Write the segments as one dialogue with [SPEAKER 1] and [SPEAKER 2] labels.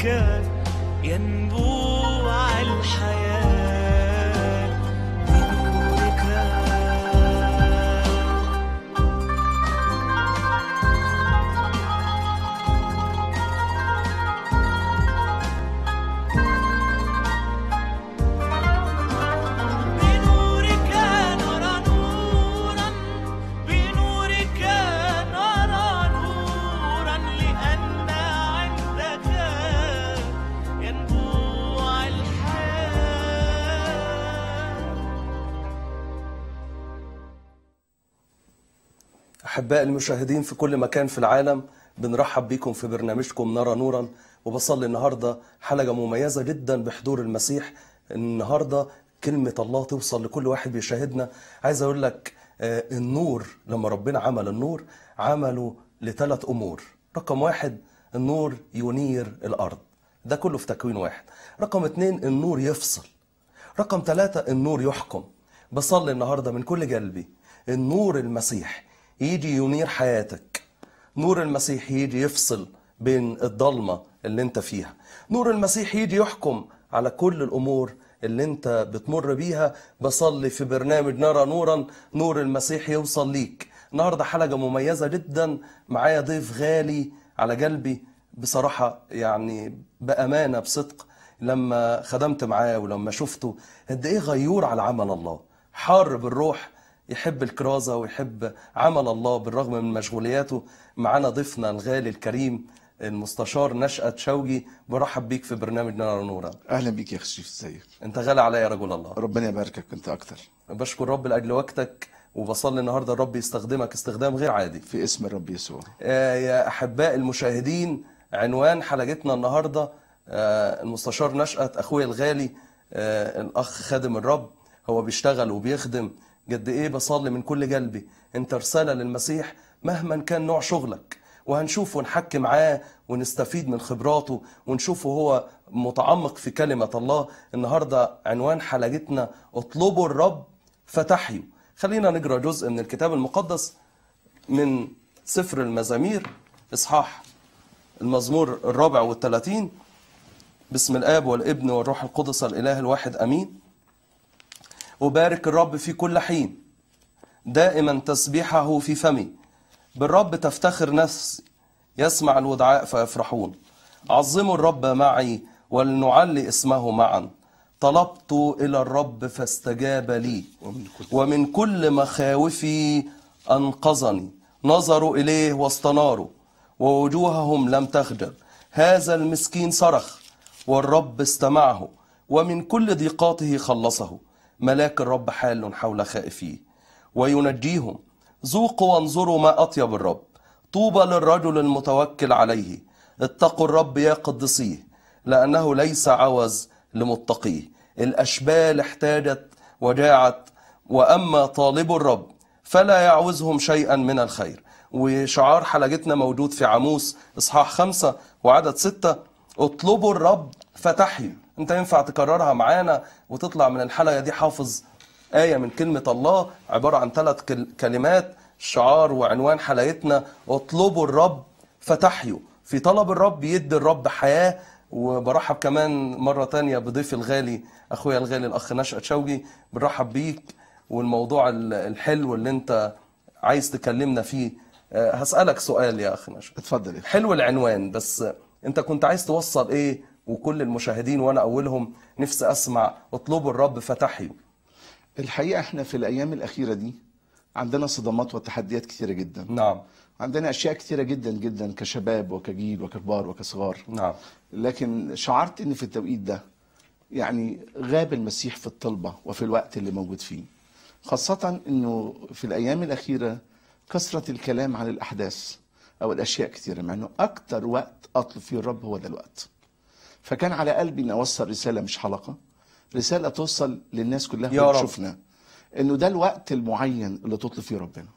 [SPEAKER 1] ينبوع الحياة بنورك بنورك نرى نورا بنورك نرى نورا لأن عندك ينبوع الحياة
[SPEAKER 2] أحباء المشاهدين في كل مكان في العالم بنرحب بكم في برنامجكم نرى نورا وبصلي النهاردة حلقة مميزة جدا بحضور المسيح النهاردة كلمة الله توصل لكل واحد بيشاهدنا عايز أقول لك آه، النور لما ربنا عمل النور عمله لثلاث أمور رقم واحد النور ينير الأرض ده كله في تكوين واحد رقم اتنين النور يفصل رقم ثلاثة النور يحكم بصلي النهاردة من كل قلبي النور المسيح يجي ينير حياتك نور المسيح يجي يفصل بين الضلمة اللي انت فيها نور المسيح يجي يحكم على كل الأمور اللي انت بتمر بيها بصلي في برنامج نرى نورا نور المسيح يوصل ليك النهاردة حلقة مميزة جدا معايا ضيف غالي على قلبي بصراحة يعني بأمانة بصدق لما خدمت معاه ولما شفته قد ايه غيور على عمل الله حار بالروح يحب الكرازة ويحب عمل الله بالرغم من مشغولياته معانا ضيفنا الغالي الكريم المستشار نشأت شوقي برحب بيك في برنامج نار نورا
[SPEAKER 3] اهلا بيك يا اخي شريف ازيك
[SPEAKER 2] انت غالي عليا يا رجل الله
[SPEAKER 3] ربنا يباركك انت اكتر
[SPEAKER 2] بشكر رب لاجل وقتك وبصلي النهارده الرب يستخدمك استخدام غير عادي
[SPEAKER 3] في اسم الرب يسوع
[SPEAKER 2] آه، يا احباء المشاهدين عنوان حلقتنا النهارده آه، المستشار نشأت اخويا الغالي آه، الاخ خادم الرب هو بيشتغل وبيخدم قد ايه بصلي من كل قلبي انت رساله للمسيح مهما كان نوع شغلك وهنشوف ونحكي معاه ونستفيد من خبراته ونشوفه هو متعمق في كلمه الله النهارده عنوان حلقتنا اطلبوا الرب فتحيوا خلينا نقرا جزء من الكتاب المقدس من سفر المزامير إصحاح المزمور الرابع والثلاثين باسم الآب والابن والروح القدس الإله الواحد أمين أبارك الرب في كل حين دائما تسبيحه في فمي بالرب تفتخر نفسي يسمع الودعاء فيفرحون عظموا الرب معي ولنعلي اسمه معا طلبت إلى الرب فاستجاب لي
[SPEAKER 3] ومن كل
[SPEAKER 2] ومن كل مخاوفي أنقذني نظروا إليه واستناروا ووجوههم لم تخجل هذا المسكين صرخ والرب استمعه ومن كل ضيقاته خلصه ملاك الرب حال حول خائفيه وينجيهم ذوقوا وانظروا ما أطيب الرب طوبى للرجل المتوكل عليه اتقوا الرب يا قدسيه لأنه ليس عوز لمتقيه الأشبال احتاجت وجاعت وأما طالب الرب فلا يعوزهم شيئا من الخير وشعار حلقتنا موجود في عاموس إصحاح خمسة وعدد ستة اطلبوا الرب فتحيوا انت ينفع تكررها معانا وتطلع من الحلقة دي حافظ آية من كلمة الله عبارة عن ثلاث كل- كلمات شعار وعنوان حلقتنا اطلبوا الرب فتحيوا في طلب الرب يدي الرب حياة وبرحب كمان مرة تانية بضيفي الغالي أخويا الغالي الأخ نشأت شوقي بنرحب بيك والموضوع ال- الحلو اللي أنت عايز تكلمنا فيه أه، هسألك سؤال يا أخ نشأت
[SPEAKER 3] اتفضل يا اخي
[SPEAKER 2] حلو العنوان بس أنت كنت عايز توصل إيه وكل المشاهدين وأنا أولهم نفسي أسمع اطلبوا الرب فتحيوا
[SPEAKER 3] الحقيقه احنا في الايام الاخيره دي عندنا صدمات وتحديات كثيره جدا
[SPEAKER 2] نعم
[SPEAKER 3] عندنا اشياء كثيره جدا جدا كشباب وكجيل وككبار وكصغار
[SPEAKER 2] نعم
[SPEAKER 3] لكن شعرت ان في التوقيت ده يعني غاب المسيح في الطلبه وفي الوقت اللي موجود فيه خاصه انه في الايام الاخيره كثره الكلام عن الاحداث او الاشياء كثيره مع انه اكتر وقت اطلب فيه الرب هو ده الوقت فكان على قلبي ان اوصل رساله مش حلقه رساله توصل للناس كلها
[SPEAKER 2] يا
[SPEAKER 3] اللي
[SPEAKER 2] رب.
[SPEAKER 3] تشوفنا انه ده الوقت المعين اللي تطلب فيه ربنا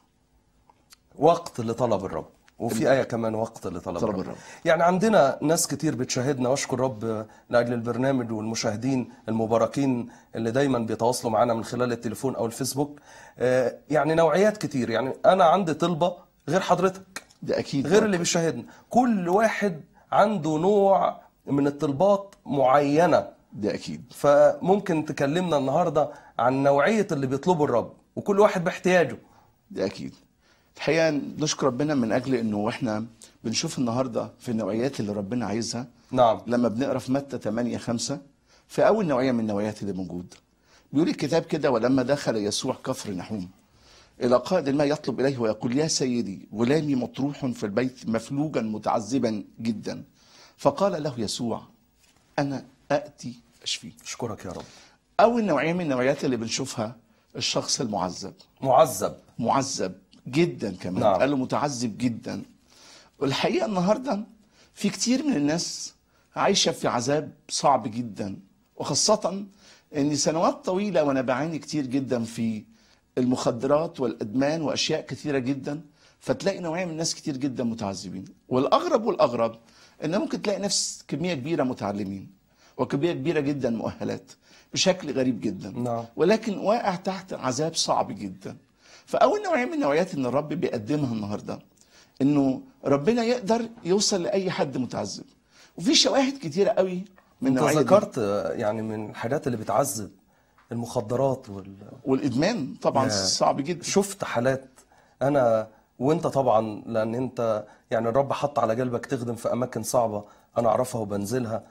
[SPEAKER 2] وقت لطلب الرب وفي آية كمان وقت لطلب
[SPEAKER 3] طلب
[SPEAKER 2] الرب.
[SPEAKER 3] الرب.
[SPEAKER 2] يعني عندنا ناس كتير بتشاهدنا واشكر رب لأجل البرنامج والمشاهدين المباركين اللي دايما بيتواصلوا معنا من خلال التليفون أو الفيسبوك آه، يعني نوعيات كتير يعني أنا عندي طلبة غير حضرتك
[SPEAKER 3] ده اكيد
[SPEAKER 2] غير اللي بيشاهدنا كل واحد عنده نوع من الطلبات معينة
[SPEAKER 3] ده اكيد
[SPEAKER 2] فممكن تكلمنا النهاردة عن نوعية اللي بيطلبوا الرب وكل واحد باحتياجه
[SPEAKER 3] ده اكيد الحقيقه نشكر ربنا من اجل انه احنا بنشوف النهارده في النوعيات اللي ربنا عايزها
[SPEAKER 2] نعم
[SPEAKER 3] لما بنقرا في متى 8 5 في اول نوعيه من النوعيات اللي موجوده بيقول الكتاب كده ولما دخل يسوع كفر نحوم الى قائد الماء يطلب اليه ويقول يا سيدي غلامي مطروح في البيت مفلوجا متعذبا جدا فقال له يسوع انا اتي اشفيه
[SPEAKER 2] اشكرك يا رب
[SPEAKER 3] اول نوعيه من النوعيات اللي بنشوفها الشخص المعذب
[SPEAKER 2] معذب
[SPEAKER 3] معذب جدا كمان
[SPEAKER 2] نعم.
[SPEAKER 3] قال له متعذب جدا والحقيقه النهارده في كتير من الناس عايشه في عذاب صعب جدا وخاصه ان سنوات طويله وانا بعاني كتير جدا في المخدرات والادمان واشياء كثيره جدا فتلاقي نوعيه من الناس كتير جدا متعذبين والاغرب والاغرب ان ممكن تلاقي نفس كميه كبيره متعلمين وكميه كبيره جدا مؤهلات بشكل غريب جدا
[SPEAKER 2] نعم.
[SPEAKER 3] ولكن واقع تحت عذاب صعب جدا فاول نوعيه من النوعيات ان الرب بيقدمها النهارده انه ربنا يقدر يوصل لاي حد متعذب وفي شواهد كتيره قوي من
[SPEAKER 2] انت
[SPEAKER 3] النوعيه دي.
[SPEAKER 2] ذكرت آه، يعني من الحاجات اللي بتعذب المخدرات وال...
[SPEAKER 3] والادمان طبعا
[SPEAKER 2] يا.
[SPEAKER 3] صعب جدا
[SPEAKER 2] شفت حالات انا وانت طبعا لان انت يعني الرب حط على قلبك تخدم في اماكن صعبه انا اعرفها وبنزلها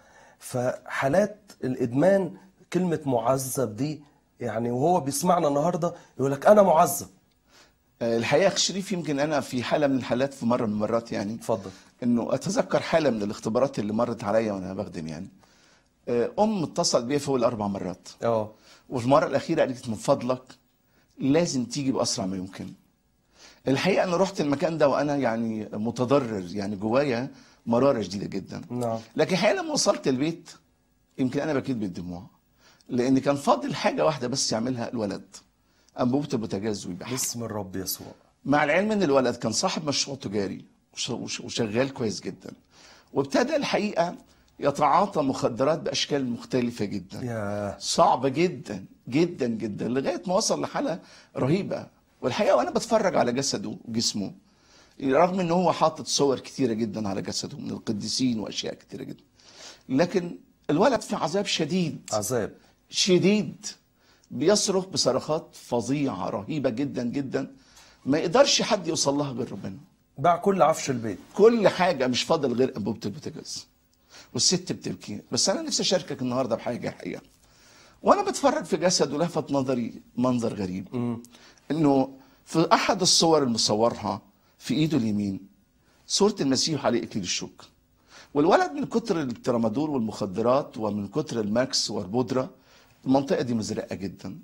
[SPEAKER 2] فحالات الادمان كلمه معذب دي يعني وهو بيسمعنا النهارده يقول لك انا معذب
[SPEAKER 3] آه، الحقيقه يا أخي شريف يمكن انا في حاله من الحالات في مره من المرات يعني
[SPEAKER 2] اتفضل
[SPEAKER 3] انه اتذكر حاله من الاختبارات اللي مرت عليا وانا بخدم يعني آه، ام اتصلت بيا فوق الاربع مرات
[SPEAKER 2] اه
[SPEAKER 3] وفي المره الاخيره قالت من فضلك لازم تيجي باسرع ما يمكن الحقيقه انا رحت المكان ده وانا يعني متضرر يعني جوايا مراره شديده جدا
[SPEAKER 2] نعم
[SPEAKER 3] لكن الحقيقه لما وصلت البيت يمكن انا بكيت بالدموع لان كان فاضل حاجه واحده بس يعملها الولد انبوبه البوتاجاز ويبيعها
[SPEAKER 2] باسم الرب يسوع
[SPEAKER 3] مع العلم ان الولد كان صاحب مشروع تجاري وش- وش- وشغال كويس جدا وابتدى الحقيقه يتعاطى مخدرات باشكال مختلفه جدا
[SPEAKER 2] يا
[SPEAKER 3] صعبة جدا جدا جدا لغاية ما وصل لحالة رهيبة والحقيقة وأنا بتفرج على جسده وجسمه رغم إن هو حاطط صور كتيرة جدا على جسده من القديسين وأشياء كتيرة جدا لكن الولد في عذاب شديد
[SPEAKER 2] عذاب
[SPEAKER 3] شديد بيصرخ بصرخات فظيعة رهيبة جدا جدا ما يقدرش حد يوصل لها غير ربنا
[SPEAKER 2] باع كل عفش البيت
[SPEAKER 3] كل حاجه مش فاضل غير انبوبه البوتاجاز والست بتبكي بس انا نفسي اشاركك النهارده بحاجه الحقيقه وانا بتفرج في جسده لفت نظري منظر غريب انه في احد الصور المصورها في ايده اليمين صوره المسيح عليه اكليل الشوك والولد من كتر الترامادول والمخدرات ومن كتر الماكس والبودره المنطقه دي مزرقه جدا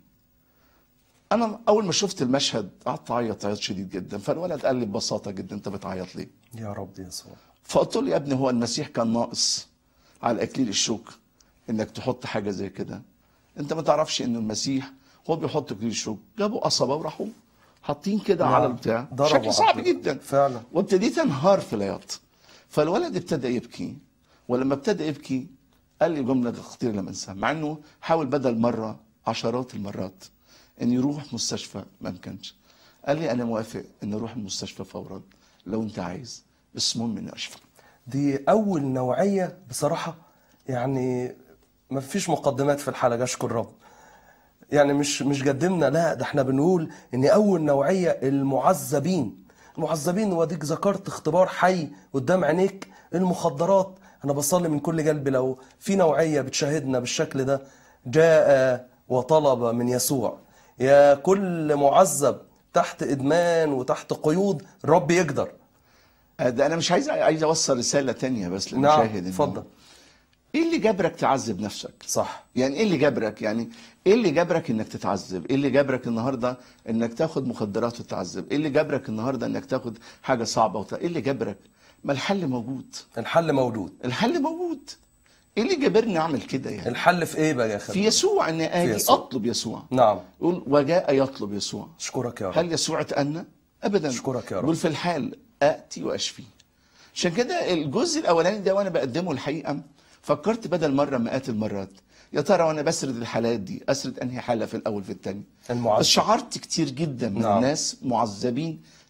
[SPEAKER 3] انا اول ما شفت المشهد قعدت اعيط عياط شديد جدا فالولد قال لي ببساطه جدا انت بتعيط ليه
[SPEAKER 2] يا رب يسوع
[SPEAKER 3] فقلت له يا ابني هو المسيح كان ناقص على اكليل الشوك انك تحط حاجه زي كده انت ما تعرفش ان المسيح هو بيحط اكليل الشوك جابوا قصبه وراحوا حاطين كده
[SPEAKER 2] نعم.
[SPEAKER 3] على البتاع
[SPEAKER 2] ضربوا
[SPEAKER 3] بشكل صعب
[SPEAKER 2] على-
[SPEAKER 3] جدا
[SPEAKER 2] فعلا.
[SPEAKER 3] وابتديت انهار في العياط فالولد ابتدى يبكي ولما ابتدى يبكي قال لي جمله خطيره لما انساها مع انه حاول بدل مره عشرات المرات ان يروح مستشفى ما امكنش قال لي انا موافق ان اروح المستشفى فورا لو انت عايز بس المهم اني اشفى
[SPEAKER 2] دي أول نوعية بصراحة يعني ما فيش مقدمات في الحلقة أشكر رب يعني مش مش قدمنا لا ده احنا بنقول ان اول نوعيه المعذبين المعذبين وديك ذكرت اختبار حي قدام عينيك المخدرات انا بصلي من كل قلبي لو في نوعيه بتشاهدنا بالشكل ده جاء وطلب من يسوع يا كل معذب تحت ادمان وتحت قيود الرب يقدر
[SPEAKER 3] آه، ده انا مش عايز عايز اوصل رساله تانية بس
[SPEAKER 2] نعم
[SPEAKER 3] للمشاهد إنه
[SPEAKER 2] اتفضل
[SPEAKER 3] ايه اللي جبرك تعذب نفسك
[SPEAKER 2] صح
[SPEAKER 3] يعني ايه اللي جبرك يعني ايه اللي جبرك انك تتعذب ايه اللي جبرك النهارده انك تاخد مخدرات وتتعذب ايه اللي جبرك النهارده انك تاخد حاجه صعبه وت... ايه اللي جبرك ما الحل موجود
[SPEAKER 2] الحل موجود
[SPEAKER 3] الحل موجود ايه اللي جبرني اعمل كده يعني
[SPEAKER 2] الحل في ايه بقى يا
[SPEAKER 3] في
[SPEAKER 2] خالد
[SPEAKER 3] يسوع ان اجي
[SPEAKER 2] يسوع.
[SPEAKER 3] اطلب يسوع
[SPEAKER 2] نعم
[SPEAKER 3] يقول وجاء يطلب يسوع
[SPEAKER 2] اشكرك يا رب
[SPEAKER 3] هل يسوع اتأنى؟ ابدا
[SPEAKER 2] أشكرك يا رب.
[SPEAKER 3] يقول في الحال اتي واشفي عشان كده الجزء الاولاني ده وانا بقدمه الحقيقه فكرت بدل مره مئات المرات يا ترى وانا بسرد الحالات دي اسرد انهي حاله في الاول في الثاني
[SPEAKER 2] المعذب.
[SPEAKER 3] بس شعرت كتير جدا من
[SPEAKER 2] نعم.
[SPEAKER 3] الناس معذبين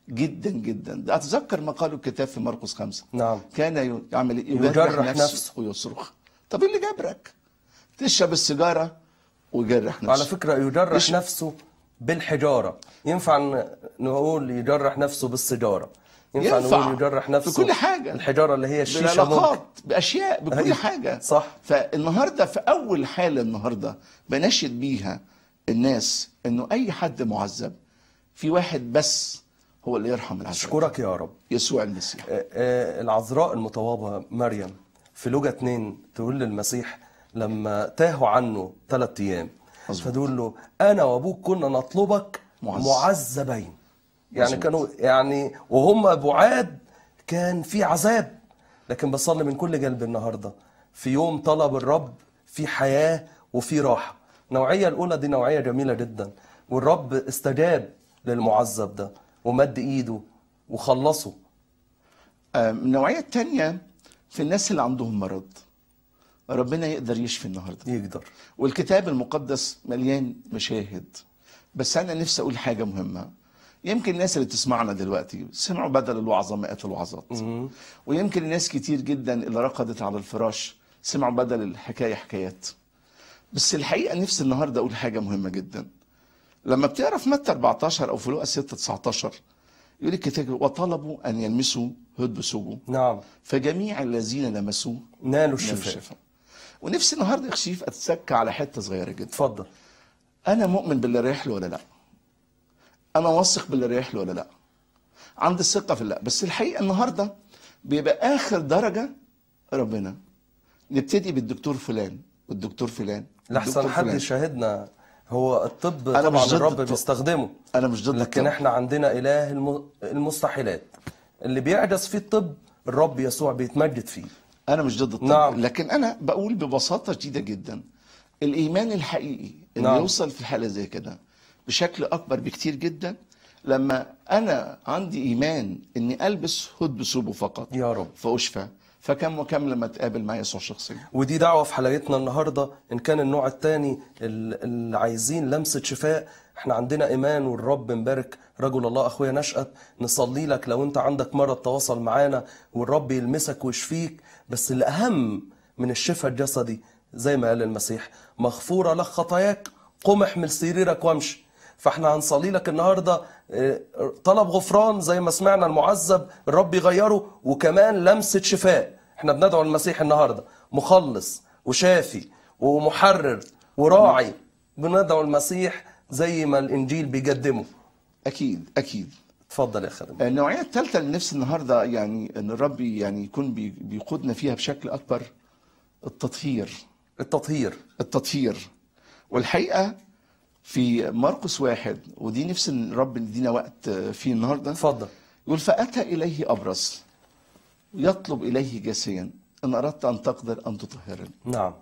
[SPEAKER 3] جدا جدا ده اتذكر ما قاله الكتاب في مرقس خمسة
[SPEAKER 2] نعم
[SPEAKER 3] كان يعمل إيه؟
[SPEAKER 2] يجرح
[SPEAKER 3] يجرح
[SPEAKER 2] نفسه.
[SPEAKER 3] نفسه ويصرخ طب إيه اللي جبرك تشرب السيجاره ويجرح نفسه
[SPEAKER 2] على فكرة يجرح
[SPEAKER 3] مش-
[SPEAKER 2] نفسه بالحجارة ينفع ن- نقول يجرح نفسه بالسجارة ينفع,
[SPEAKER 3] ينفع.
[SPEAKER 2] نقول يجرح نفسه
[SPEAKER 3] بكل حاجة.
[SPEAKER 2] الحجارة اللي هي الشيشة ممكن
[SPEAKER 3] بالعلاقات باشياء بكل
[SPEAKER 2] أيوة.
[SPEAKER 3] حاجه
[SPEAKER 2] صح.
[SPEAKER 3] فالنهارده في اول حاله النهارده بنشد بيها الناس انه اي حد معذب في واحد بس هو اللي يرحم العذاب
[SPEAKER 2] أشكرك يا رب
[SPEAKER 3] يسوع المسيح
[SPEAKER 2] آه، آه، العذراء المطوبة مريم في لوجا 2 تقول للمسيح لما تاهوا عنه ثلاث أيام
[SPEAKER 3] مظبوط.
[SPEAKER 2] فتقول له أنا وأبوك كنا نطلبك
[SPEAKER 3] معذب.
[SPEAKER 2] معذبين يعني
[SPEAKER 3] مظبوط.
[SPEAKER 2] كانوا يعني وهم بعاد كان في عذاب لكن بصلي من كل قلبي النهارده في يوم طلب الرب في حياة وفي راحة النوعية الأولى دي نوعية جميلة جدا والرب استجاب للمعذب ده ومد إيده وخلصه
[SPEAKER 3] آه، النوعيه الثانيه في الناس اللي عندهم مرض ربنا يقدر يشفي النهارده
[SPEAKER 2] يقدر
[SPEAKER 3] والكتاب المقدس مليان مشاهد بس انا نفسي اقول حاجه مهمه يمكن الناس اللي تسمعنا دلوقتي سمعوا بدل الوعظه مئات الوعظات ويمكن الناس كتير جدا اللي رقدت على الفراش سمعوا بدل الحكايه حكايات بس الحقيقه نفسي النهارده اقول حاجه مهمه جدا لما بتقرا في متى 14 او في لوقا 6 19 يقول الكتاب وطلبوا ان يلمسوا هد بثوبه
[SPEAKER 2] نعم
[SPEAKER 3] فجميع الذين لمسوه
[SPEAKER 2] نالوا
[SPEAKER 3] نالوا
[SPEAKER 2] الشفاء
[SPEAKER 3] الشفاء ونفسي النهارده يا شريف اتسكى على حته صغيره جدا
[SPEAKER 2] اتفضل
[SPEAKER 3] انا مؤمن باللي رايح له ولا لا انا واثق باللي رايح له ولا لا عندي الثقه في الله بس الحقيقه النهارده بيبقى اخر درجه ربنا نبتدي بالدكتور فلان والدكتور فلان
[SPEAKER 2] لحسن
[SPEAKER 3] والدكتور
[SPEAKER 2] حد
[SPEAKER 3] فلان.
[SPEAKER 2] يشاهدنا هو الطب
[SPEAKER 3] أنا
[SPEAKER 2] طبعا
[SPEAKER 3] مش ضد
[SPEAKER 2] الرب
[SPEAKER 3] الطب.
[SPEAKER 2] بيستخدمه
[SPEAKER 3] انا مش ضد
[SPEAKER 2] لكن
[SPEAKER 3] الطب.
[SPEAKER 2] احنا عندنا اله الم- المستحيلات اللي بيعجز فيه الطب الرب يسوع بيتمجد فيه
[SPEAKER 3] انا مش ضد الطب
[SPEAKER 2] نعم.
[SPEAKER 3] لكن انا بقول ببساطه شديده جدا الايمان الحقيقي اللي
[SPEAKER 2] نعم.
[SPEAKER 3] يوصل في حاله زي كده بشكل اكبر بكتير جدا لما انا عندي ايمان اني البس هد بثوبه فقط
[SPEAKER 2] يا رب.
[SPEAKER 3] فاشفى فكم وكم لما اتقابل مع يسوع شخصيا
[SPEAKER 2] ودي دعوة في حلقتنا النهاردة إن كان النوع الثاني اللي عايزين لمسة شفاء احنا عندنا إيمان والرب مبارك رجل الله أخويا نشأت نصلي لك لو أنت عندك مرض تواصل معانا والرب يلمسك ويشفيك بس الأهم من الشفاء الجسدي زي ما قال المسيح مغفورة لك خطاياك قم احمل سريرك وامشي فاحنا هنصلي لك النهارده اه، طلب غفران زي ما سمعنا المعذب الرب يغيره وكمان لمسه شفاء احنا بندعو المسيح النهارده مخلص وشافي ومحرر وراعي بندعو المسيح زي ما الانجيل بيقدمه
[SPEAKER 3] اكيد اكيد
[SPEAKER 2] اتفضل يا خادم
[SPEAKER 3] النوعيه الثالثه اللي نفسي النهارده يعني ان الرب يعني يكون بي- بيقودنا فيها بشكل اكبر التطهير
[SPEAKER 2] التطهير
[SPEAKER 3] التطهير والحقيقه في مرقس واحد ودي نفسي ان الرب يدينا وقت فيه النهارده
[SPEAKER 2] اتفضل
[SPEAKER 3] يقول فاتى اليه ابرص يطلب اليه جاسيا ان اردت ان تقدر ان تطهرني
[SPEAKER 2] نعم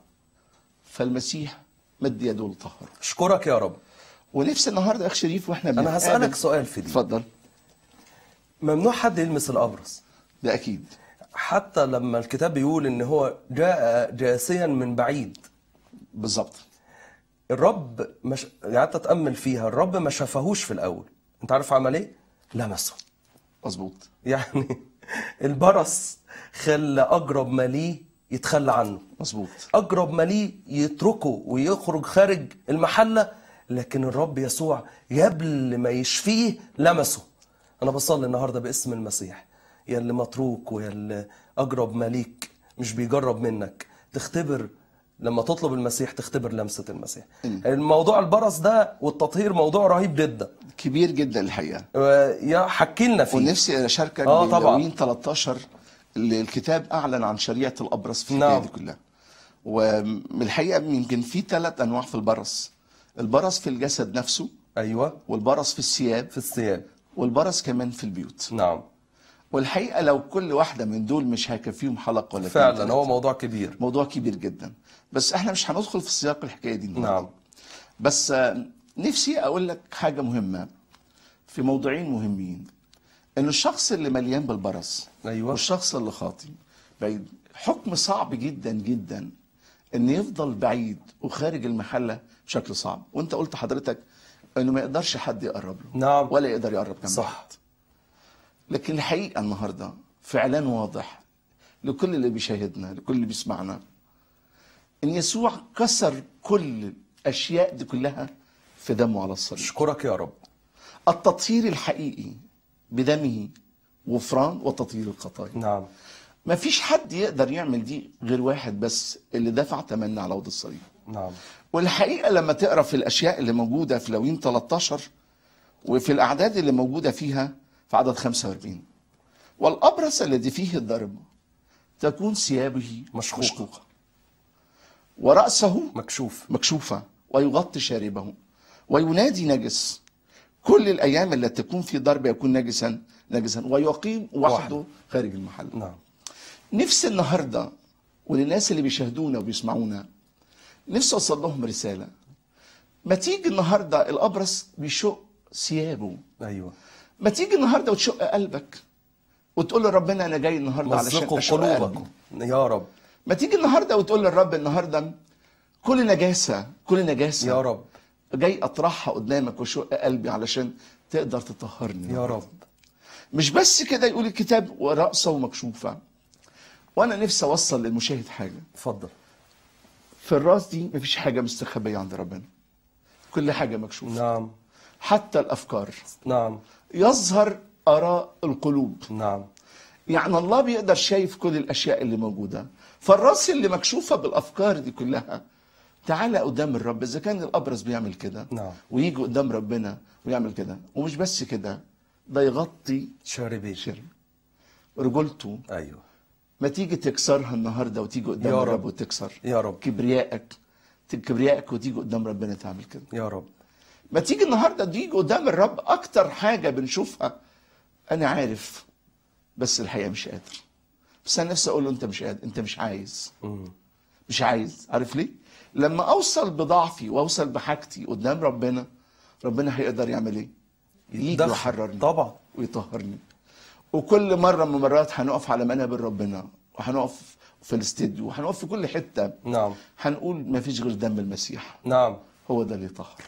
[SPEAKER 3] فالمسيح مد يده لطهره
[SPEAKER 2] اشكرك يا رب
[SPEAKER 3] ونفسي النهارده يا اخ شريف واحنا
[SPEAKER 2] انا
[SPEAKER 3] بنتقابل-
[SPEAKER 2] هسالك سؤال في دي
[SPEAKER 3] اتفضل
[SPEAKER 2] ممنوع حد يلمس الابرص
[SPEAKER 3] ده اكيد
[SPEAKER 2] حتى لما الكتاب بيقول ان هو جاء جاسيا من بعيد
[SPEAKER 3] بالظبط
[SPEAKER 2] الرب مش قعدت اتامل فيها الرب ما شافهوش في الاول انت عارف عمل ايه لمسه
[SPEAKER 3] مظبوط
[SPEAKER 2] يعني البرص خلى اقرب ما ليه يتخلى عنه
[SPEAKER 3] مظبوط
[SPEAKER 2] اقرب ما ليه يتركه ويخرج خارج المحله لكن الرب يسوع قبل ما يشفيه لمسه انا بصلي النهارده باسم المسيح يا اللي متروك ويا اللي اقرب ما ليك مش بيجرب منك تختبر لما تطلب المسيح تختبر لمسه المسيح الموضوع البرص ده والتطهير موضوع رهيب جدا
[SPEAKER 3] كبير جدا الحقيقه
[SPEAKER 2] آه، يا حكي لنا فيه
[SPEAKER 3] ونفسي اشاركك
[SPEAKER 2] آه، طبعاً.
[SPEAKER 3] بلاويين 13 اللي الكتاب اعلن عن شريعه الابرص في الحكايه
[SPEAKER 2] نعم.
[SPEAKER 3] دي كلها ومن الحقيقه يمكن في ثلاث انواع في البرص البرص في الجسد نفسه
[SPEAKER 2] ايوه
[SPEAKER 3] والبرص في الثياب
[SPEAKER 2] في الثياب
[SPEAKER 3] والبرص كمان في البيوت
[SPEAKER 2] نعم
[SPEAKER 3] والحقيقه لو كل واحده من دول مش هيكفيهم حلقه ولا اتنين
[SPEAKER 2] فعلا
[SPEAKER 3] تلاتة.
[SPEAKER 2] هو موضوع كبير
[SPEAKER 3] موضوع كبير جدا بس احنا مش هندخل في سياق الحكايه دي النهاردة.
[SPEAKER 2] نعم
[SPEAKER 3] بس آه، نفسي اقول لك حاجه مهمه في موضوعين مهمين ان الشخص اللي مليان بالبرص
[SPEAKER 2] أيوة.
[SPEAKER 3] والشخص اللي خاطي بعيد حكم صعب جدا جدا ان يفضل بعيد وخارج المحله بشكل صعب وانت قلت حضرتك انه ما يقدرش حد يقرب له
[SPEAKER 2] نعم.
[SPEAKER 3] ولا يقدر يقرب كمان
[SPEAKER 2] صح
[SPEAKER 3] لكن الحقيقه النهارده في اعلان واضح لكل اللي بيشاهدنا لكل اللي بيسمعنا ان يسوع كسر كل الاشياء دي كلها في دمه على الصليب
[SPEAKER 2] اشكرك يا رب
[SPEAKER 3] التطهير الحقيقي بدمه غفران وتطهير الخطايا
[SPEAKER 2] نعم
[SPEAKER 3] ما فيش حد يقدر يعمل دي غير واحد بس اللي دفع ثمننا على عود الصليب
[SPEAKER 2] نعم
[SPEAKER 3] والحقيقه لما تقرا في الاشياء اللي موجوده في لوين 13 وفي الاعداد اللي موجوده فيها في عدد 45 والابرص الذي فيه الضرب تكون ثيابه
[SPEAKER 2] مشقوقة.
[SPEAKER 3] مشقوقه وراسه
[SPEAKER 2] مكشوف
[SPEAKER 3] مكشوفه ويغطي شاربه وينادي نجس كل الايام التي تكون في ضرب يكون نجسا نجسا ويقيم وحده
[SPEAKER 2] وحده.
[SPEAKER 3] خارج المحل
[SPEAKER 2] نعم
[SPEAKER 3] نفس النهارده وللناس اللي بيشاهدونا وبيسمعونا نفسي اوصل لهم رساله ما تيجي النهارده الابرص بيشق ثيابه
[SPEAKER 2] ايوه
[SPEAKER 3] ما تيجي النهارده وتشق قلبك وتقول لربنا انا جاي النهارده علشان
[SPEAKER 2] مزقوا
[SPEAKER 3] اشق
[SPEAKER 2] قلوبكم
[SPEAKER 3] قلبي
[SPEAKER 2] يا رب
[SPEAKER 3] ما تيجي النهارده وتقول للرب النهارده كل نجاسه كل نجاسه
[SPEAKER 2] يا رب
[SPEAKER 3] جاي اطرحها قدامك وشق قلبي علشان تقدر تطهرني
[SPEAKER 2] يا رب
[SPEAKER 3] مش بس كده يقول الكتاب ورأسه مكشوفة وانا نفسي اوصل للمشاهد حاجة
[SPEAKER 2] اتفضل
[SPEAKER 3] في الراس دي مفيش حاجة مستخبية عند ربنا كل حاجة مكشوفة
[SPEAKER 2] نعم
[SPEAKER 3] حتى الافكار
[SPEAKER 2] نعم
[SPEAKER 3] يظهر اراء القلوب
[SPEAKER 2] نعم
[SPEAKER 3] يعني الله بيقدر شايف كل الاشياء اللي موجودة فالراس اللي مكشوفة بالافكار دي كلها تعالى قدام الرب اذا كان الابرص بيعمل كده
[SPEAKER 2] نعم.
[SPEAKER 3] ويجي قدام ربنا ويعمل كده ومش بس كده ده يغطي
[SPEAKER 2] شاربين
[SPEAKER 3] شر رجولته
[SPEAKER 2] ايوه
[SPEAKER 3] ما تيجي تكسرها النهارده وتيجي قدام
[SPEAKER 2] يا
[SPEAKER 3] الرب
[SPEAKER 2] رب.
[SPEAKER 3] وتكسر
[SPEAKER 2] يا رب
[SPEAKER 3] كبريائك كبريائك وتيجي قدام ربنا تعمل كده
[SPEAKER 2] يا رب
[SPEAKER 3] ما تيجي النهارده تيجي قدام الرب اكتر حاجه بنشوفها انا عارف بس الحقيقه مش قادر بس انا نفسي اقول له انت مش قادر انت مش عايز
[SPEAKER 2] مم.
[SPEAKER 3] مش عايز عارف ليه لما اوصل بضعفي واوصل بحاجتي قدام ربنا ربنا هيقدر يعمل ايه يجي
[SPEAKER 2] يتدخل.
[SPEAKER 3] يحررني
[SPEAKER 2] طبعا
[SPEAKER 3] ويطهرني وكل مره من المرات هنقف على منابر ربنا وهنقف في الاستديو وهنقف في كل حته
[SPEAKER 2] نعم
[SPEAKER 3] هنقول ما فيش غير دم المسيح
[SPEAKER 2] نعم
[SPEAKER 3] هو ده اللي يطهر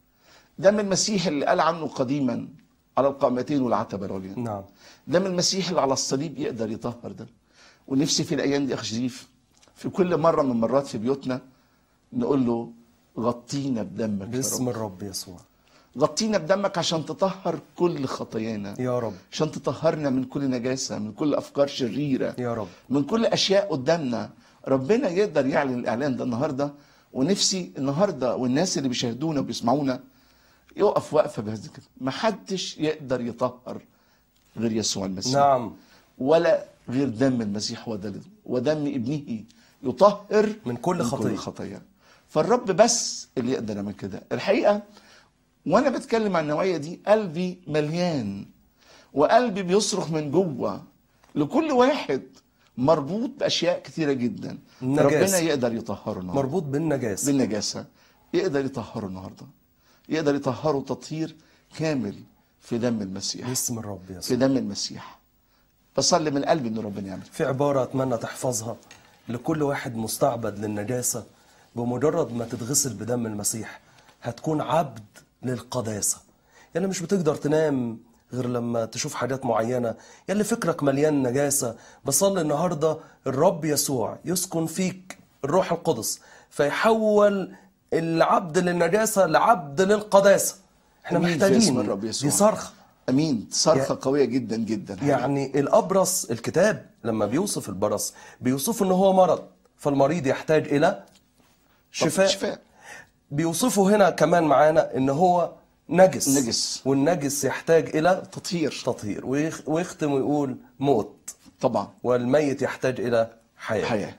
[SPEAKER 3] دم المسيح اللي قال عنه قديما على القامتين والعتبه العليا
[SPEAKER 2] نعم
[SPEAKER 3] دم المسيح اللي على الصليب يقدر يطهر ده ونفسي في الايام دي اخ شريف في كل مره من مرات في بيوتنا نقول له غطينا بدمك يا
[SPEAKER 2] باسم
[SPEAKER 3] رب
[SPEAKER 2] الرب يسوع
[SPEAKER 3] غطينا بدمك عشان تطهر كل خطايانا
[SPEAKER 2] يا رب
[SPEAKER 3] عشان تطهرنا من كل نجاسة من كل أفكار شريرة
[SPEAKER 2] يا رب
[SPEAKER 3] من كل أشياء قدامنا ربنا يقدر يعلن الإعلان ده النهاردة ونفسي النهاردة والناس اللي بيشاهدونا وبيسمعونا يقف وقفة بهذا كده محدش يقدر يطهر غير يسوع المسيح
[SPEAKER 2] نعم
[SPEAKER 3] ولا غير دم المسيح ودم ودم ابنه يطهر
[SPEAKER 2] من كل خطية.
[SPEAKER 3] خطية فالرب بس اللي يقدر يعمل كده الحقيقة وانا بتكلم عن النوعية دي قلبي مليان وقلبي بيصرخ من جوه لكل واحد مربوط باشياء كتيرة جدا
[SPEAKER 2] النجاسة.
[SPEAKER 3] ربنا يقدر يطهره النهارده
[SPEAKER 2] مربوط بالنجاسة
[SPEAKER 3] بالنجاسة يقدر يطهره النهارده يقدر يطهره تطهير كامل في دم المسيح
[SPEAKER 2] باسم الرب
[SPEAKER 3] في
[SPEAKER 2] يسوع
[SPEAKER 3] دم المسيح بصلي من قلبي ان ربنا يعمل
[SPEAKER 2] في عبارة أتمنى تحفظها لكل واحد مستعبد للنجاسة بمجرد ما تتغسل بدم المسيح هتكون عبد للقداسة يعني مش بتقدر تنام غير لما تشوف حاجات معينة يلي فكرك مليان نجاسة بصلي النهاردة الرب يسوع يسكن فيك الروح القدس فيحول العبد للنجاسة لعبد للقداسة احنا
[SPEAKER 3] أمين في
[SPEAKER 2] محتاجين
[SPEAKER 3] اسم الرب يسوع.
[SPEAKER 2] دي صرخة
[SPEAKER 3] امين صرخه قويه جدا جدا
[SPEAKER 2] يعني الابرص الكتاب لما بيوصف البرص بيوصف ان هو مرض فالمريض يحتاج الى شفاء
[SPEAKER 3] شفاء
[SPEAKER 2] بيوصفه هنا كمان معانا ان هو نجس
[SPEAKER 3] نجس.
[SPEAKER 2] والنجس يحتاج الى
[SPEAKER 3] تطهير
[SPEAKER 2] تطهير ويخ- ويختم ويقول موت
[SPEAKER 3] طبعا
[SPEAKER 2] والميت يحتاج الى حياه
[SPEAKER 3] حياه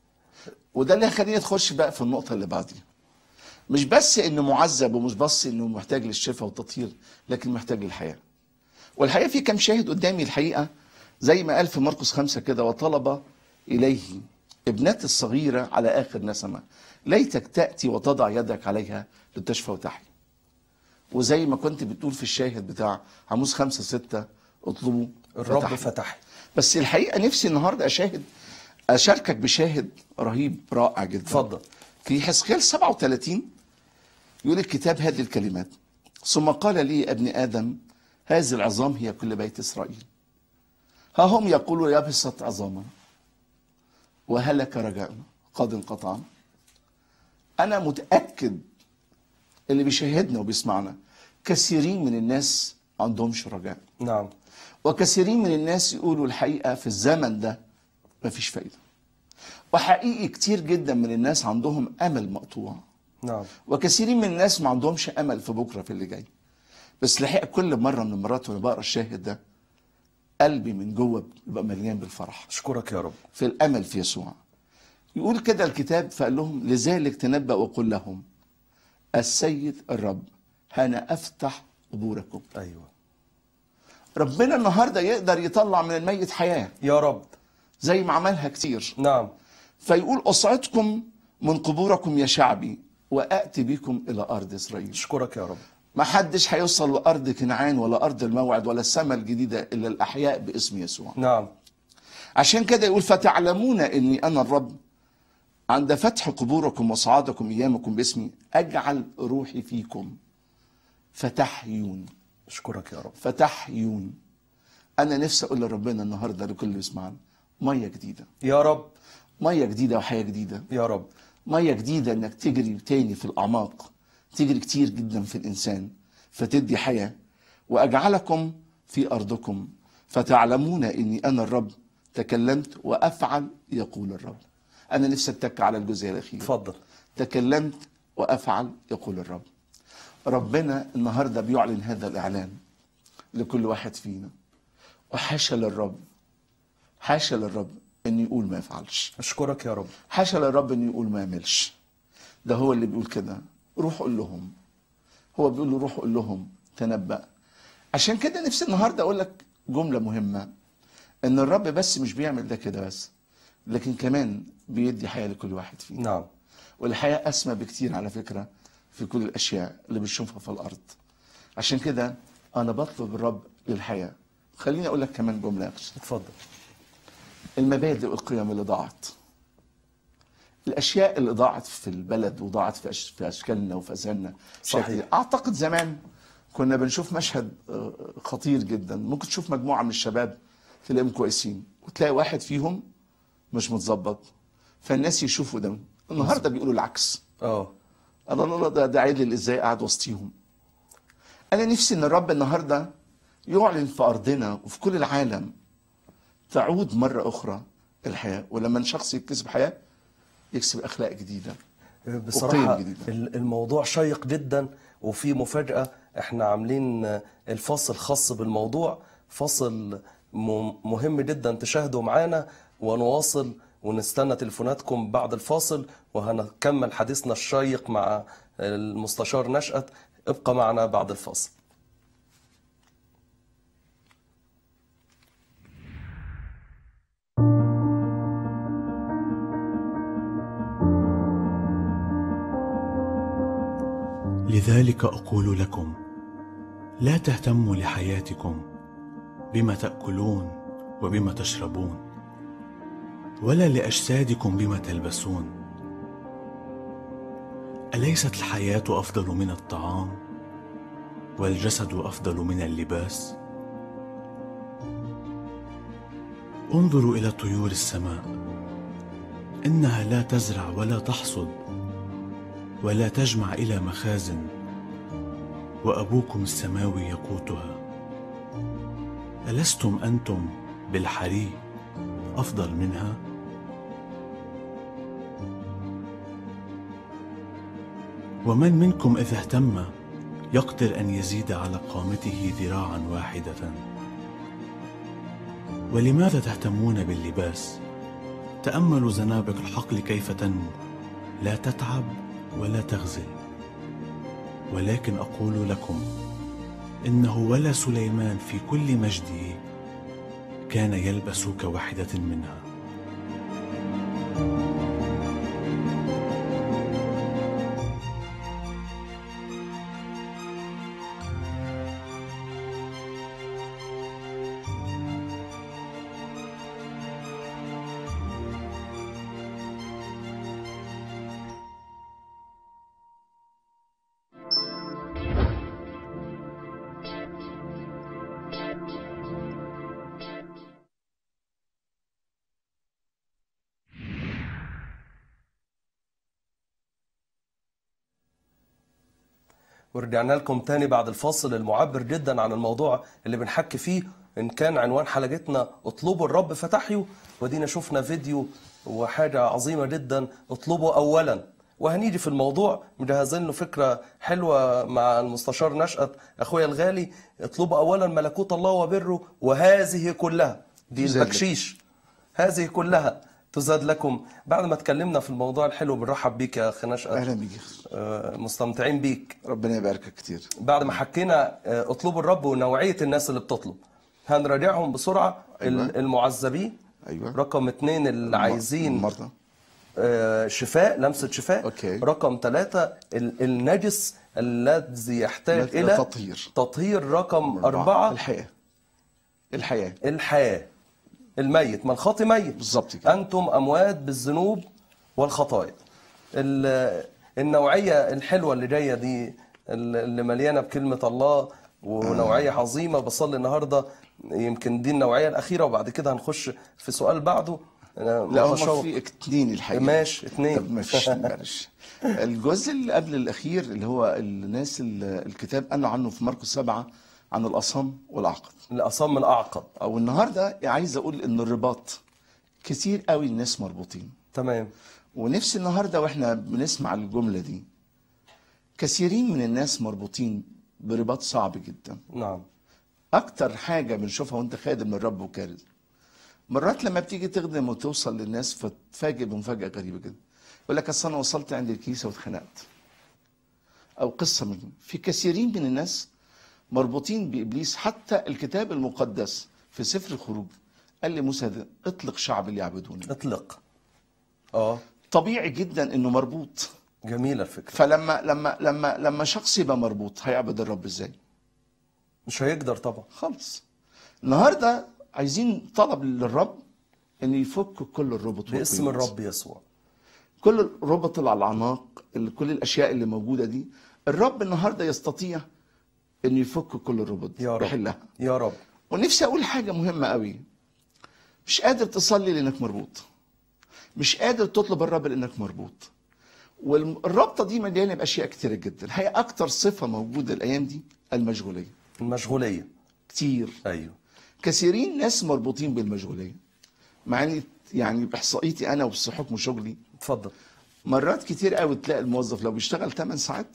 [SPEAKER 3] وده اللي هيخلينا نخش بقى في النقطه اللي بعديها مش بس انه معذب ومش بس انه محتاج للشفاء والتطهير لكن محتاج للحياه والحقيقه في كم شاهد قدامي الحقيقه زي ما قال في مرقس خمسة كده وطلب إليه ابنتي الصغيرة على آخر نسمة ليتك تأتي وتضع يدك عليها لتشفى وتحيا وزي ما كنت بتقول في الشاهد بتاع عموس خمسة ستة اطلبوا
[SPEAKER 2] الرب
[SPEAKER 3] فتحيا.
[SPEAKER 2] فتح
[SPEAKER 3] بس الحقيقه نفسي النهارده اشاهد اشاركك بشاهد رهيب رائع جدا
[SPEAKER 2] اتفضل.
[SPEAKER 3] في حزقيال 37 يقول الكتاب هذه الكلمات ثم قال لي يا ابن ادم هذه العظام هي كل بيت اسرائيل ها هم يقولوا يبست عظامنا وهلك رجاؤنا قد انقطعنا انا متاكد اللي بيشاهدنا وبيسمعنا كثيرين من الناس ما عندهمش رجاء
[SPEAKER 2] نعم
[SPEAKER 3] وكثيرين من الناس يقولوا الحقيقه في الزمن ده مفيش فايده وحقيقي كتير جدا من الناس عندهم امل مقطوع
[SPEAKER 2] نعم
[SPEAKER 3] وكثيرين من الناس ما عندهمش امل في بكره في اللي جاي بس الحقيقه كل مره من المرات وانا بقرا الشاهد ده قلبي من جوه بيبقى مليان بالفرح
[SPEAKER 2] اشكرك يا رب
[SPEAKER 3] في الامل في يسوع يقول كده الكتاب فقال لهم لذلك تنبأ وقل لهم السيد الرب انا افتح قبوركم
[SPEAKER 2] ايوه
[SPEAKER 3] ربنا النهارده يقدر يطلع من الميت حياه
[SPEAKER 2] يا رب
[SPEAKER 3] زي ما عملها كتير
[SPEAKER 2] نعم
[SPEAKER 3] فيقول اصعدكم من قبوركم يا شعبي واتي بكم الى ارض اسرائيل
[SPEAKER 2] اشكرك يا رب
[SPEAKER 3] ما حدش هيوصل لارض كنعان ولا ارض الموعد ولا السماء الجديده الا الاحياء باسم يسوع
[SPEAKER 2] نعم
[SPEAKER 3] عشان كده يقول فتعلمون اني انا الرب عند فتح قبوركم وصعادكم ايامكم باسمي اجعل روحي فيكم فتحيون
[SPEAKER 2] اشكرك يا رب
[SPEAKER 3] فتحيون انا نفسي اقول لربنا النهارده لكل اللي بيسمعنا ميه جديده
[SPEAKER 2] يا رب
[SPEAKER 3] ميه جديده وحياه جديده
[SPEAKER 2] يا رب
[SPEAKER 3] ميه جديده انك تجري تاني في الاعماق تجري كتير جدا في الانسان فتدي حياه واجعلكم في ارضكم فتعلمون اني انا الرب تكلمت وافعل يقول الرب انا نفسي اتك على الجزء الاخير
[SPEAKER 2] اتفضل
[SPEAKER 3] تكلمت وافعل يقول الرب ربنا النهارده بيعلن هذا الاعلان لكل واحد فينا وحاشا للرب حاشا للرب انه يقول ما يفعلش
[SPEAKER 2] اشكرك يا رب
[SPEAKER 3] حاشا للرب انه يقول ما يعملش ده هو اللي بيقول كده روح قول لهم هو بيقول له روح قول لهم تنبأ عشان كده نفسي النهارده اقول لك جمله مهمه ان الرب بس مش بيعمل ده كده بس لكن كمان بيدي حياه لكل واحد فينا
[SPEAKER 2] نعم
[SPEAKER 3] والحياة أسمى بكتير على فكرة في كل الأشياء اللي بنشوفها في الأرض عشان كده أنا بطلب الرب للحياة خليني أقول لك كمان جملة يا أخي.
[SPEAKER 2] اتفضل
[SPEAKER 3] المبادئ والقيم اللي ضاعت الأشياء اللي ضاعت في البلد وضاعت في, أش... في أشكالنا وفي أذهاننا
[SPEAKER 2] صحيح.
[SPEAKER 3] بشكل- أعتقد زمان كنا بنشوف مشهد آه، خطير جدا ممكن تشوف مجموعة من الشباب تلاقيهم كويسين وتلاقي واحد فيهم مش متظبط فالناس يشوفوا ده النهارده بيقولوا العكس
[SPEAKER 2] اه
[SPEAKER 3] الله الله ده ده عدل ازاي قاعد وسطيهم انا نفسي ان الرب النهارده يعلن في ارضنا وفي كل العالم تعود مره اخرى الحياه ولما شخص يكتسب حياه يكسب اخلاق جديده
[SPEAKER 2] بصراحة
[SPEAKER 3] وقيم جديدة.
[SPEAKER 2] ال- الموضوع شيق جدا وفي مفاجأة احنا عاملين آه، الفصل خاص بالموضوع فصل م- مهم جدا تشاهدوا معانا ونواصل ونستنى تليفوناتكم بعد الفاصل وهنكمل حديثنا الشيق مع المستشار نشأت ابقى معنا بعد الفاصل
[SPEAKER 4] لذلك اقول لكم لا تهتموا لحياتكم بما تاكلون وبما تشربون ولا لاجسادكم بما تلبسون اليست الحياه افضل من الطعام والجسد افضل من اللباس انظروا الى طيور السماء انها لا تزرع ولا تحصد ولا تجمع الى مخازن وابوكم السماوي يقوتها الستم انتم بالحري افضل منها ومن منكم اذا اهتم يقدر ان يزيد على قامته ذراعا واحده ولماذا تهتمون باللباس تاملوا زنابق الحقل كيف تنمو لا تتعب ولا تغزل ولكن اقول لكم انه ولا سليمان في كل مجده كان يلبس كواحده منها
[SPEAKER 2] ورجعنا لكم تاني بعد الفاصل المعبر جدا عن الموضوع اللي بنحكي فيه ان كان عنوان حلقتنا اطلبوا الرب فتحيوا ودينا شفنا فيديو وحاجة عظيمة جدا اطلبوا اولا وهنيجي في الموضوع مجهزين له فكرة حلوة مع المستشار نشأت اخويا الغالي اطلبوا اولا ملكوت الله وبره وهذه كلها دي
[SPEAKER 3] تزاد لك.
[SPEAKER 2] البكشيش هذه كلها تزاد لكم بعد ما اتكلمنا في الموضوع الحلو بنرحب بيك يا اخي نشأت
[SPEAKER 3] اهلا بيك
[SPEAKER 2] آه، مستمتعين بيك
[SPEAKER 3] ربنا يباركك كتير
[SPEAKER 2] بعد ما حكينا آه، اطلبوا الرب ونوعية الناس اللي بتطلب هنراجعهم بسرعة
[SPEAKER 3] أيوة.
[SPEAKER 2] ال- المعذبين
[SPEAKER 3] أيوة.
[SPEAKER 2] رقم اتنين اللي عايزين
[SPEAKER 3] المرضى
[SPEAKER 2] آه، شفاء لمسة شفاء
[SPEAKER 3] أوكي.
[SPEAKER 2] رقم ثلاثة ال- النجس الذي يحتاج
[SPEAKER 3] إلى
[SPEAKER 2] إلى
[SPEAKER 3] تطهير.
[SPEAKER 2] تطهير رقم أربعة
[SPEAKER 3] الحياه الحياه
[SPEAKER 2] الحياة الميت ما الخاطي ميت
[SPEAKER 3] بالظبط كده.
[SPEAKER 2] أنتم أموات بالذنوب والخطايا ال- النوعية الحلوة اللي جاية دي ال- اللي مليانة بكلمة الله ونوعية عظيمة بصلي النهاردة يمكن دي النوعية الأخيرة وبعد كده هنخش في سؤال بعده أنا
[SPEAKER 3] لا هم
[SPEAKER 2] متشوق.
[SPEAKER 3] في اتنين الحقيقه
[SPEAKER 2] ماشي، اتنين.
[SPEAKER 3] طب ما فيش معلش الجزء اللي قبل الاخير اللي هو الناس اللي الكتاب قال عنه في مرقس سبعة عن الاصم والعقد
[SPEAKER 2] الأصم الأعقد
[SPEAKER 3] او النهارده عايز اقول ان الرباط كتير قوي الناس مربوطين
[SPEAKER 2] تمام
[SPEAKER 3] ونفسي النهارده واحنا بنسمع الجمله دي كثيرين من الناس مربوطين برباط صعب جدا
[SPEAKER 2] نعم
[SPEAKER 3] اكتر حاجه بنشوفها وانت خادم للرب وكارز مرات لما بتيجي تخدم وتوصل للناس فتفاجئ بمفاجاه غريبه جدا يقول لك اصل انا وصلت عند الكنيسه واتخنقت او قصه من في كثيرين من الناس مربوطين بابليس حتى الكتاب المقدس في سفر الخروج قال لموسى ده اطلق شعب اللي يعبدوني
[SPEAKER 2] اطلق اه
[SPEAKER 3] طبيعي جدا انه مربوط
[SPEAKER 2] جميلة الفكرة
[SPEAKER 3] فلما لما لما لما شخص يبقى مربوط هيعبد الرب ازاي
[SPEAKER 2] مش هيقدر طبعا
[SPEAKER 3] خالص النهارده عايزين طلب للرب ان يفك كل الربط
[SPEAKER 2] باسم
[SPEAKER 3] والقيود.
[SPEAKER 2] الرب يسوع
[SPEAKER 3] كل الربط اللي على الاعناق اللي- كل الاشياء اللي موجوده دي الرب النهارده يستطيع ان يفك كل الربط دي
[SPEAKER 2] يا رب
[SPEAKER 3] يحلها
[SPEAKER 2] يا رب
[SPEAKER 3] ونفسي اقول حاجه مهمه قوي مش قادر تصلي لانك مربوط مش قادر تطلب الرب لانك مربوط والرابطه دي مليانه باشياء كتيره جدا هي اكتر صفه موجوده الايام دي المشغوليه
[SPEAKER 2] المشغولية
[SPEAKER 3] كتير
[SPEAKER 2] أيوه
[SPEAKER 3] كثيرين ناس مربوطين بالمشغوليه مع اني يعني باحصائيتي انا وبس حكم شغلي
[SPEAKER 2] اتفضل
[SPEAKER 3] مرات كتير قوي تلاقي الموظف لو بيشتغل 8 ساعات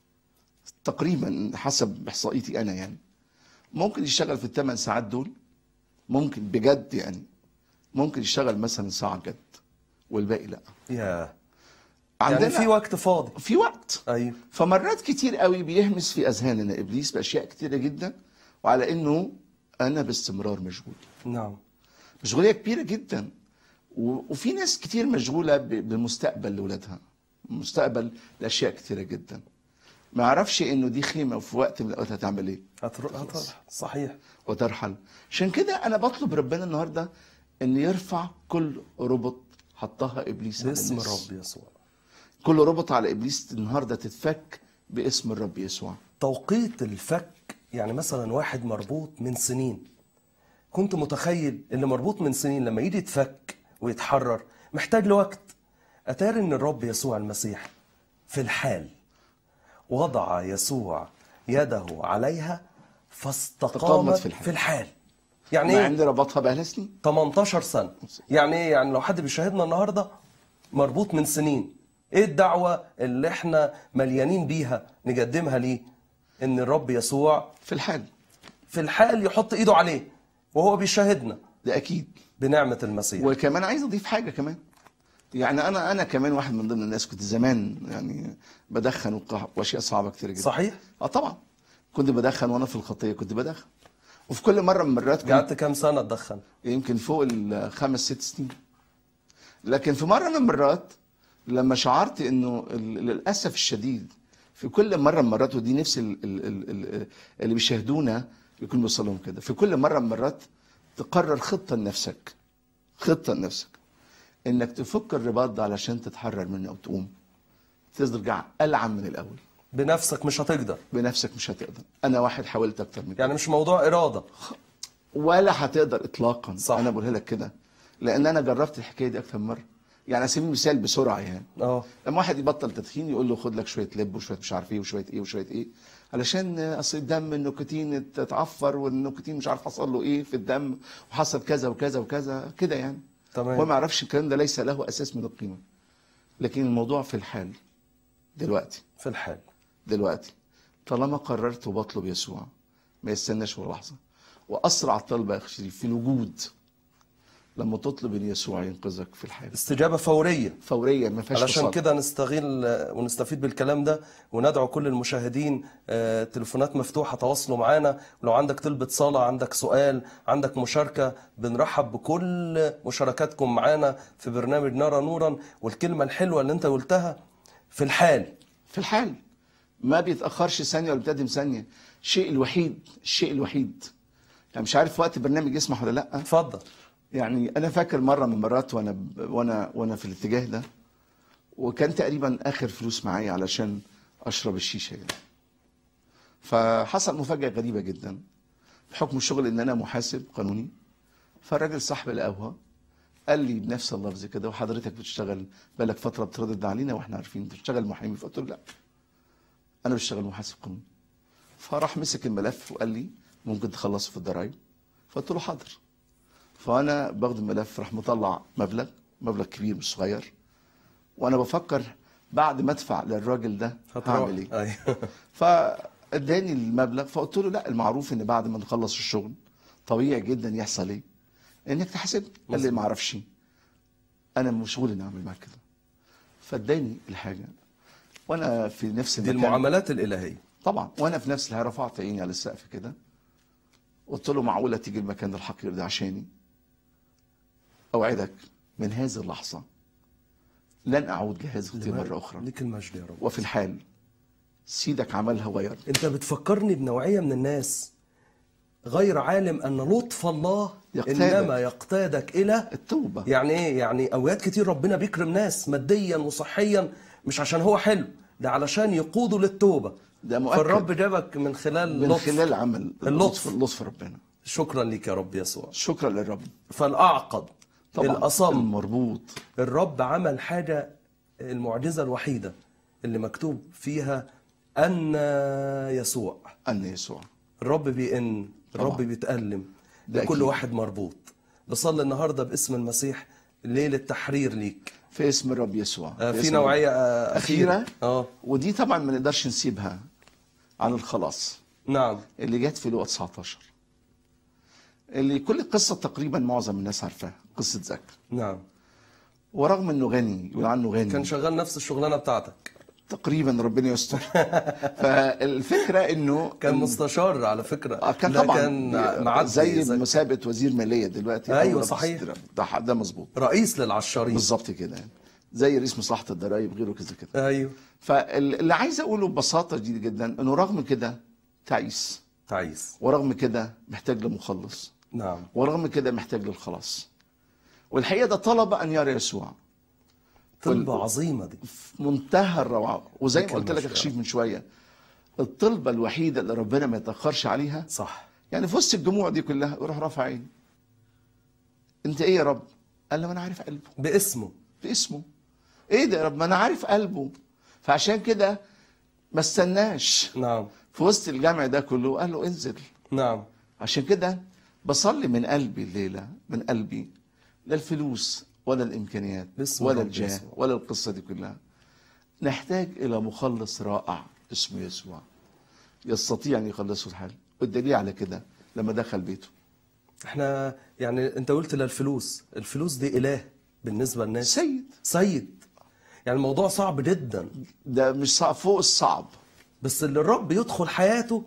[SPEAKER 3] تقريبا حسب احصائيتي انا يعني ممكن يشتغل في الثمان ساعات دول ممكن بجد يعني ممكن يشتغل مثلا ساعه جد والباقي لا
[SPEAKER 2] يا
[SPEAKER 3] عندنا
[SPEAKER 2] يعني في وقت فاضي
[SPEAKER 3] في وقت
[SPEAKER 2] أيوه
[SPEAKER 3] فمرات كتير قوي بيهمس في اذهاننا ابليس باشياء كتيره جدا وعلى انه انا باستمرار مشغول
[SPEAKER 2] نعم
[SPEAKER 3] مشغوليه كبيره جدا و- وفي ناس كتير مشغوله ب- بالمستقبل لاولادها مستقبل لاشياء كتيره جدا ما يعرفش انه دي خيمه وفي وقت من الاوقات هتعمل ايه
[SPEAKER 2] هتروح هتروح صحيح
[SPEAKER 3] وترحل عشان كده انا بطلب ربنا النهارده ان يرفع كل ربط حطها ابليس على
[SPEAKER 2] باسم
[SPEAKER 3] الناس.
[SPEAKER 2] الرب يسوع
[SPEAKER 3] كل ربط على ابليس النهارده تتفك باسم الرب يسوع
[SPEAKER 2] توقيت الفك يعني مثلا واحد مربوط من سنين كنت متخيل اللي مربوط من سنين لما يجي يتفك ويتحرر محتاج لوقت أتاري إن الرب يسوع المسيح في الحال وضع يسوع يده عليها فاستقامت
[SPEAKER 3] استقامت في الحال.
[SPEAKER 2] في الحال يعني
[SPEAKER 3] مع
[SPEAKER 2] ايه
[SPEAKER 3] ان ربطها بقى سنين
[SPEAKER 2] 18 سنة يعني ايه يعني لو حد بيشاهدنا النهاردة مربوط من سنين ايه الدعوة اللي احنا مليانين بيها نقدمها ليه ان الرب يسوع
[SPEAKER 3] في الحال
[SPEAKER 2] في الحال يحط ايده عليه وهو بيشاهدنا
[SPEAKER 3] ده اكيد
[SPEAKER 2] بنعمة المسيح
[SPEAKER 3] وكمان عايز اضيف حاجه كمان يعني انا انا كمان واحد من ضمن الناس كنت زمان يعني بدخن وق- واشياء صعبه كتير جدا
[SPEAKER 2] صحيح
[SPEAKER 3] اه طبعا كنت بدخن وانا في الخطيه كنت بدخن وفي كل مره من المرات كنت
[SPEAKER 2] قعدت كام سنة تدخن
[SPEAKER 3] يمكن فوق الخمس ست سنين لكن في مره من المرات لما شعرت انه ال- للاسف الشديد في كل مره من المرات ودي نفس ال- ال- ال- ال- اللي بيشاهدونا يكون بيوصل لهم كده في كل مره من المرات تقرر خطه لنفسك خطه لنفسك انك تفك الرباط ده علشان تتحرر منه او تقوم ترجع العن من الاول
[SPEAKER 2] بنفسك مش هتقدر
[SPEAKER 3] بنفسك مش هتقدر انا واحد حاولت اكتر من كده
[SPEAKER 2] يعني مش موضوع إرادة
[SPEAKER 3] ولا هتقدر اطلاقا
[SPEAKER 2] صح.
[SPEAKER 3] انا بقولها لك كده لان انا جربت الحكايه دي اكتر من مره يعني على سبيل المثال بسرعه يعني
[SPEAKER 2] اه
[SPEAKER 3] لما واحد يبطل تدخين يقول له خد لك شويه لب وشويه مش عارف ايه وشويه ايه وشويه ايه علشان اصل الدم النيكوتين اتعفر والنيكوتين مش عارف حصل له ايه في الدم وحصل كذا وكذا وكذا كده يعني
[SPEAKER 2] تمام.
[SPEAKER 3] هو ما يعرفش الكلام ده ليس له اساس من القيمه لكن الموضوع في الحال دلوقتي
[SPEAKER 2] في الحال
[SPEAKER 3] دلوقتي طالما قررت وبطلب يسوع ما يستناش ولا لحظه واسرع طلبه يا اخي شريف في الوجود لما تطلب ان يسوع ينقذك في الحال
[SPEAKER 2] استجابة فورية
[SPEAKER 3] فوريا ما فيهاش
[SPEAKER 2] علشان
[SPEAKER 3] فصال.
[SPEAKER 2] كده نستغل آه، ونستفيد بالكلام ده وندعو كل المشاهدين آه، تليفونات مفتوحة تواصلوا معانا ولو عندك طلبة صلاة عندك سؤال عندك مشاركة بنرحب بكل مشاركاتكم معانا في برنامج نرى نورا والكلمة الحلوة اللي انت قلتها في الحال
[SPEAKER 3] في الحال ما بيتاخرش ثانيه ولا بيتقدم ثانيه الشيء الوحيد الشيء الوحيد يعني مش عارف وقت البرنامج يسمح ولا لا
[SPEAKER 2] اتفضل
[SPEAKER 3] يعني انا فاكر مره من المرات وانا ب- وانا وانا في الاتجاه ده وكان تقريبا اخر فلوس معايا علشان اشرب الشيشه يعني فحصل مفاجاه غريبه جدا بحكم الشغل ان انا محاسب قانوني فالراجل صاحب القهوه قال لي بنفس اللفظ كده وحضرتك بتشتغل بقالك فتره بتردد علينا واحنا عارفين انت بتشتغل محامي فقلت له لا انا بشتغل محاسب قانوني فراح مسك الملف وقال لي ممكن تخلصه في الضرايب فقلت له حاضر فانا باخد الملف راح مطلع مبلغ مبلغ كبير مش صغير وانا بفكر بعد ما ادفع للراجل ده
[SPEAKER 2] هتروح.
[SPEAKER 3] هعمل ايه
[SPEAKER 2] ايوه
[SPEAKER 3] فاداني المبلغ فقلت له لا المعروف ان بعد ما نخلص الشغل طبيعي جدا يحصل ايه انك تحاسبني قال لي ما اعرفش انا مشغول اني اعمل معاك كده فاداني الحاجه وانا في نفس
[SPEAKER 2] دي
[SPEAKER 3] المكان
[SPEAKER 2] المعاملات الإلهية
[SPEAKER 3] طبعا وانا في نفس الحال رفعت عيني على السقف كده قلت له معقوله تيجي المكان الحقير ده عشاني اوعدك من هذه اللحظه لن اعود لهذه الخطيه مره اخرى
[SPEAKER 2] ليك المجد يا رب
[SPEAKER 3] وفي الحال سيدك عملها وغير
[SPEAKER 2] انت بتفكرني بنوعية من الناس غير عالم ان لطف الله
[SPEAKER 3] يقتادك.
[SPEAKER 2] انما يقتادك الى
[SPEAKER 3] التوبه
[SPEAKER 2] يعني ايه يعني اوقات كتير ربنا بيكرم ناس ماديا وصحيا مش عشان هو حلو ده علشان يقودوا للتوبه
[SPEAKER 3] ده مؤكد.
[SPEAKER 2] فالرب جابك من خلال
[SPEAKER 3] من
[SPEAKER 2] لطف
[SPEAKER 3] خلال عمل
[SPEAKER 2] اللطف.
[SPEAKER 3] اللطف ربنا
[SPEAKER 2] شكرا لك يا رب يسوع
[SPEAKER 3] شكرا للرب
[SPEAKER 2] فالاعقد
[SPEAKER 3] طبعا
[SPEAKER 2] الاصم
[SPEAKER 3] المربوط
[SPEAKER 2] الرب عمل حاجه المعجزه الوحيده اللي مكتوب فيها ان يسوع
[SPEAKER 3] ان يسوع
[SPEAKER 2] الرب بيئن الرب
[SPEAKER 3] طبعا.
[SPEAKER 2] بيتألم
[SPEAKER 3] ده
[SPEAKER 2] لكل
[SPEAKER 3] أكيد.
[SPEAKER 2] واحد مربوط بصلي النهارده باسم المسيح ليله تحرير ليك
[SPEAKER 3] في اسم الرب يسوع
[SPEAKER 2] آه، في
[SPEAKER 3] اسم
[SPEAKER 2] نوعيه
[SPEAKER 3] الرب.
[SPEAKER 2] آه،
[SPEAKER 3] اخيره
[SPEAKER 2] اه
[SPEAKER 3] ودي طبعا ما نقدرش نسيبها عن الخلاص
[SPEAKER 2] نعم
[SPEAKER 3] اللي جت في لوقا 19 اللي كل القصه تقريبا معظم الناس عارفاها قصه زكا
[SPEAKER 2] نعم
[SPEAKER 3] ورغم انه غني يقول عنه غني
[SPEAKER 2] كان شغال نفس الشغلانه بتاعتك
[SPEAKER 3] تقريبا ربنا يستر فالفكره انه
[SPEAKER 2] كان مستشار على فكره
[SPEAKER 3] آه كان
[SPEAKER 2] لا
[SPEAKER 3] طبعا
[SPEAKER 2] كان معدي
[SPEAKER 3] زي
[SPEAKER 2] زي
[SPEAKER 3] مسابقه وزير ماليه دلوقتي
[SPEAKER 2] أيوة
[SPEAKER 3] أو رئيس
[SPEAKER 2] صحيح.
[SPEAKER 3] الضرائب. ده ده مظبوط
[SPEAKER 2] رئيس للعشارين
[SPEAKER 3] بالظبط كده يعني زي رئيس مصلحه الضرائب غيره كذا كده
[SPEAKER 2] ايوه
[SPEAKER 3] فاللي عايز اقوله ببساطه شديده جدا انه رغم كده تعيس
[SPEAKER 2] تعيس
[SPEAKER 3] ورغم كده محتاج لمخلص
[SPEAKER 2] نعم
[SPEAKER 3] ورغم كده محتاج للخلاص والحقيقه ده طلب ان يرى يسوع
[SPEAKER 2] طلبه عظيمه دي
[SPEAKER 3] في منتهى الروعه وزي ما
[SPEAKER 2] لك
[SPEAKER 3] قلت لك
[SPEAKER 2] المشكلة.
[SPEAKER 3] يا شريف من شويه الطلبه الوحيده اللي ربنا ما يتاخرش عليها
[SPEAKER 2] صح
[SPEAKER 3] يعني في وسط الجموع دي كلها يروح رافع عيني انت ايه يا رب قال له ما انا عارف قلبه
[SPEAKER 2] باسمه
[SPEAKER 3] باسمه ايه ده يا رب ما انا عارف قلبه فعشان كده ما استناش
[SPEAKER 2] نعم
[SPEAKER 3] في وسط الجمع ده كله قال له انزل
[SPEAKER 2] نعم
[SPEAKER 3] عشان كده بصلي من قلبي الليله من قلبي لا الفلوس ولا الامكانيات
[SPEAKER 2] باسم
[SPEAKER 3] ولا
[SPEAKER 2] الرب
[SPEAKER 3] الجاه
[SPEAKER 2] يسوع.
[SPEAKER 3] ولا القصه دي كلها نحتاج الى مخلص رائع اسمه يسوع يستطيع ان يخلصه الحال والدليل على كده لما دخل بيته
[SPEAKER 2] احنا يعني انت قلت للفلوس الفلوس دي اله بالنسبه للناس
[SPEAKER 3] سيد
[SPEAKER 2] سيد يعني الموضوع صعب جدا
[SPEAKER 3] ده مش صعب فوق الصعب
[SPEAKER 2] بس اللي الرب يدخل حياته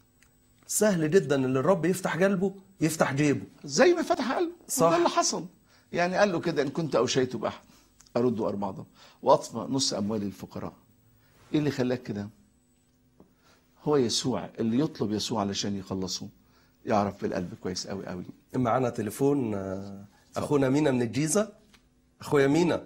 [SPEAKER 2] سهل جدا اللي الرب يفتح قلبه يفتح جيبه
[SPEAKER 3] زي ما فتح قلبه
[SPEAKER 2] صح.
[SPEAKER 3] ده اللي حصل يعني قال له كده ان كنت اوشيت باحد ارد اربعه واطفى نص اموال الفقراء ايه اللي خلاك كده هو يسوع اللي يطلب يسوع علشان يخلصه يعرف بالقلب كويس قوي قوي
[SPEAKER 2] معانا تليفون آه، اخونا مينا من الجيزه اخويا مينا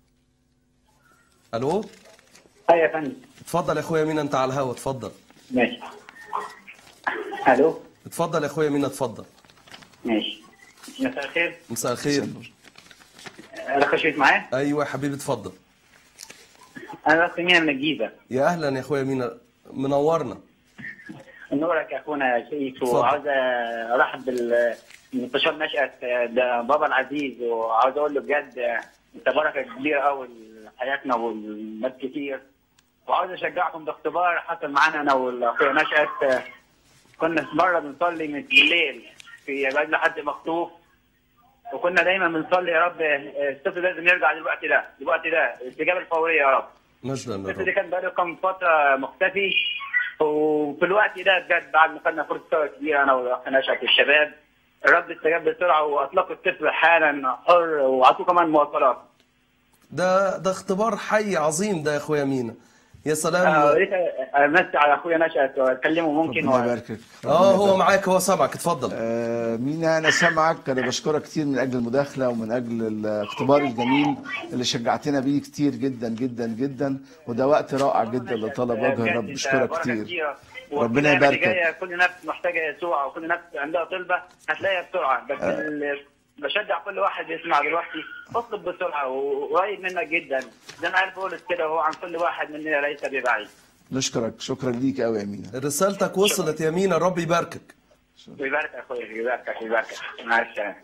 [SPEAKER 2] الو
[SPEAKER 5] ايوه يا فندم
[SPEAKER 2] اتفضل يا اخويا مينا انت على الهوا اتفضل
[SPEAKER 5] ماشي الو
[SPEAKER 2] اتفضل يا اخويا مينا اتفضل
[SPEAKER 5] ماشي مساء الخير
[SPEAKER 2] مساء الخير
[SPEAKER 5] آه، الاخ شريف معايا
[SPEAKER 2] ايوه يا حبيبي اتفضل
[SPEAKER 5] انا بس مينا من الجيزه
[SPEAKER 2] يا اهلا يا اخويا مينا منورنا
[SPEAKER 5] نورك يا اخونا يا شريف
[SPEAKER 2] اتفضل.
[SPEAKER 5] وعاوز ارحب بال منتشر نشأة ده بابا العزيز وعاوز اقول له بجد انت بركه كبيره قوي لحياتنا والناس كتير وعاوز اشجعكم ده اختبار حصل معانا انا والاخويا نشأة كنا في مره بنصلي من بالليل في عباد لحد مخطوف وكنا دايما بنصلي يا رب الطفل لازم يرجع دلوقتي ده دلوقتي ده الاستجابه الفوريه يا رب
[SPEAKER 2] مجدا
[SPEAKER 5] الطفل ده
[SPEAKER 2] للرب
[SPEAKER 5] كان بقاله كام فتره مختفي وفي الوقت ده بجد بعد ما خدنا فرصه كبيره انا والاخ نشأت الشباب الرب استجاب بسرعه واطلق الطفل حالا حر وعطوه كمان مواصلات
[SPEAKER 2] ده ده اختبار حي عظيم ده يا اخويا مينا يا سلام
[SPEAKER 5] آه، يا ريت امسي على اخويا نشأت واكلمه ممكن
[SPEAKER 3] ربنا
[SPEAKER 5] و...
[SPEAKER 3] يباركك
[SPEAKER 2] اه هو معاك هو سامعك اتفضل
[SPEAKER 3] آه، مينا انا سامعك انا بشكرك كتير من اجل المداخله ومن اجل الاختبار الجميل اللي شجعتنا بيه كتير جدا جدا جدا وده وقت رائع جدا لطلب وجه
[SPEAKER 5] بجد
[SPEAKER 3] الرب
[SPEAKER 5] انت
[SPEAKER 3] بشكرك
[SPEAKER 5] بركة
[SPEAKER 3] كتير
[SPEAKER 5] كتيرة.
[SPEAKER 3] ربنا
[SPEAKER 5] وفي الأيام اللي
[SPEAKER 3] يباركك.
[SPEAKER 5] جاية كل نفس محتاجه يسوع وكل نفس عندها طلبه هتلاقيها بسرعه بس ال- بشجع كل واحد يسمع دلوقتي اطلب بسرعه وقريب منك جدا زي ما عارف بولس كده وهو عن كل واحد مننا ليس ببعيد
[SPEAKER 3] نشكرك شكرا ليك قوي يا مينا
[SPEAKER 2] رسالتك وصلت يا مينا الرب يباركك
[SPEAKER 5] ويبارك اخويا يباركك يباركك مع السلامه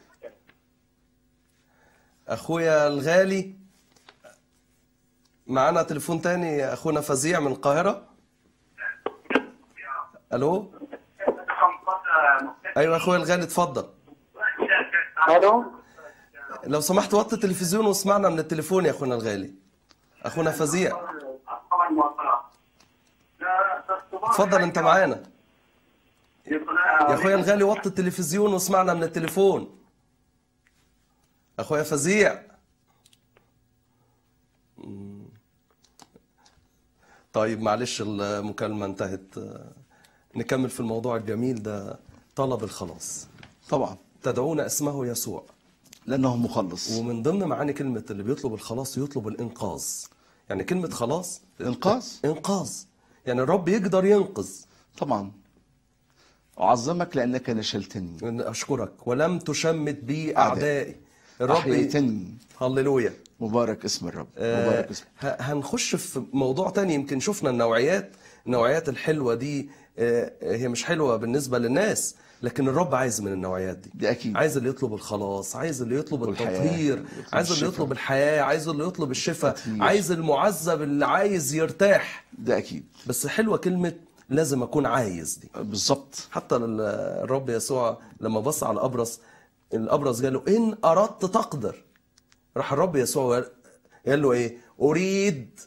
[SPEAKER 2] اخويا الغالي معانا تليفون تاني اخونا فزيع من القاهره الو ايوه اخويا الغالي اتفضل
[SPEAKER 5] الو
[SPEAKER 2] لو سمحت وطي التلفزيون واسمعنا من التليفون يا اخونا الغالي اخونا فزيع اتفضل انت معانا يا اخويا الغالي وطي التلفزيون واسمعنا من التليفون اخويا فزيع مم. طيب معلش المكالمة انتهت نكمل في الموضوع الجميل ده طلب الخلاص
[SPEAKER 3] طبعا
[SPEAKER 2] تدعون اسمه يسوع
[SPEAKER 3] لانه مخلص
[SPEAKER 2] ومن ضمن معاني كلمة اللي بيطلب الخلاص يطلب الإنقاذ يعني كلمة خلاص
[SPEAKER 3] انقاذ
[SPEAKER 2] إنقاذ يعني الرب يقدر ينقذ
[SPEAKER 3] طبعا اعظمك لانك نشلتني
[SPEAKER 2] أشكرك ولم تشمت بي أعدائي الرب
[SPEAKER 3] احييتني
[SPEAKER 2] هللويا
[SPEAKER 3] مبارك اسم الرب
[SPEAKER 2] آه،
[SPEAKER 3] مبارك اسم
[SPEAKER 2] ه- هنخش في موضوع تاني يمكن شفنا النوعيات النوعيات الحلوة دي آه، هي مش حلوة بالنسبة للناس لكن الرب عايز من النوعيات دي
[SPEAKER 3] دي اكيد
[SPEAKER 2] عايز اللي يطلب الخلاص عايز اللي يطلب
[SPEAKER 3] والحياة،
[SPEAKER 2] التطهير
[SPEAKER 3] يطلب
[SPEAKER 2] عايز اللي
[SPEAKER 3] الشفاء.
[SPEAKER 2] يطلب الحياة عايز اللي يطلب الشفاء
[SPEAKER 3] التطهير.
[SPEAKER 2] عايز المعذب اللي عايز يرتاح
[SPEAKER 3] ده اكيد
[SPEAKER 2] بس حلوة كلمة لازم أكون عايز دي
[SPEAKER 3] بالظبط
[SPEAKER 2] حتى ال- الرب يسوع لما بص على الأبرص الأبرص قال له إن أردت تقدر راح الرب يسوع قال- قال له إيه أريد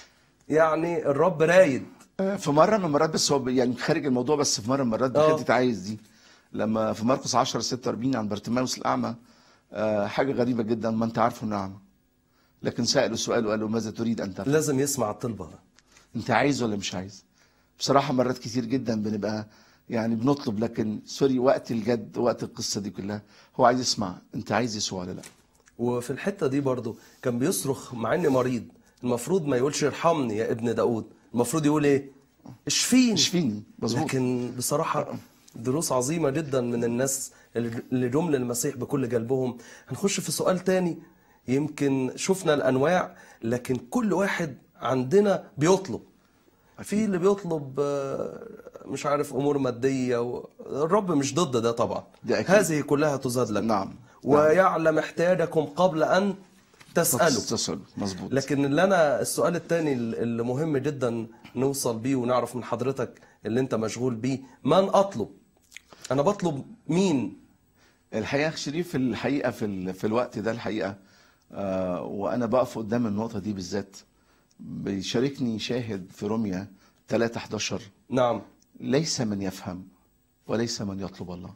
[SPEAKER 2] يعني الرب رايد
[SPEAKER 3] آه، في مره من المرات بس هو يعني خارج الموضوع بس في مره من المرات
[SPEAKER 2] آه.
[SPEAKER 3] بحته عايز دي لما في مرقس 10 46 عن بارتيماوس الاعمى آه، حاجه غريبه جدا ما انت عارفه انه اعمى لكن ساله سؤال وقال له ماذا تريد ان تفعل
[SPEAKER 2] لازم يسمع الطلبة
[SPEAKER 3] انت عايز ولا مش عايز بصراحه مرات كتير جدا بنبقى يعني بنطلب لكن سوري وقت الجد وقت القصه دي كلها هو عايز يسمع انت عايز يسوع ولا لا
[SPEAKER 2] وفي الحتة دي برضو كان بيصرخ مع إني مريض المفروض ما يقولش ارحمني يا ابن داود المفروض يقول إيه اشفيني
[SPEAKER 3] اشفيني مظبوط
[SPEAKER 2] لكن بصراحة دروس عظيمة جدا من الناس اللي جم للمسيح بكل قلبهم هنخش في سؤال تاني يمكن شفنا الأنواع لكن كل واحد عندنا بيطلب في اللي بيطلب آه، مش عارف أمور مادية و- الرب مش ضد ده طبعا
[SPEAKER 3] ده أكيد.
[SPEAKER 2] هذه كلها تزاد لكم
[SPEAKER 3] نعم.
[SPEAKER 2] ويعلم احتياجكم قبل أن تسألوا
[SPEAKER 3] تسأل مظبوط
[SPEAKER 2] لكن اللي انا السؤال الثاني اللي مهم جدا نوصل بيه ونعرف من حضرتك اللي انت مشغول بيه من اطلب انا بطلب مين
[SPEAKER 3] الحقيقه يا شريف الحقيقه في ال... في الوقت ده الحقيقه آه وانا بقف قدام النقطه دي بالذات بيشاركني شاهد في روميا 3 11
[SPEAKER 2] نعم
[SPEAKER 3] ليس من يفهم وليس من يطلب الله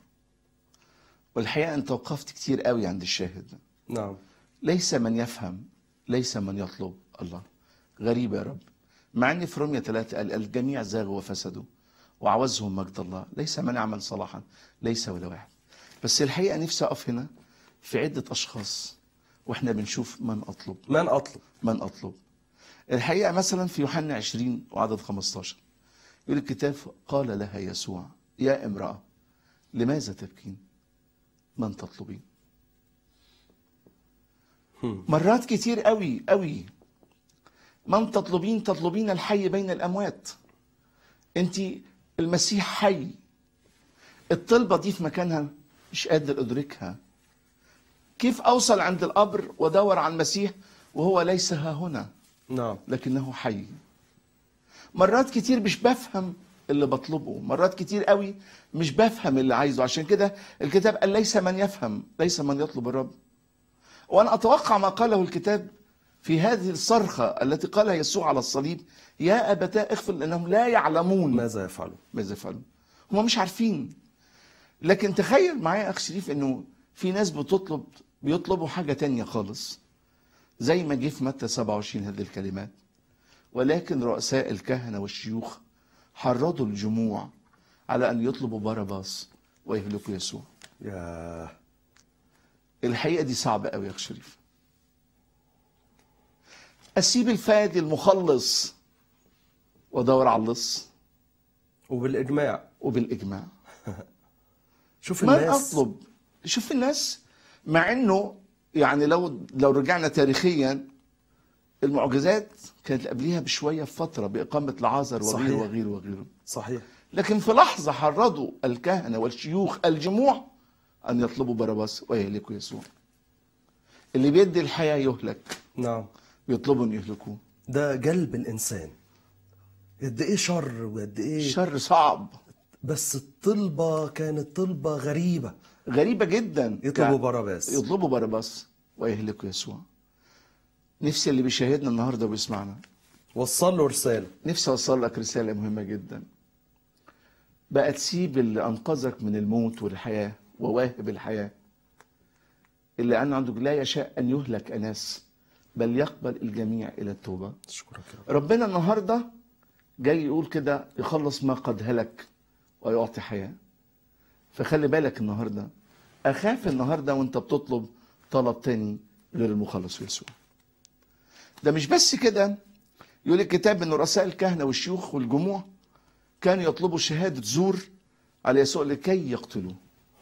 [SPEAKER 3] والحقيقه انت وقفت كتير قوي عند الشاهد ده
[SPEAKER 2] نعم
[SPEAKER 3] ليس من يفهم ليس من يطلب الله غريب يا رب مع ان في روميا 3 قال الجميع زاغوا وفسدوا وعوزهم مجد الله ليس من يعمل صلاحا ليس ولا واحد بس الحقيقه نفسي اقف هنا في عده اشخاص واحنا بنشوف من اطلب
[SPEAKER 2] من اطلب
[SPEAKER 3] من اطلب الحقيقه مثلا في يوحنا 20 وعدد 15 يقول الكتاب قال لها يسوع يا امراه لماذا تبكين من تطلبين مرات كتير قوي قوي من تطلبين تطلبين الحي بين الاموات انت المسيح حي الطلبه دي في مكانها مش قادر ادركها كيف اوصل عند القبر وادور على المسيح وهو ليس ها هنا
[SPEAKER 2] نعم
[SPEAKER 3] لكنه حي مرات كتير مش بفهم اللي بطلبه مرات كتير قوي مش بفهم اللي عايزه عشان كده الكتاب قال ليس من يفهم ليس من يطلب الرب وانا اتوقع ما قاله الكتاب في هذه الصرخة التي قالها يسوع على الصليب يا أبتاء اغفر لأنهم لا يعلمون
[SPEAKER 2] ماذا يفعلون
[SPEAKER 3] ماذا يفعلون هم مش عارفين لكن تخيل معايا أخ شريف أنه في ناس بتطلب بيطلبوا حاجة تانية خالص زي ما جه في متى 27 هذه الكلمات ولكن رؤساء الكهنة والشيوخ حرضوا الجموع على أن يطلبوا باراباس ويهلكوا يسوع
[SPEAKER 2] يا
[SPEAKER 3] الحقيقة دي صعبة قوي يا أخ شريف أسيب الفادي المخلص وأدور على اللص
[SPEAKER 2] وبالإجماع
[SPEAKER 3] وبالإجماع
[SPEAKER 2] شوف
[SPEAKER 3] ما
[SPEAKER 2] الناس
[SPEAKER 3] اطلب شوف الناس مع انه يعني لو لو رجعنا تاريخيا المعجزات كانت قبليها بشويه في فتره باقامه لعازر وغيره
[SPEAKER 2] صحيح.
[SPEAKER 3] وغيره وغيره
[SPEAKER 2] صحيح
[SPEAKER 3] لكن في لحظه حرضوا الكهنه والشيوخ الجموع ان يطلبوا باراباس ويهلكوا يسوع اللي بيدي الحياه يهلك
[SPEAKER 2] نعم
[SPEAKER 3] بيطلبوا ان يهلكوه
[SPEAKER 2] ده قلب الإنسان قد إيه شر وقد إيه
[SPEAKER 3] الشر صعب
[SPEAKER 2] بس الطلبة كانت طلبة غريبة
[SPEAKER 3] غريبه جدا
[SPEAKER 2] يطلبوا
[SPEAKER 3] ك-
[SPEAKER 2] باراباس
[SPEAKER 3] يطلبوا باراباس ويهلكوا يسوع نفسي اللي بيشاهدنا النهارده وبيسمعنا
[SPEAKER 2] وصل له رسالة
[SPEAKER 3] نفسي اوصل لك رساله مهمه جدا بقى تسيب اللي انقذك من الموت والحياه وواهب الحياه اللي انا عندك لا يشاء ان يهلك اناس بل يقبل الجميع الى التوبه
[SPEAKER 2] أشكرك يا رب
[SPEAKER 3] ربنا النهارده جاي يقول كده يخلص ما قد هلك ويعطي حياه فخلي بالك النهارده اخاف النهارده وانت بتطلب طلب تاني غير المخلص يسوع ده مش بس كده يقول الكتاب ان رؤساء الكهنه والشيوخ والجموع كانوا يطلبوا شهاده زور على يسوع لكي يقتلوه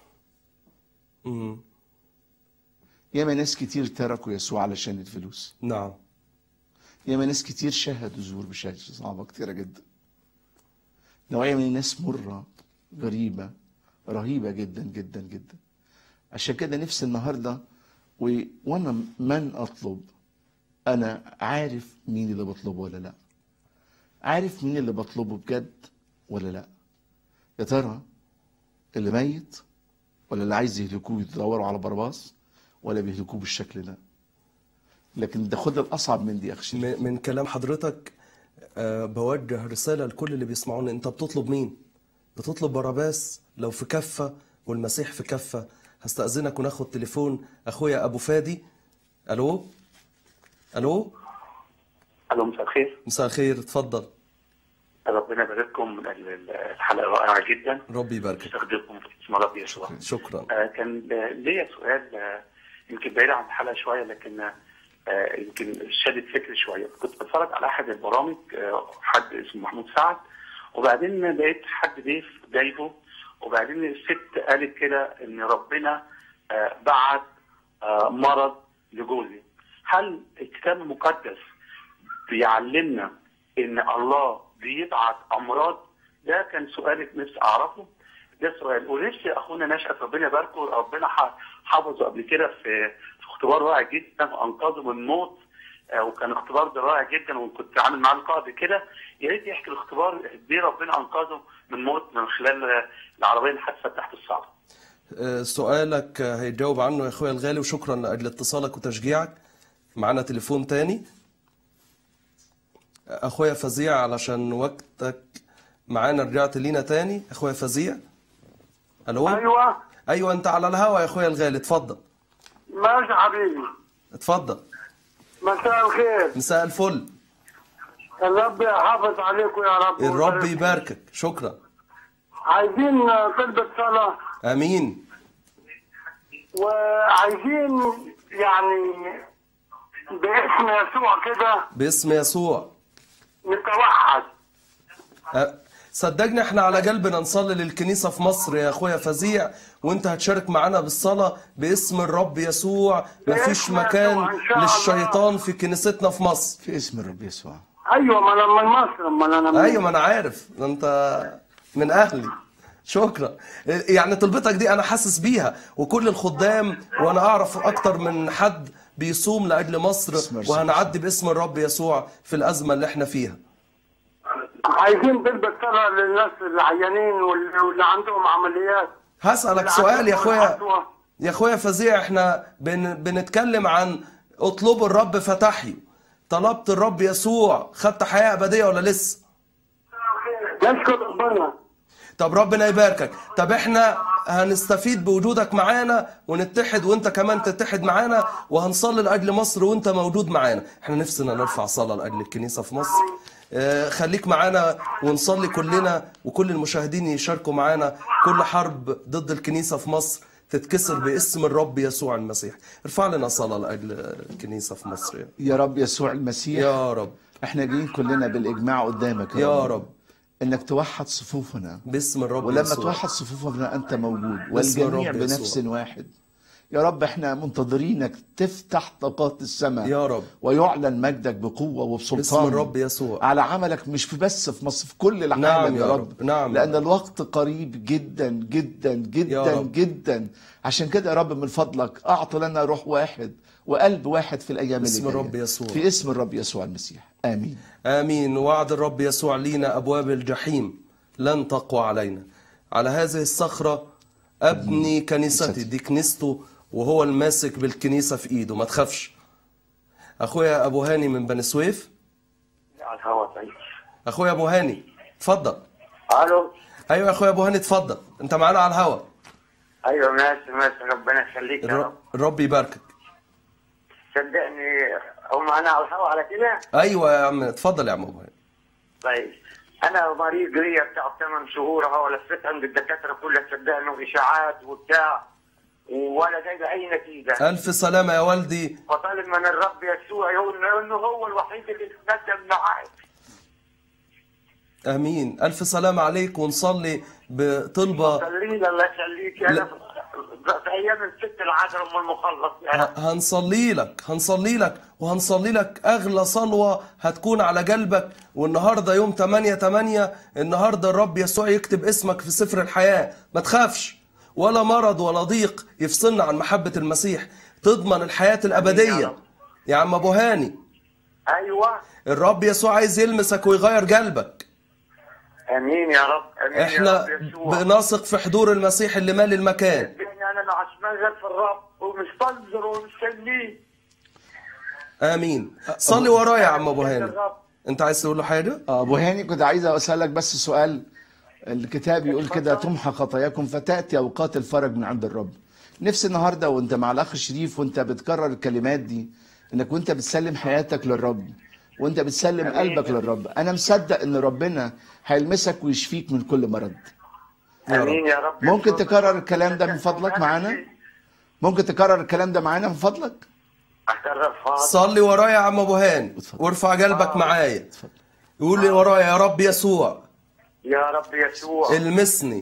[SPEAKER 2] مم.
[SPEAKER 3] ياما ناس كتير تركوا يسوع علشان الفلوس
[SPEAKER 2] نعم
[SPEAKER 3] ياما ناس كتير شهدوا زور بشهادة صعبة كتيرة جدا نوعية من الناس مرة غريبة رهيبة جدا جدا جدا عشان كده نفسي النهاردة و... وانا من اطلب انا عارف مين اللي بطلبه ولا لا عارف مين اللي بطلبه بجد ولا لا يا ترى اللي ميت ولا اللي عايز يهلكوه يدوروا على باراباس ولا بيهلكوه بالشكل ده لكن ده خد الاصعب من دي يا اخي شريف.
[SPEAKER 2] م- من كلام حضرتك آه، بوجه رسالة لكل اللي بيسمعونا انت بتطلب مين بتطلب باراباس لو في كفة والمسيح في كفة هستأذنك وناخد تليفون اخويا ابو فادي الو الو
[SPEAKER 6] الو مساء الخير
[SPEAKER 2] مساء الخير اتفضل
[SPEAKER 6] ربنا يبارككم ال- ال- الحلقه رائعه جدا
[SPEAKER 2] ربي يباركك
[SPEAKER 6] استخدمكم في اسم ربي يسوع
[SPEAKER 2] شكرا
[SPEAKER 6] آه، كان ليا سؤال آه، يمكن بعيد عن الحلقه شويه لكن آه، يمكن شادد فكري شويه كنت بتفرج على احد البرامج آه، حد اسمه محمود سعد وبعدين لقيت حد ضيف جايبه وبعدين الست قالت كده ان ربنا آه، بعت آه، مرض لجوزي هل الكتاب المقدس بيعلمنا ان الله بيبعت امراض ده كان سؤال نفسي اعرفه ده سؤال ونفسي اخونا نشأت ربنا يباركه ربنا ح- حفظه قبل كده في في اختبار رائع جدا وانقذه من الموت آه، وكان اختبار ده رائع جدا وكنت عامل معاه لقاء قبل كده يا ريت يحكي الاختبار قد ايه ربنا انقذه من الموت من خلال آه، العربيه الحادثه تحت الصعب.
[SPEAKER 2] آه، سؤالك آه، هيتجاوب عنه يا اخويا الغالي وشكرا لاجل اتصالك وتشجيعك معانا تليفون تاني اخويا فزيع علشان وقتك معانا رجعت لينا تاني اخويا فزيع الو
[SPEAKER 7] ايوه
[SPEAKER 2] ايوه انت على الهوا يا اخويا الغالي اتفضل
[SPEAKER 7] ماشي حبيبي
[SPEAKER 2] اتفضل
[SPEAKER 7] مساء الخير
[SPEAKER 2] مساء الفل
[SPEAKER 7] الرب يحافظ عليكم يا رب
[SPEAKER 2] الرب
[SPEAKER 7] ويبارك.
[SPEAKER 2] يباركك شكرا
[SPEAKER 7] عايزين طلبة صلاة
[SPEAKER 2] امين
[SPEAKER 7] وعايزين يعني باسم يسوع كده
[SPEAKER 2] باسم يسوع
[SPEAKER 7] نتوحد
[SPEAKER 2] أه، صدقني احنا على قلبنا نصلي للكنيسة في مصر يا اخويا فزيع وانت هتشارك معانا بالصلاة باسم الرب يسوع مفيش
[SPEAKER 7] باسم
[SPEAKER 2] مكان
[SPEAKER 7] يسوع إن شاء الله.
[SPEAKER 2] للشيطان في كنيستنا في مصر
[SPEAKER 3] في اسم الرب يسوع
[SPEAKER 7] ايوه ما انا من مصر ما انا من
[SPEAKER 2] ايوه ما انا عارف ده انت من اهلي شكرا يعني طلبتك دي انا حاسس بيها وكل الخدام وانا اعرف اكتر من حد بيصوم لاجل مصر
[SPEAKER 3] باسم الرب
[SPEAKER 2] وهنعدي باسم الرب يسوع في الازمه اللي احنا فيها
[SPEAKER 7] عايزين تلبس سرعة للناس العيانين واللي, واللي عندهم عمليات
[SPEAKER 2] هسالك
[SPEAKER 7] واللي
[SPEAKER 2] سؤال يا
[SPEAKER 7] عندهم
[SPEAKER 2] اخويا
[SPEAKER 7] العدوى.
[SPEAKER 2] يا اخويا فزيع احنا بن بنتكلم عن اطلبوا الرب فتحيوا طلبت الرب يسوع خدت حياه ابديه ولا لسه
[SPEAKER 7] نشكر ربنا
[SPEAKER 2] طب ربنا يباركك طب احنا هنستفيد بوجودك معانا ونتحد وانت كمان تتحد معانا وهنصلي لاجل مصر وانت موجود معانا احنا نفسنا نرفع صلاه لاجل الكنيسه في مصر اه خليك معانا ونصلي كلنا وكل المشاهدين يشاركوا معانا كل حرب ضد الكنيسه في مصر تتكسر باسم الرب يسوع المسيح ارفع لنا صلاه لاجل الكنيسه في مصر يا-
[SPEAKER 3] يا رب يسوع المسيح
[SPEAKER 2] يا رب
[SPEAKER 3] احنا جايين كلنا بالاجماع قدامك
[SPEAKER 2] يا رب
[SPEAKER 3] انك توحد صفوفنا
[SPEAKER 2] باسم الرب
[SPEAKER 3] ولما
[SPEAKER 2] يسوع
[SPEAKER 3] توحد صفوفنا انت موجود
[SPEAKER 2] باسم
[SPEAKER 3] والجميع
[SPEAKER 2] الرب
[SPEAKER 3] بنفس
[SPEAKER 2] يسوع.
[SPEAKER 3] واحد يا رب احنا منتظرينك تفتح طاقات السماء
[SPEAKER 2] يا رب.
[SPEAKER 3] ويعلن مجدك بقوه وبسلطان
[SPEAKER 2] باسم الرب يسوع
[SPEAKER 3] على عملك مش في بس في مصر في كل العالم
[SPEAKER 2] نعم
[SPEAKER 3] يا
[SPEAKER 2] يا
[SPEAKER 3] رب
[SPEAKER 2] رب، نعم يا
[SPEAKER 3] لان
[SPEAKER 2] رب.
[SPEAKER 3] الوقت قريب جدا جدا جدا
[SPEAKER 2] رب.
[SPEAKER 3] جدا عشان كده يا رب من فضلك اعط لنا روح واحد وقلب واحد في الايام
[SPEAKER 2] باسم
[SPEAKER 3] اللي جاية.
[SPEAKER 2] الرب يسوع.
[SPEAKER 3] في اسم الرب يسوع المسيح امين
[SPEAKER 2] آمين وعد الرب يسوع لينا أبواب الجحيم لن تقوى علينا على هذه الصخرة أبني كنيستي دي كنيسته وهو الماسك بالكنيسة في إيده ما تخافش أخويا أبو هاني من بني سويف
[SPEAKER 6] على الهواء طيب
[SPEAKER 2] أخويا أبو هاني اتفضل
[SPEAKER 6] الو
[SPEAKER 2] أيوة يا أخويا أبو هاني اتفضل أنت معانا على الهوا
[SPEAKER 6] ايوه ماشي ماشي ربنا يخليك يا
[SPEAKER 2] الر-
[SPEAKER 6] رب
[SPEAKER 2] الرب يباركك
[SPEAKER 6] صدقني هم انا على الهواء على كده
[SPEAKER 2] أيوة يا عم اتفضل يا عم أبو هاني
[SPEAKER 6] طيب انا مريض ليا بتاع ثمان شهور اهو لفيت عند الدكاتره كلها صدقني واشاعات وبتاع ولا جايبه اي نتيجه
[SPEAKER 2] ألف سلامة يا والدي
[SPEAKER 6] فطالب من الرب يسوع يقول انه هو الوحيد اللي يتقدم معاك
[SPEAKER 2] آمين ألف سلامة عليك ونصلي بطلبة
[SPEAKER 6] خلينا الله يخليك انا في في ايام الست العذراء ام المخلص يا رب
[SPEAKER 2] ه- هنصلي لك هنصلي لك وهنصلي لك اغلى صلوه هتكون على قلبك والنهارده يوم 8 8 النهارده الرب يسوع يكتب اسمك في سفر الحياه ما تخافش ولا مرض ولا ضيق يفصلنا عن محبه المسيح تضمن الحياه الابديه يا عم ابو هاني
[SPEAKER 6] ايوه
[SPEAKER 2] الرب يسوع عايز يلمسك ويغير قلبك
[SPEAKER 6] امين يا رب امين
[SPEAKER 2] احنا
[SPEAKER 6] يا رب يسوع
[SPEAKER 2] بنثق في حضور المسيح اللي مال المكان
[SPEAKER 6] يعني انا مع غير في الرب ومستنظر ومستنيه
[SPEAKER 2] امين صلي ورايا يا عم ابو هاني
[SPEAKER 6] الرب.
[SPEAKER 2] انت عايز تقول له حاجه
[SPEAKER 3] آه، ابو هاني كنت عايز اسالك بس سؤال الكتاب يقول كده تمحى خطاياكم فتاتي اوقات الفرج من عند الرب نفسي النهارده وانت مع الاخ شريف وانت بتكرر الكلمات دي انك وانت بتسلم حياتك للرب وانت بتسلم قلبك للرب انا مصدق ان ربنا هيلمسك ويشفيك من كل مرض
[SPEAKER 6] امين يا رب
[SPEAKER 3] ممكن
[SPEAKER 6] يسوع.
[SPEAKER 3] تكرر الكلام ده من فضلك معانا ممكن تكرر الكلام ده معانا من فضلك
[SPEAKER 6] اكرر فاضل
[SPEAKER 2] صلي ورايا يا عم ابو هاني
[SPEAKER 3] اتفضل.
[SPEAKER 2] وارفع قلبك معايا يقول لي ورايا يا رب يسوع
[SPEAKER 6] يا رب يسوع
[SPEAKER 2] المسني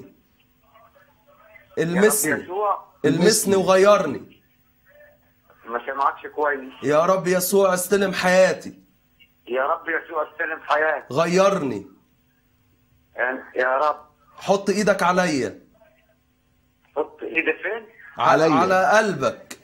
[SPEAKER 6] يا رب
[SPEAKER 2] المسني
[SPEAKER 6] يسوع
[SPEAKER 2] المسني وغيرني
[SPEAKER 6] ما سمعكش كويس
[SPEAKER 2] يا رب يسوع استلم حياتي
[SPEAKER 6] يا رب يسوع استلم حياتي
[SPEAKER 2] غيرني
[SPEAKER 6] يا رب
[SPEAKER 2] حط ايدك عليا
[SPEAKER 6] حط ايدي فين
[SPEAKER 3] عليا.
[SPEAKER 2] على قلبك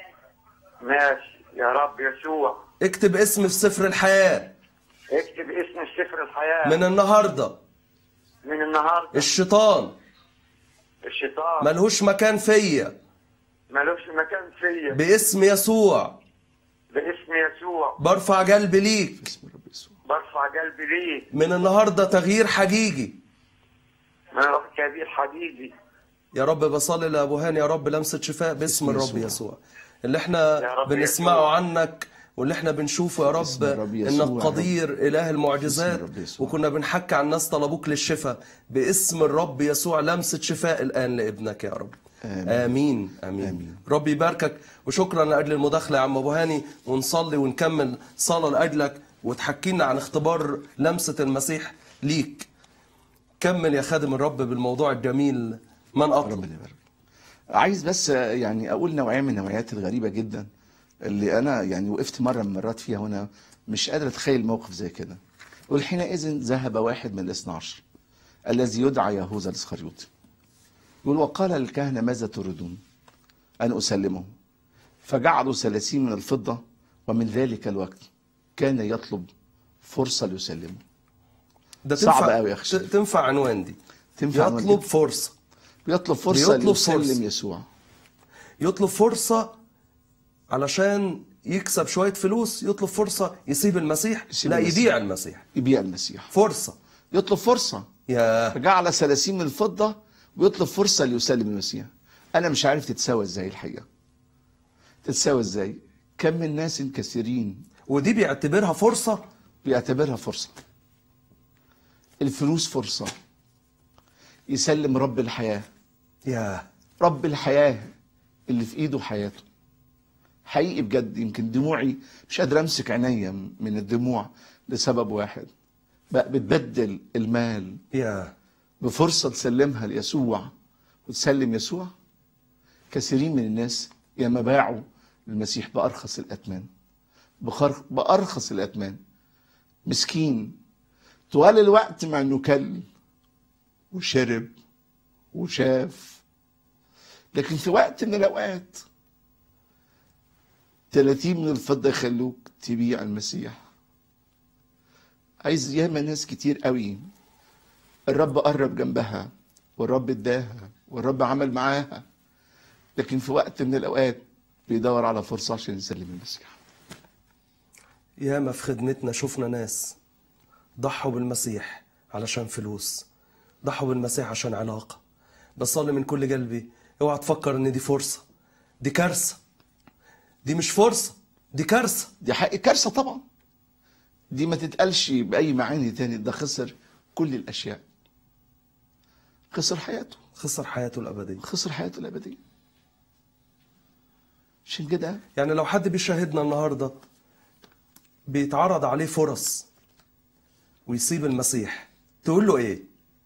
[SPEAKER 6] ماشي يا رب يسوع
[SPEAKER 2] اكتب اسم في سفر الحياة
[SPEAKER 6] اكتب اسم سفر الحياة
[SPEAKER 2] من النهاردة
[SPEAKER 6] من النهارده
[SPEAKER 2] الشيطان
[SPEAKER 6] الشيطان
[SPEAKER 2] ملهوش مكان فيا
[SPEAKER 6] ملوش مكان فيا
[SPEAKER 2] باسم يسوع
[SPEAKER 6] باسم يسوع
[SPEAKER 2] برفع قلبي ليك
[SPEAKER 3] باسم الرب يسوع
[SPEAKER 6] برفع قلبي ليك
[SPEAKER 2] من النهاردة تغيير حقيقي
[SPEAKER 6] من روح كبير حبيبي
[SPEAKER 2] يا رب بصلي لابو هاني يا رب لمسه شفاء باسم الرب
[SPEAKER 3] يسوع.
[SPEAKER 2] يسوع اللي احنا
[SPEAKER 6] يا رب
[SPEAKER 2] بنسمعه
[SPEAKER 6] يسوع.
[SPEAKER 2] عنك واللي احنا بنشوفه يا
[SPEAKER 3] باسم
[SPEAKER 2] رب
[SPEAKER 3] الرب يسوع
[SPEAKER 2] انك
[SPEAKER 3] يا
[SPEAKER 2] قدير اله المعجزات
[SPEAKER 3] باسم الرب يسوع.
[SPEAKER 2] وكنا بنحكي عن ناس طلبوك للشفاء باسم الرب يسوع لمسه شفاء الان لابنك يا رب
[SPEAKER 3] آمين.
[SPEAKER 2] امين امين,
[SPEAKER 3] آمين.
[SPEAKER 2] رب يباركك وشكرا لاجل المداخله يا عم ابو هاني ونصلي ونكمل صلاه لاجلك وتحكي لنا عن اختبار لمسه المسيح ليك كمل يا خادم الرب بالموضوع الجميل من اطلب
[SPEAKER 3] ربنا يبارك عايز بس يعني اقول نوعيه من النوعيات الغريبه جدا اللي انا يعني وقفت مره من المرات فيها وانا مش قادر اتخيل موقف زي كده يقول حينئذ ذهب واحد من الاثنى عشر الذي يدعى يهوذا الاسخريوطي يقول وقال للكهنه ماذا تريدون ان اسلمه فجعلوا ثلاثين من الفضه ومن ذلك الوقت كان يطلب فرصه ليسلمه
[SPEAKER 2] ده
[SPEAKER 3] صعب
[SPEAKER 2] تنفع-
[SPEAKER 3] أوي يا أخي
[SPEAKER 2] ت-
[SPEAKER 3] شريف.
[SPEAKER 2] تنفع عنوان دي
[SPEAKER 3] تنفع عنوان
[SPEAKER 2] يطلب
[SPEAKER 3] دي.
[SPEAKER 2] فرصة
[SPEAKER 3] بيطلب فرصه
[SPEAKER 2] بيطلب
[SPEAKER 3] ليسلم
[SPEAKER 2] فرصة.
[SPEAKER 3] يسوع
[SPEAKER 2] يطلب فرصة علشان يكسب شوية فلوس يطلب فرصة يسيب المسيح
[SPEAKER 3] يسيب
[SPEAKER 2] لا
[SPEAKER 3] المسيح.
[SPEAKER 2] يبيع المسيح
[SPEAKER 3] يبيع المسيح
[SPEAKER 2] فرصة
[SPEAKER 3] يطلب فرصه
[SPEAKER 2] يا
[SPEAKER 3] فجعل ثلاثين من الفضة ويطلب فرصة ليسلم المسيح أنا مش عارف تتساوى إزاي الحقيقة تتساوى إزاي كم من ناس كثيرين
[SPEAKER 2] ودي بيعتبرها فرصة
[SPEAKER 3] بيعتبرها فرصة الفلوس فرصة يسلم رب الحياة
[SPEAKER 2] يا
[SPEAKER 3] رب الحياة اللي في إيده حياته حقيقي بجد يمكن دموعي مش قادر أمسك عينيا من الدموع لسبب واحد بقى بتبدل المال
[SPEAKER 2] يا
[SPEAKER 3] بفرصة تسلمها ليسوع وتسلم يسوع كثيرين من الناس ياما باعوا المسيح بأرخص الأثمان بخر... بأرخص الأثمان مسكين طوال الوقت مع إنه كل وشرب وشاف لكن في وقت من الأوقات 30 من الفضة يخلوك تبيع المسيح عايز ياما ناس كتير قوي الرب قرب جنبها والرب اداها والرب عمل معاها لكن في وقت من الاوقات بيدور على فرصه عشان يسلم المسيح
[SPEAKER 2] ياما في خدمتنا شفنا ناس ضحوا بالمسيح علشان فلوس ضحوا بالمسيح عشان علاقة بصلي من كل قلبي اوعى تفكر ان دي فرصة دي كارثة دي مش فرصة دي كارثة
[SPEAKER 3] دي حق كارثه طبعا دي ما تتقالش باي معاني تاني ده خسر كل الاشياء خسر حياته
[SPEAKER 2] خسر حياته الأبدية
[SPEAKER 3] خسر حياته الابديه عشان كده
[SPEAKER 2] يعني لو حد بيشاهدنا النهاردة بيتعرض عليه فرص ويسيب المسيح تقول له ايه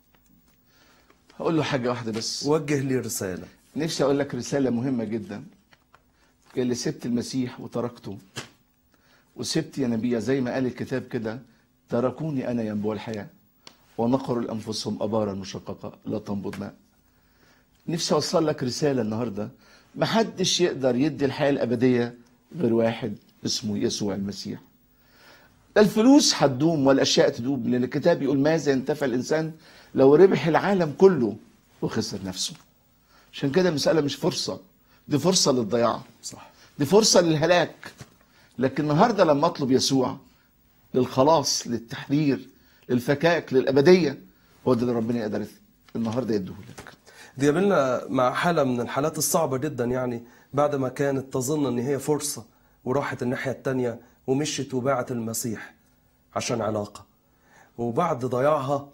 [SPEAKER 3] هقول له حاجه واحده بس
[SPEAKER 2] وجه لي رسالة
[SPEAKER 3] نفسي اقول لك رساله مهمه جدا قال لي سبت المسيح وتركته وسبت يا نبي زي ما قال الكتاب كده تركوني انا ينبوع الحياه ونقروا لانفسهم ابارا مشققه لا تنبض ماء نفسي اوصل لك رساله النهارده محدش يقدر يدي الحياه الابديه غير واحد اسمه يسوع المسيح لا الفلوس هتدوم والاشياء تدوم لان الكتاب يقول ماذا ينتفع الانسان لو ربح العالم كله وخسر نفسه عشان كده المسألة مش فرصة دي فرصة للضياع
[SPEAKER 2] صح
[SPEAKER 3] دي فرصة للهلاك لكن النهاردة لما أطلب يسوع للخلاص للتحرير للفكاك للأبدية هو ده اللي ربنا يقدر النهاردة يديهولك
[SPEAKER 2] دي قابلنا مع حالة من الحالات الصعبة جدا يعني بعد ما كانت تظن ان هي فرصة وراحت الناحية التانية ومشت وباعت المسيح عشان علاقة وبعد ضياعها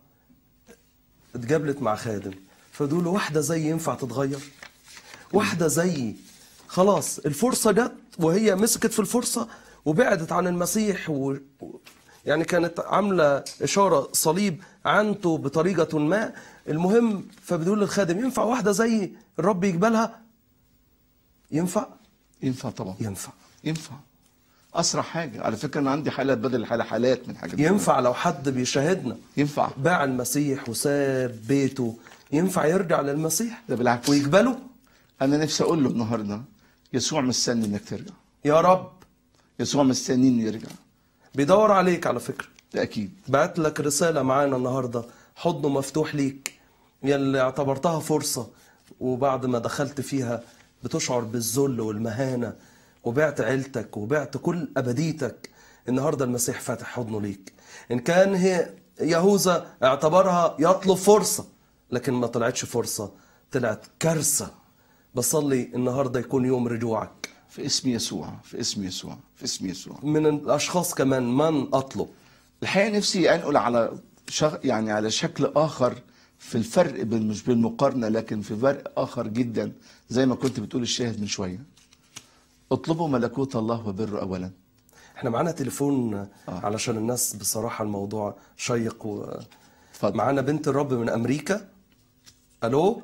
[SPEAKER 2] اتقابلت مع خادم فدول واحدة زي ينفع تتغير واحدة زي خلاص الفرصة جت وهي مسكت في الفرصة وبعدت عن المسيح و... و- يعني كانت عاملة إشارة صليب عنته بطريقة ما المهم فبتقول للخادم ينفع واحدة زي الرب يقبلها ينفع
[SPEAKER 3] ينفع طبعا
[SPEAKER 2] ينفع
[SPEAKER 3] ينفع أسرع حاجة على فكرة أنا عندي حالات بدل الحالة حالات من حاجات
[SPEAKER 2] ينفع لو حد بيشاهدنا
[SPEAKER 3] ينفع
[SPEAKER 2] باع المسيح وساب بيته ينفع يرجع للمسيح
[SPEAKER 3] ده بالعكس
[SPEAKER 2] ويقبله
[SPEAKER 3] أنا نفسي أقول له النهاردة يسوع مستني إنك ترجع
[SPEAKER 2] يا رب
[SPEAKER 3] يسوع مستني إنه يرجع
[SPEAKER 2] بيدور عليك على فكرة
[SPEAKER 3] ده أكيد
[SPEAKER 2] بعت لك رسالة معانا النهاردة حضنه مفتوح ليك يلي اعتبرتها فرصة وبعد ما دخلت فيها بتشعر بالذل والمهانة وبعت عيلتك وبعت كل أبديتك النهاردة المسيح فاتح حضنه ليك إن كان هي يهوذا اعتبرها يطلب فرصة لكن ما طلعتش فرصة طلعت كارثة بصلي النهاردة يكون يوم رجوعك
[SPEAKER 3] في اسم يسوع في اسم يسوع في اسم يسوع
[SPEAKER 2] من الأشخاص كمان من أطلب
[SPEAKER 3] الحقيقه نفسي انقل على شغ... يعني على شكل اخر في الفرق بين مش بالمقارنه لكن في فرق اخر جدا زي ما كنت بتقول الشاهد من شويه اطلبوا ملكوت الله وبره اولا
[SPEAKER 2] احنا معانا تليفون علشان الناس بصراحة الموضوع شيق و...
[SPEAKER 3] اتفضل
[SPEAKER 2] معانا بنت الرب من امريكا الو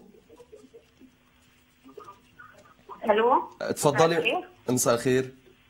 [SPEAKER 8] الو
[SPEAKER 2] اتفضلي
[SPEAKER 8] مساء الخير.
[SPEAKER 2] مساء الخير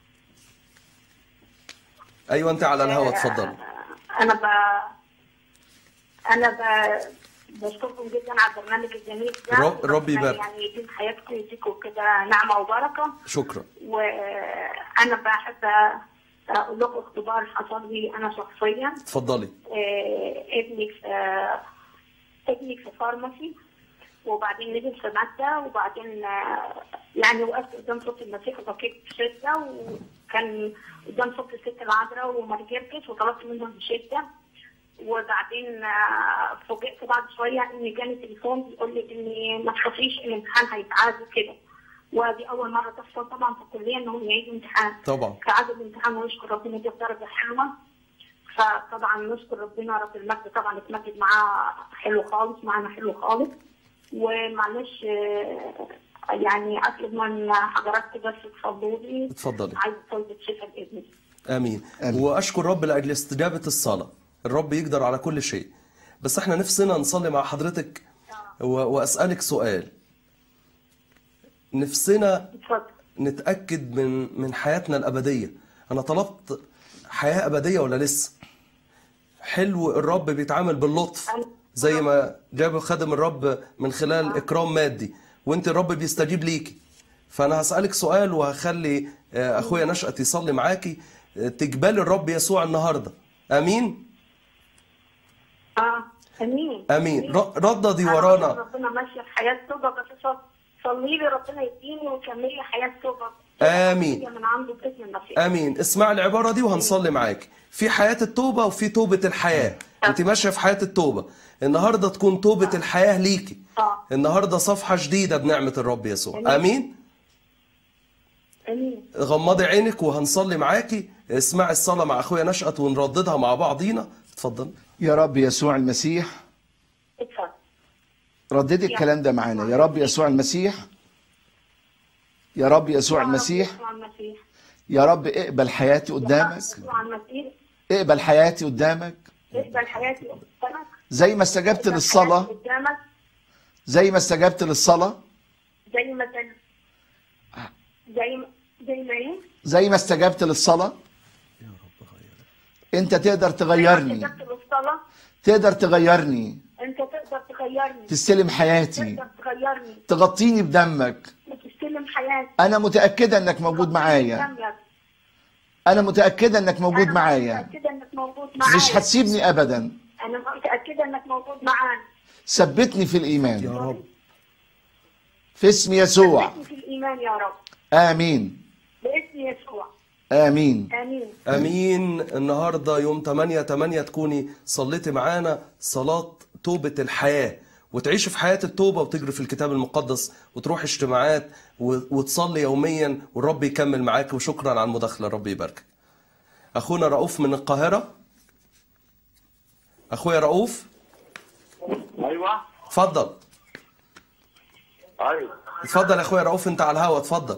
[SPEAKER 2] ايوه انت على الهوا اتفضلي
[SPEAKER 8] انا ب... انا ب... بشكركم جدا على البرنامج الجميل ده
[SPEAKER 2] رب- ربي
[SPEAKER 8] وربنا
[SPEAKER 2] يبارك.
[SPEAKER 8] يعني يديم حياتكم ويديكم كده نعمه وبركه
[SPEAKER 2] شكرا
[SPEAKER 8] وانا بحب اقول لكم اختبار حصل لي انا شخصيا
[SPEAKER 2] اتفضلي
[SPEAKER 8] آه، ابني في آه، ابني في فارماسي وبعدين نزل في مادة وبعدين آه، يعني وقفت قدام صوت المسيح وبكيت بشدة وكان قدام صوت الست العذراء وما رجعتش وطلبت منهم بشدة وبعدين آه، فوجئت بعد شوية إن جاني تليفون بيقول لي إن ما تخافيش الامتحان هيتعاد وكده ودي أول مرة تحصل طبعا في الكلية إنهم يعيدوا امتحان
[SPEAKER 2] طبعا
[SPEAKER 8] فعاد الامتحان ونشكر ربنا جاب درجة حلوة فطبعا نشكر ربنا رب المجد طبعا اتمجد معاه حلو خالص معانا حلو خالص ومعلش آه، يعني اطلب من حضراتكم بس تصلوا لي
[SPEAKER 2] اتفضلي.
[SPEAKER 8] عايز طلبة شفاء بإذن
[SPEAKER 2] امين
[SPEAKER 3] آمين.
[SPEAKER 2] واشكر رب لاجل استجابه الصلاه الرب يقدر على كل شيء بس احنا نفسنا نصلي مع حضرتك و... واسالك سؤال نفسنا
[SPEAKER 8] اتفضل
[SPEAKER 2] نتاكد من من حياتنا الابديه انا طلبت حياه ابديه ولا لسه حلو الرب بيتعامل باللطف زي ما جاب خادم الرب من خلال اكرام مادي وانت الرب بيستجيب ليكي فانا هسالك سؤال وهخلي آه، اخويا نشأت يصلي معاكي آه، تقبلي الرب يسوع النهارده امين
[SPEAKER 8] اه امين
[SPEAKER 2] امين ر- رددي
[SPEAKER 8] أنا
[SPEAKER 2] ورانا
[SPEAKER 8] ربنا ماشيه في حياه توبه بس صل- صلي لي ربنا يديني ويكمل لي حياه توبه
[SPEAKER 2] آمين.
[SPEAKER 8] من عنده باذن المسيح
[SPEAKER 2] امين اسمع العباره دي وهنصلي معاك في حياه التوبه وفي توبه الحياه انت ماشيه في حياه التوبه النهارده تكون توبه الحياه ليكي
[SPEAKER 8] آه.
[SPEAKER 2] النهارده صفحه جديده بنعمه الرب يسوع امين
[SPEAKER 8] امين
[SPEAKER 2] غمضي عينك وهنصلي معاكي اسمعي الصلاه مع اخويا نشأت ونرددها مع بعضينا اتفضل
[SPEAKER 3] يا رب يسوع المسيح
[SPEAKER 8] اتفضل
[SPEAKER 3] رددي الكلام ده معانا يا رب يسوع المسيح يا رب يسوع
[SPEAKER 8] يا رب
[SPEAKER 3] المسيح
[SPEAKER 8] يسوع المسيح
[SPEAKER 3] يا رب اقبل حياتي قدامك
[SPEAKER 8] يسوع المسيح
[SPEAKER 3] اقبل حياتي قدامك
[SPEAKER 8] اقبل حياتي قدامك
[SPEAKER 3] زي ما استجبت
[SPEAKER 8] اقبل
[SPEAKER 3] للصلاة
[SPEAKER 8] حياتي قدامك
[SPEAKER 3] زي ما استجبت للصلاة
[SPEAKER 8] زي ما كان زي ما زي ما ايه؟
[SPEAKER 3] زي ما استجبت للصلاة انت تقدر
[SPEAKER 8] زي ما
[SPEAKER 3] تغيرني
[SPEAKER 8] استجبت للصلاة
[SPEAKER 3] تقدر تغيرني
[SPEAKER 8] انت تقدر تغيرني
[SPEAKER 3] تستلم حياتي
[SPEAKER 8] تقدر تغيرني
[SPEAKER 3] تغطيني بدمك
[SPEAKER 8] وتستلم حياتي
[SPEAKER 3] انا متأكدة انك موجود معايا
[SPEAKER 8] دمك.
[SPEAKER 3] انا متأكدة انك موجود
[SPEAKER 8] أنا
[SPEAKER 3] معايا
[SPEAKER 8] متأكدة انك موجود معايا
[SPEAKER 3] مش هتسيبني ابدا
[SPEAKER 8] انا متأكدة انك موجود معانا
[SPEAKER 3] ثبتني في
[SPEAKER 2] يا
[SPEAKER 3] الايمان
[SPEAKER 2] رب
[SPEAKER 3] في اسم يسوع
[SPEAKER 8] ثبتني في الايمان يا رب
[SPEAKER 3] امين
[SPEAKER 8] باسم يسوع
[SPEAKER 3] امين
[SPEAKER 8] امين
[SPEAKER 2] امين النهارده يوم 8 8 تكوني صليتي معانا صلاه توبه الحياه وتعيشي في حياه التوبه وتجري في الكتاب المقدس وتروحي اجتماعات و- وتصلي يوميا والرب يكمل معاك وشكرا على المداخله الرب يباركك اخونا رؤوف من القاهره اخويا رؤوف
[SPEAKER 6] ايوه
[SPEAKER 2] اتفضل
[SPEAKER 6] ايوه
[SPEAKER 2] اتفضل يا اخويا رؤوف انت على الهوا اتفضل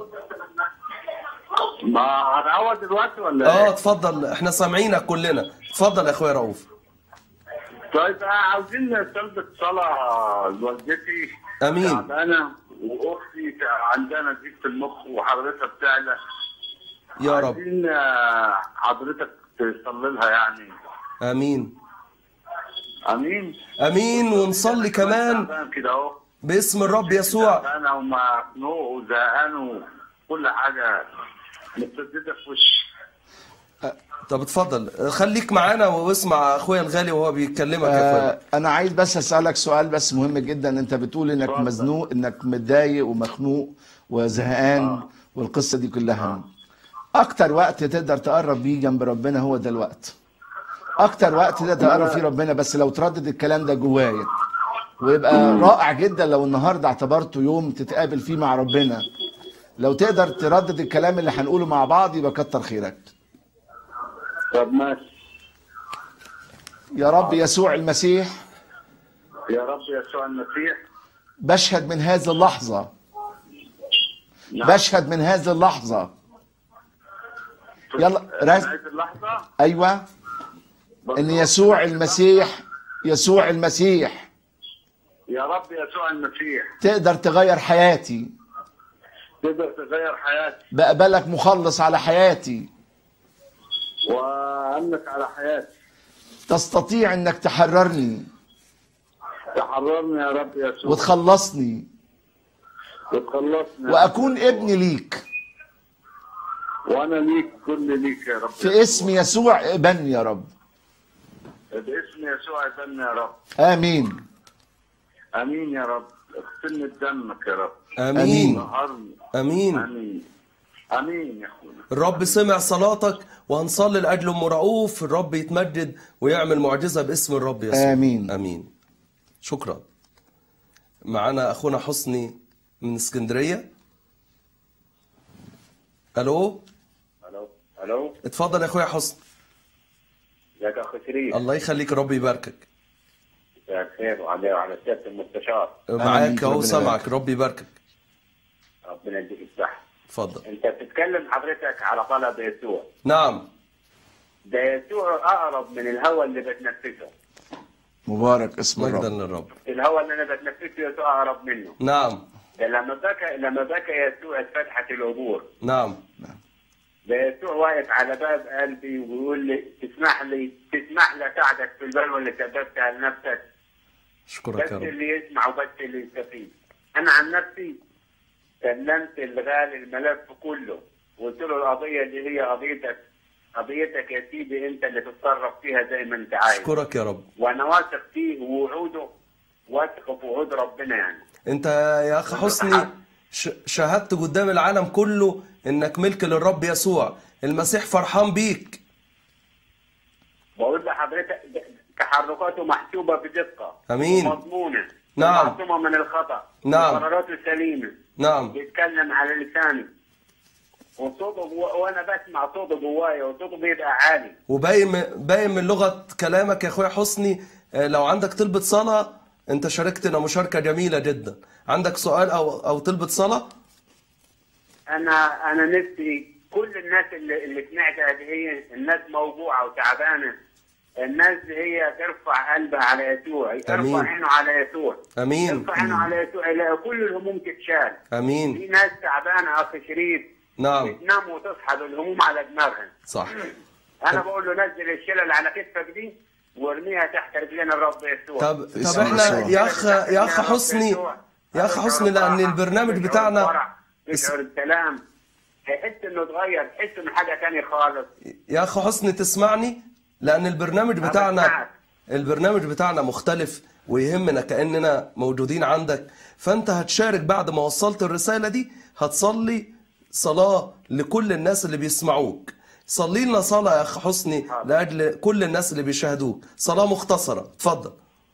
[SPEAKER 6] ما هنعوض دلوقتي ولا
[SPEAKER 2] اه
[SPEAKER 6] ايه؟
[SPEAKER 2] اتفضل احنا سامعينك كلنا اتفضل يا اخويا رؤوف
[SPEAKER 6] طيب آه، عاوزين طلبة صلاة لوالدتي
[SPEAKER 2] امين
[SPEAKER 6] تعبانة واختي عندها نزيف في المخ وحضرتها بتعلى
[SPEAKER 2] يا رب
[SPEAKER 6] عايزين آه، حضرتك تصلي لها يعني
[SPEAKER 2] امين
[SPEAKER 6] امين
[SPEAKER 2] امين ونصلي كمان
[SPEAKER 6] تعبان كده اهو
[SPEAKER 2] باسم الرب يسوع
[SPEAKER 6] تعبانة ومخنوق وزهقان وكل حاجة متسددة في وشي
[SPEAKER 2] طب اتفضل خليك معانا واسمع اخويا الغالي وهو بيكلمك يا اخويا
[SPEAKER 3] آه انا عايز بس اسالك سؤال بس مهم جدا انت بتقول انك
[SPEAKER 6] اتفضل.
[SPEAKER 3] مزنوق انك متضايق ومخنوق وزهقان والقصه دي كلها اكتر وقت تقدر تقرب بيه جنب ربنا هو ده الوقت اكتر وقت تقدر تقرب فيه ربنا بس لو تردد الكلام ده جوايا ويبقى رائع جدا لو النهارده اعتبرته يوم تتقابل فيه مع ربنا لو تقدر تردد الكلام اللي هنقوله مع بعض يبقى كتر خيرك
[SPEAKER 6] طب ماشي
[SPEAKER 3] يا رب يسوع المسيح
[SPEAKER 6] يا رب يسوع المسيح
[SPEAKER 3] بشهد من هذه اللحظه
[SPEAKER 6] نعم.
[SPEAKER 3] بشهد من هذه اللحظه يلا،
[SPEAKER 6] في
[SPEAKER 3] رز-
[SPEAKER 6] نهاية اللحظة
[SPEAKER 3] ايوه ان يسوع المسيح يسوع المسيح
[SPEAKER 9] يا رب يسوع المسيح
[SPEAKER 3] تقدر تغير حياتي
[SPEAKER 9] تقدر تغير حياتي
[SPEAKER 3] بقبلك مخلص على حياتي
[SPEAKER 9] وامنك على حياتي
[SPEAKER 3] تستطيع انك تحررني
[SPEAKER 9] تحررني يا رب يسوع
[SPEAKER 3] وتخلصني
[SPEAKER 9] وتخلصني
[SPEAKER 3] واكون ابن ليك
[SPEAKER 9] وانا ليك كل ليك يا رب
[SPEAKER 3] في اسم يسوع ابن يا رب
[SPEAKER 9] باسم يسوع ابن يا رب
[SPEAKER 3] امين
[SPEAKER 9] امين يا رب اغسلني بدمك يا رب
[SPEAKER 2] امين
[SPEAKER 9] طهرني
[SPEAKER 2] امين
[SPEAKER 9] امين امين يا اخونا
[SPEAKER 2] الرب سمع صلاتك وهنصلي لاجل ام رؤوف الرب يتمجد ويعمل معجزه باسم الرب يسوع
[SPEAKER 3] آمين.
[SPEAKER 2] امين شكرا معانا اخونا حسني من اسكندريه الو
[SPEAKER 9] الو الو
[SPEAKER 2] اتفضل يا اخويا حسني
[SPEAKER 9] ازيك يا اخو شريف
[SPEAKER 2] الله يخليك ربي يباركك
[SPEAKER 9] مساء الخير وعلى وعلى سياده المستشار
[SPEAKER 2] معاك اهو
[SPEAKER 3] ربنا
[SPEAKER 2] سامعك ربي يباركك
[SPEAKER 9] ربنا يديك الصحه
[SPEAKER 2] اتفضل
[SPEAKER 9] انت بتتكلم حضرتك على طلب يسوع
[SPEAKER 2] نعم
[SPEAKER 9] ده يسوع اقرب من الهواء اللي بتنفسه
[SPEAKER 3] مبارك اسم
[SPEAKER 2] مجدا
[SPEAKER 3] الرب
[SPEAKER 2] للرب
[SPEAKER 9] الهواء اللي انا بتنفسه يسوع اقرب منه
[SPEAKER 2] نعم
[SPEAKER 9] ده لما بكى لما بكى يسوع اتفتحت القبور
[SPEAKER 2] نعم
[SPEAKER 9] ده يسوع واقف على باب قلبي وبيقول لي تسمح لي تسمح لي اساعدك في البلوى اللي سببتها لنفسك
[SPEAKER 2] اشكرك
[SPEAKER 9] بس
[SPEAKER 2] يا رب
[SPEAKER 9] اللي يسمع وبس اللي يستفيد انا عن نفسي كلمت الغالي الملف كله وقلت له القضيه دي هي قضيتك قضيتك يا سيدي انت اللي تتصرف فيها زي ما انت عايز
[SPEAKER 2] اشكرك يا رب
[SPEAKER 9] وانا واثق فيه ووعوده واثق في وعود ربنا يعني
[SPEAKER 2] انت يا اخ حسني ش- شهدت قدام العالم كله انك ملك للرب يسوع المسيح فرحان بيك
[SPEAKER 9] بقول لحضرتك ده- تحركاته محسوبه بدقه
[SPEAKER 2] أمين.
[SPEAKER 9] ومضمونه
[SPEAKER 2] نعم.
[SPEAKER 9] معصومه من الخطا
[SPEAKER 2] نعم.
[SPEAKER 9] قراراته سليمه
[SPEAKER 2] نعم
[SPEAKER 9] بيتكلم على لساني وصوته جوا... وانا بسمع صوته جوايا وصوته بيبقى عالي
[SPEAKER 2] وباين من- باين من لغه كلامك يا اخويا حسني آه، لو عندك طلبة صلاة انت شاركتنا مشاركة جميلة جدا عندك سؤال او او طلبة صلاة
[SPEAKER 9] انا انا نفسي كل الناس اللي اللي سمعتها دي هي الناس موجوعه وتعبانه الناس دي هي ترفع قلبها على يسوع
[SPEAKER 2] أمين.
[SPEAKER 9] ترفع عينه على يسوع
[SPEAKER 2] امين
[SPEAKER 9] ترفع عينه على يسوع يلاقي كل الهموم تتشال في
[SPEAKER 2] امين
[SPEAKER 9] ناس تعبانه اخ شريف
[SPEAKER 2] نعم
[SPEAKER 9] بتنام وتصحى الهموم على دماغها
[SPEAKER 2] صح
[SPEAKER 9] انا بقول له نزل الشيله اللي على كتفك دي وارميها تحت رجلين الرب يسوع
[SPEAKER 2] طب طب
[SPEAKER 3] اسم
[SPEAKER 2] احنا
[SPEAKER 3] يسوع.
[SPEAKER 2] يا اخ يا اخ حسني يا اخ حسني لان البرنامج بتاعنا
[SPEAKER 9] يشعر السلام يحس انه اتغير يحس انه حاجه ثانيه خالص
[SPEAKER 2] يا اخ حسني تسمعني لان البرنامج بتاعنا
[SPEAKER 9] بسمعك.
[SPEAKER 2] البرنامج بتاعنا مختلف ويهمنا كاننا موجودين عندك فانت هتشارك بعد ما وصلت الرساله دي هتصلي صلاه لكل الناس اللي بيسمعوك صلي لنا صلاه يا اخ حسني لاجل كل الناس اللي بيشاهدوك صلاه مختصره اتفضل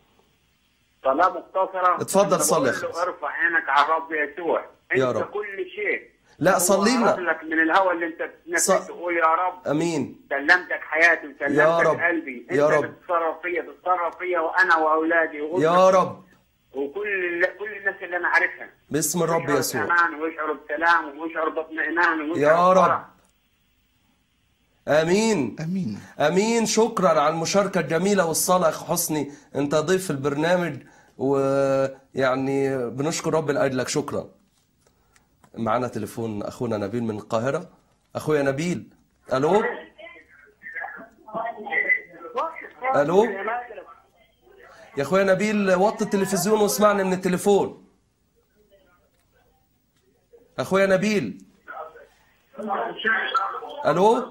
[SPEAKER 9] صلاه مختصره
[SPEAKER 2] اتفضل
[SPEAKER 9] أنا
[SPEAKER 2] صلي يا
[SPEAKER 9] بقول له
[SPEAKER 2] أخي.
[SPEAKER 9] ارفع عينك على الرب يسوع
[SPEAKER 2] يا
[SPEAKER 9] انت
[SPEAKER 2] رب.
[SPEAKER 9] كل شيء
[SPEAKER 2] لا،
[SPEAKER 9] هو
[SPEAKER 2] صلي لنا.
[SPEAKER 9] قرب لك من الهوى اللي انت
[SPEAKER 2] ص-
[SPEAKER 9] بتنفسه تقول يا رب
[SPEAKER 2] امين
[SPEAKER 9] سلمتك حياتي وسلمتك
[SPEAKER 2] يا رب.
[SPEAKER 9] قلبي انت
[SPEAKER 2] يا رب.
[SPEAKER 9] بتتصرف فيا تتصرف فيا وانا واولادي وأمي
[SPEAKER 2] يا رب
[SPEAKER 9] وكل كل الناس اللي انا عارفها
[SPEAKER 2] باسم الرب
[SPEAKER 9] يشعروا
[SPEAKER 2] يسوع
[SPEAKER 9] بأمان ويشعروا بسلام ويشعروا باطمئنان ويشعروا
[SPEAKER 2] يا رب.
[SPEAKER 9] بفرح.
[SPEAKER 2] امين
[SPEAKER 3] امين
[SPEAKER 2] امين شكرا على المشاركه الجميله والصلاه يا اخ حسني انت ضيف في البرنامج ويعني بنشكر رب لاجلك شكرا معانا تليفون اخونا نبيل من القاهره اخويا نبيل الو الو يا اخويا نبيل وطي التلفزيون واسمعني من التليفون اخويا نبيل الو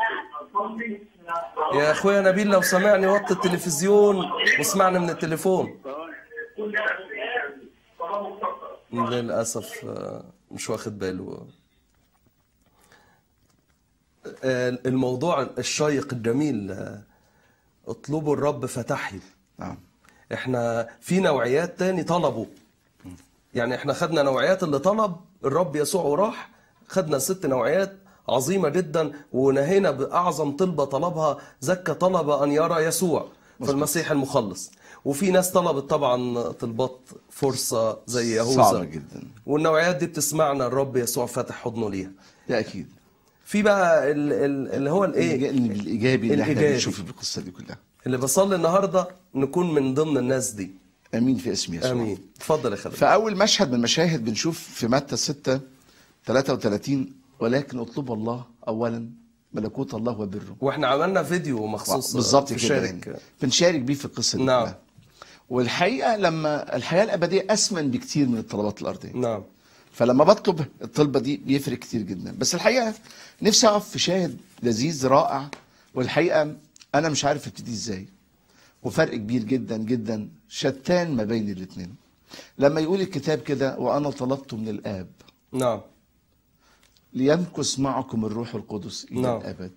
[SPEAKER 2] يا اخويا نبيل لو سمعني وطي التلفزيون واسمعني من التليفون للاسف آه، مش واخد باله آه، الموضوع الشيق الجميل آه، اطلبوا الرب فتحي
[SPEAKER 3] نعم
[SPEAKER 2] احنا في نوعيات تاني طلبوا يعني احنا خدنا نوعيات اللي طلب الرب يسوع وراح خدنا ست نوعيات عظيمة جدا ونهينا بأعظم طلبة طلبها زكى طلب أن يرى يسوع في المسيح المخلص وفي ناس طلبت طبعا طلبات فرصة زي يهوذا
[SPEAKER 3] صعبة جدا
[SPEAKER 2] والنوعيات دي بتسمعنا الرب يسوع فاتح حضنه ليها
[SPEAKER 3] ده اكيد
[SPEAKER 2] في بقى ال- ال- اللي هو الايه
[SPEAKER 3] الجانب الايجابي اللي احنا
[SPEAKER 2] الإيجابي.
[SPEAKER 3] بنشوفه في القصه دي كلها
[SPEAKER 2] اللي بصلي النهارده نكون من ضمن الناس دي
[SPEAKER 3] امين في اسم يسوع
[SPEAKER 2] امين اتفضل يا خالد
[SPEAKER 3] فاول مشهد من المشاهد بنشوف في متى 6 33 ولكن اطلبوا الله اولا ملكوت الله وبره
[SPEAKER 2] واحنا عملنا فيديو مخصوص
[SPEAKER 3] بالظبط كده
[SPEAKER 2] تشارك.
[SPEAKER 3] يعني. بنشارك بيه في القصه دي
[SPEAKER 2] نعم.
[SPEAKER 3] كلها. والحقيقه لما الحياه الابديه اسمن بكتير من الطلبات الارضيه
[SPEAKER 2] نعم
[SPEAKER 3] فلما بطلب الطلبه دي بيفرق كتير جدا بس الحقيقه نفسي اقف في شاهد لذيذ رائع والحقيقه انا مش عارف ابتدي ازاي وفرق كبير جدا جدا شتان ما بين الاثنين لما يقول الكتاب كده وانا طلبت من الاب
[SPEAKER 2] نعم
[SPEAKER 3] ليمكث معكم الروح القدس الى
[SPEAKER 2] نعم.
[SPEAKER 3] الابد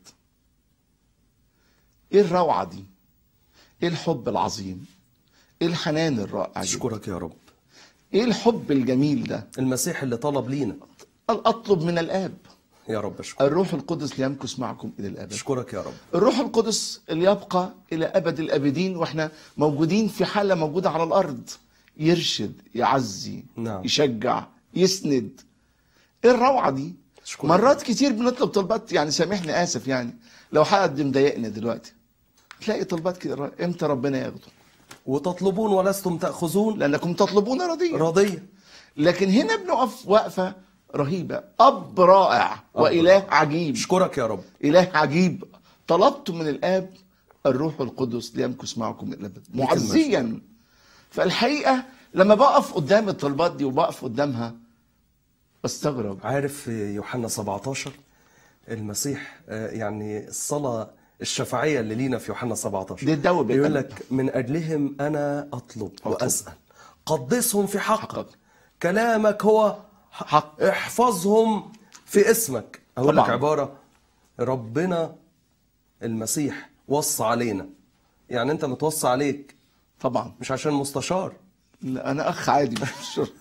[SPEAKER 3] ايه الروعه دي ايه الحب العظيم ايه الحنان الرائع جدا
[SPEAKER 2] اشكرك يا رب
[SPEAKER 3] ايه الحب الجميل ده
[SPEAKER 2] المسيح اللي طلب لينا
[SPEAKER 3] قال اطلب من الاب
[SPEAKER 2] يا رب اشكرك
[SPEAKER 3] الروح القدس ليمكث معكم الى الابد
[SPEAKER 2] اشكرك يا رب
[SPEAKER 3] الروح القدس اللي يبقى الى ابد الابدين واحنا موجودين في حاله موجوده على الارض يرشد يعزي
[SPEAKER 2] نعم.
[SPEAKER 3] يشجع يسند ايه الروعه دي
[SPEAKER 2] أشكرك.
[SPEAKER 3] مرات كتير بنطلب طلبات يعني سامحني اسف يعني لو حد مضايقني دلوقتي تلاقي طلبات كده امتى ربنا ياخده
[SPEAKER 2] وتطلبون ولستم تاخذون
[SPEAKER 3] لانكم تطلبون رضيه
[SPEAKER 2] رضيه
[SPEAKER 3] لكن هنا بنقف وقفه رهيبه اب رائع واله عجيب
[SPEAKER 2] اشكرك يا رب
[SPEAKER 3] إله عجيب طلبت من الآب الروح القدس ليمكث معكم إلى الأبد معزيا فالحقيقة لما بقف قدام الطلبات دي وبقف قدامها بستغرب
[SPEAKER 2] عارف في يوحنا 17 المسيح آه، يعني الصلاة الشفاعية اللي لينا في يوحنا 17
[SPEAKER 3] دي تدوب
[SPEAKER 2] يقول
[SPEAKER 3] القلب.
[SPEAKER 2] لك من أجلهم أنا أطلب وأسأل قدسهم في حقك
[SPEAKER 3] حقك.
[SPEAKER 2] كلامك هو
[SPEAKER 3] حق.
[SPEAKER 2] احفظهم في اسمك أقول لك
[SPEAKER 3] طبعاً.
[SPEAKER 2] عبارة ربنا المسيح وصى علينا يعني أنت متوصى عليك
[SPEAKER 3] طبعا
[SPEAKER 2] مش عشان مستشار
[SPEAKER 3] لا أنا أخ عادي مش شر.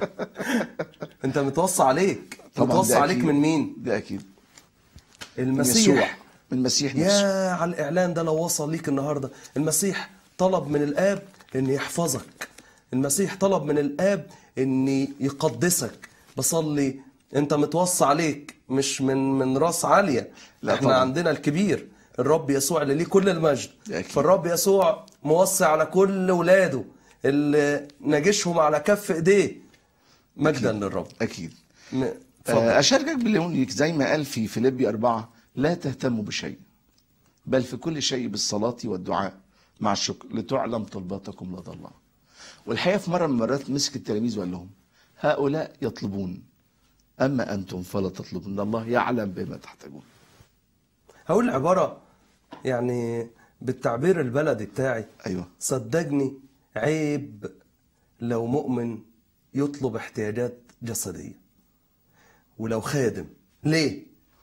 [SPEAKER 2] أنت متوصى عليك
[SPEAKER 3] طبعا
[SPEAKER 2] متوصى
[SPEAKER 3] ده
[SPEAKER 2] عليك
[SPEAKER 3] أكيد.
[SPEAKER 2] من مين؟
[SPEAKER 3] ده أكيد من
[SPEAKER 2] المسيح
[SPEAKER 3] يسوع من المسيح نفسه
[SPEAKER 2] يا على الإعلان ده لو وصل ليك النهاردة المسيح طلب من الآب أن يحفظك المسيح طلب من الآب أن يقدسك بصلي أنت متوصى عليك مش من من راس عالية
[SPEAKER 3] لا
[SPEAKER 2] احنا
[SPEAKER 3] طبعا.
[SPEAKER 2] عندنا الكبير الرب يسوع اللي ليه كل المجد
[SPEAKER 3] ده أكيد.
[SPEAKER 2] فالرب يسوع موصي على كل ولاده اللي ناجشهم على كف ايديه مجدا للرب
[SPEAKER 3] أكيد
[SPEAKER 2] م- اتفضل.
[SPEAKER 3] آه، أشاركك بالليونيك زي ما قال في فيليبي أربعة لا تهتموا بشيء بل في كل شيء بالصلاة والدعاء مع الشكر لتعلم طلباتكم لدى الله والحقيقة في مرة من المرات مسك التلاميذ وقال لهم هؤلاء يطلبون أما أنتم فلا تطلبون الله يعلم بما تحتاجون
[SPEAKER 2] هقول عبارة يعني بالتعبير البلدي بتاعي
[SPEAKER 3] أيوة
[SPEAKER 2] صدقني عيب لو مؤمن يطلب احتياجات جسدية ولو خادم ليه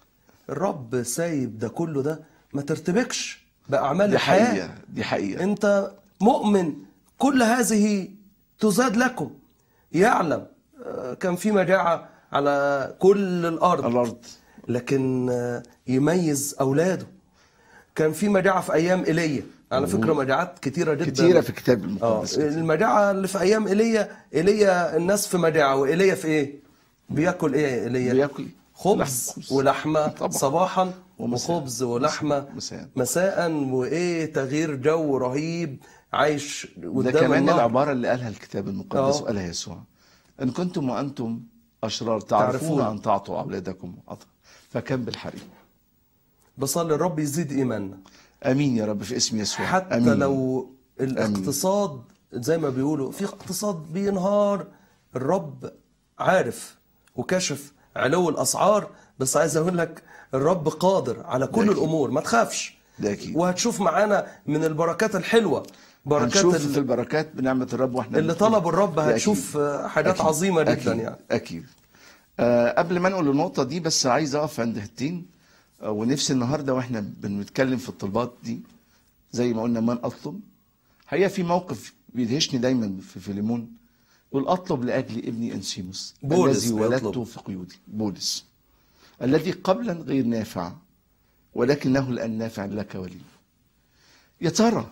[SPEAKER 2] الرب سايب ده كله ده ما ترتبكش بأعمال
[SPEAKER 3] دي
[SPEAKER 2] الحياة
[SPEAKER 3] حقيقة دي حقيقة
[SPEAKER 2] انت مؤمن كل هذه تزاد لكم يعلم آه، كان في مجاعة على كل الأرض
[SPEAKER 3] الأرض
[SPEAKER 2] لكن آه، يميز أولاده كان في مجاعة في أيام إيليا على فكرة مجاعات كتيرة جدا
[SPEAKER 3] كتيرة في الكتاب
[SPEAKER 2] اه
[SPEAKER 3] المقدس كتير.
[SPEAKER 2] المجاعة اللي في أيام إيليا إيليا الناس في مجاعة وإيليا في إيه؟ بياكل إيه إيليا؟
[SPEAKER 3] بياكل
[SPEAKER 2] خبز
[SPEAKER 3] لحم، خبز.
[SPEAKER 2] ولحمة
[SPEAKER 3] طبعا.
[SPEAKER 2] صباحا
[SPEAKER 3] ومساء.
[SPEAKER 2] وخبز ولحمة
[SPEAKER 3] مساء.
[SPEAKER 2] مساء وإيه تغيير جو رهيب عايش
[SPEAKER 3] ده
[SPEAKER 2] قدام
[SPEAKER 3] كمان
[SPEAKER 2] النهر.
[SPEAKER 3] العبارة اللي قالها الكتاب المقدس
[SPEAKER 2] آه.
[SPEAKER 3] وقالها يسوع إن كنتم وأنتم أشرار تعرفون
[SPEAKER 2] تعرفون.
[SPEAKER 3] أن تعطوا أولادكم عطاء فكم بالحريم
[SPEAKER 2] بصلي الرب يزيد إيماننا
[SPEAKER 3] امين يا رب في اسم يسوع
[SPEAKER 2] حتى
[SPEAKER 3] أمين.
[SPEAKER 2] لو الاقتصاد زي ما بيقولوا في اقتصاد بينهار الرب عارف وكشف علو الاسعار بس عايز اقول لك الرب قادر على كل
[SPEAKER 3] أكيد.
[SPEAKER 2] الامور ما تخافش
[SPEAKER 3] ده أكيد.
[SPEAKER 2] وهتشوف معانا من البركات الحلوه بركات
[SPEAKER 3] هنشوف
[SPEAKER 2] ال-
[SPEAKER 3] في البركات بنعمة الرب واحنا
[SPEAKER 2] اللي
[SPEAKER 3] بنتكلم.
[SPEAKER 2] طلبوا الرب
[SPEAKER 3] ده
[SPEAKER 2] هتشوف
[SPEAKER 3] أكيد.
[SPEAKER 2] حاجات
[SPEAKER 3] أكيد.
[SPEAKER 2] عظيمه جدا
[SPEAKER 3] أكيد.
[SPEAKER 2] يعني
[SPEAKER 3] اكيد آه قبل ما انقل النقطة دي بس عايز اقف عند حتتين آه ونفسي النهارده واحنا بنتكلم في الطلبات دي زي ما قلنا من اطلب حقيقة في موقف بيدهشني دايما في فيليمون يقول اطلب لاجل ابني انسيموس
[SPEAKER 2] بولس
[SPEAKER 3] الذي ولدته
[SPEAKER 2] بيطلب.
[SPEAKER 3] في قيودي بولس الذي قبلا غير نافع ولكنه الان نافع لك ولي يا ترى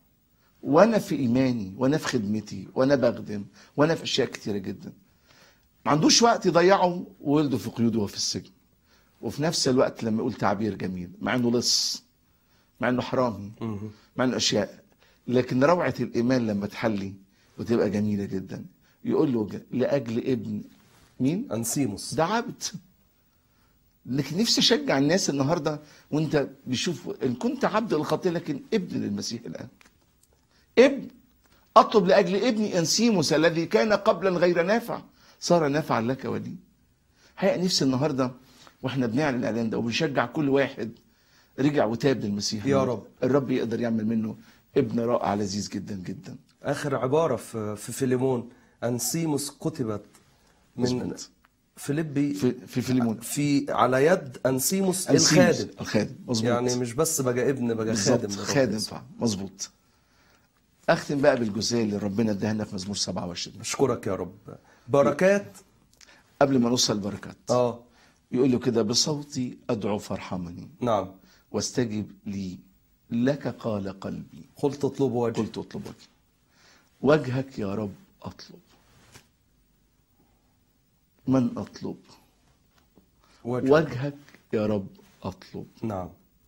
[SPEAKER 3] وانا في ايماني وانا في خدمتي وانا بخدم وانا في اشياء كتيره جدا ما عندوش وقت يضيعه وولده في قيوده وفي السجن وفي نفس الوقت لما يقول تعبير جميل مع انه لص مع انه حرامي مع انه اشياء لكن روعه الايمان لما تحلي وتبقى جميله جدا يقول له ج- لاجل ابن مين
[SPEAKER 2] انسيموس
[SPEAKER 3] ده عبد لكن نفسي اشجع الناس النهارده وانت بيشوف ان كنت عبد للخطيه لكن ابن للمسيح الان ابن اطلب لاجل ابني انسيموس الذي كان قبلا غير نافع صار نافعا لك ولي حقيقه نفسي النهارده واحنا بنعلن الاعلان ده وبنشجع كل واحد رجع وتاب للمسيح
[SPEAKER 2] يا رب.
[SPEAKER 3] الرب يقدر يعمل منه ابن رائع لذيذ جدا جدا
[SPEAKER 2] اخر عباره في في فيليمون انسيموس كتبت من
[SPEAKER 3] مظبوط.
[SPEAKER 2] فيليبي
[SPEAKER 3] في في فيليمون
[SPEAKER 2] في على يد انسيموس
[SPEAKER 3] أنسيموس
[SPEAKER 2] الخادم
[SPEAKER 3] الخادم مظبوط
[SPEAKER 2] يعني مش بس بقى ابن بقى خادم
[SPEAKER 3] بالظبط
[SPEAKER 2] للرب
[SPEAKER 3] خادم
[SPEAKER 2] يسوع.
[SPEAKER 3] فعلا مظبوط اختم بقى بالجزئيه اللي ربنا اداها لنا في مزمور 27
[SPEAKER 2] اشكرك يا رب بركات
[SPEAKER 3] قبل ما نوصل البركات
[SPEAKER 2] اه
[SPEAKER 3] يقول له كده بصوتي ادعو فارحمني
[SPEAKER 2] نعم
[SPEAKER 3] واستجب لي لك قال قلبي
[SPEAKER 2] قلت اطلب وجه
[SPEAKER 3] قلت اطلب وجهي وجهك يا رب اطلب من اطلب
[SPEAKER 2] وجه
[SPEAKER 3] وجهك يا رب اطلب
[SPEAKER 2] نعم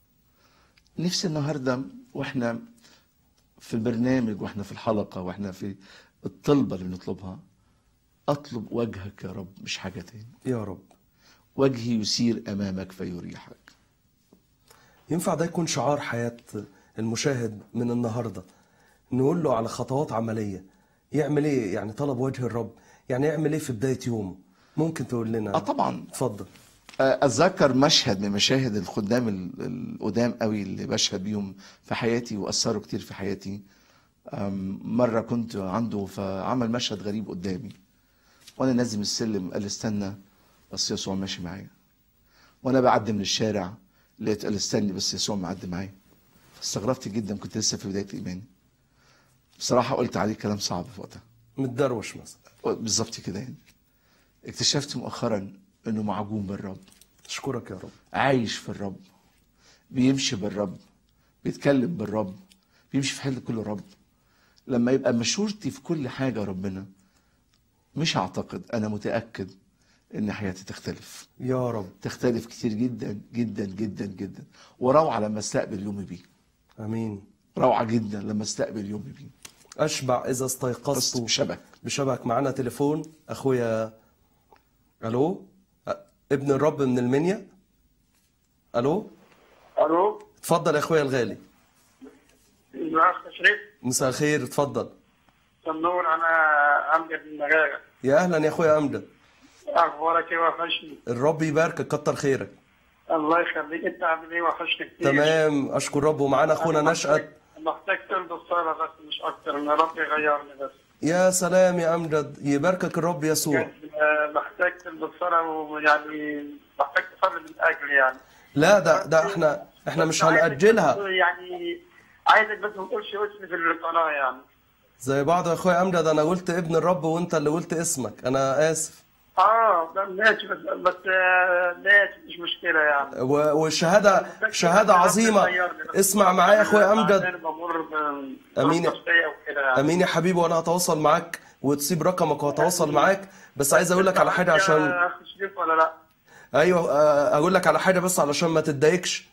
[SPEAKER 3] نفسي النهارده واحنا في البرنامج واحنا في الحلقه واحنا في الطلبه اللي بنطلبها اطلب وجهك يا رب مش حاجه تاني
[SPEAKER 2] يا رب
[SPEAKER 3] وجهي يسير امامك فيريحك
[SPEAKER 2] ينفع ده يكون شعار حياة المشاهد من النهاردة نقول له على خطوات عملية يعمل ايه يعني طلب وجه الرب يعني يعمل ايه في بداية يومه ممكن تقول لنا
[SPEAKER 3] اه طبعا
[SPEAKER 2] اتفضل
[SPEAKER 3] اتذكر مشهد من مشاهد الخدام ال- القدام قوي اللي بشهد بيهم في حياتي واثروا كتير في حياتي أم، مره كنت عنده فعمل مشهد غريب قدامي وانا نازل من السلم قال لي استنى بس يسوع ماشي معايا وانا بعدي من الشارع لقيت قال استني بس يسوع معدي معايا استغربت جدا كنت لسه في بدايه ايماني بصراحه قلت عليه كلام صعب في وقتها
[SPEAKER 2] متدروش مثلا
[SPEAKER 3] بالظبط كده يعني اكتشفت مؤخرا انه معجون بالرب
[SPEAKER 2] اشكرك يا رب
[SPEAKER 3] عايش في الرب بيمشي بالرب بيتكلم بالرب بيمشي في حل كل رب لما يبقى مشورتي في كل حاجة ربنا مش هعتقد أنا متأكد إن حياتي تختلف
[SPEAKER 2] يا رب
[SPEAKER 3] تختلف كتير جدا جدا جدا جدا وروعة لما استقبل يومي بيه
[SPEAKER 2] امين
[SPEAKER 3] روعة جدا لما استقبل يومي بيه
[SPEAKER 2] اشبع اذا
[SPEAKER 3] بس
[SPEAKER 2] استيقظت
[SPEAKER 3] بشبك
[SPEAKER 2] بشبك معانا تليفون اخويا الو أ- ابن الرب من المنيا الو
[SPEAKER 7] الو
[SPEAKER 2] اتفضل يا اخويا الغالي
[SPEAKER 7] الاخ شريف
[SPEAKER 2] مساء الخير اتفضل
[SPEAKER 7] النور انا امجد المغاغه
[SPEAKER 2] يا اهلا يا اخويا امجد
[SPEAKER 7] اخبارك ايه وحشني
[SPEAKER 2] الرب يباركك كتر خيرك
[SPEAKER 7] الله يخليك انت عامل ايه وحشني كتير
[SPEAKER 2] تمام اشكر رب ومعانا اخونا
[SPEAKER 7] أنا
[SPEAKER 2] نشأت
[SPEAKER 7] محتاج- محتاج تلبس صلاة بس مش اكتر ان رب يغيرني بس
[SPEAKER 2] يا سلام يا امجد يباركك الرب يسوع
[SPEAKER 7] بجد، آه، محتاج تلبس صلاة ويعني محتاج تصلي من اجلي يعني
[SPEAKER 2] لا ده ده احنا احنا مش
[SPEAKER 7] بس عايزك
[SPEAKER 2] هنأجلها
[SPEAKER 7] بس يعني عايزك بس ما تقولش اسمي في القناة يعني
[SPEAKER 2] زي بعض يا اخويا امجد انا قلت ابن الرب وانت اللي قلت اسمك انا اسف
[SPEAKER 7] اه ده ماشي بس بس آه، ماشي مش مشكلة يعني
[SPEAKER 2] و- والشهاده شهاده عظيمه اسمع معايا يا اخويا امجد
[SPEAKER 7] انا بمر ب-
[SPEAKER 2] أمين.
[SPEAKER 7] بظروف نفسية وكده يعني
[SPEAKER 2] امين يا حبيبي وانا هتواصل معاك وتسيب رقمك وهتواصل معاك بس عايز اقول لك على حاجه عشان
[SPEAKER 7] يا اخ شريف ولا لا؟
[SPEAKER 2] ايوه آه، اقول لك على حاجه بس علشان ما تتضايقش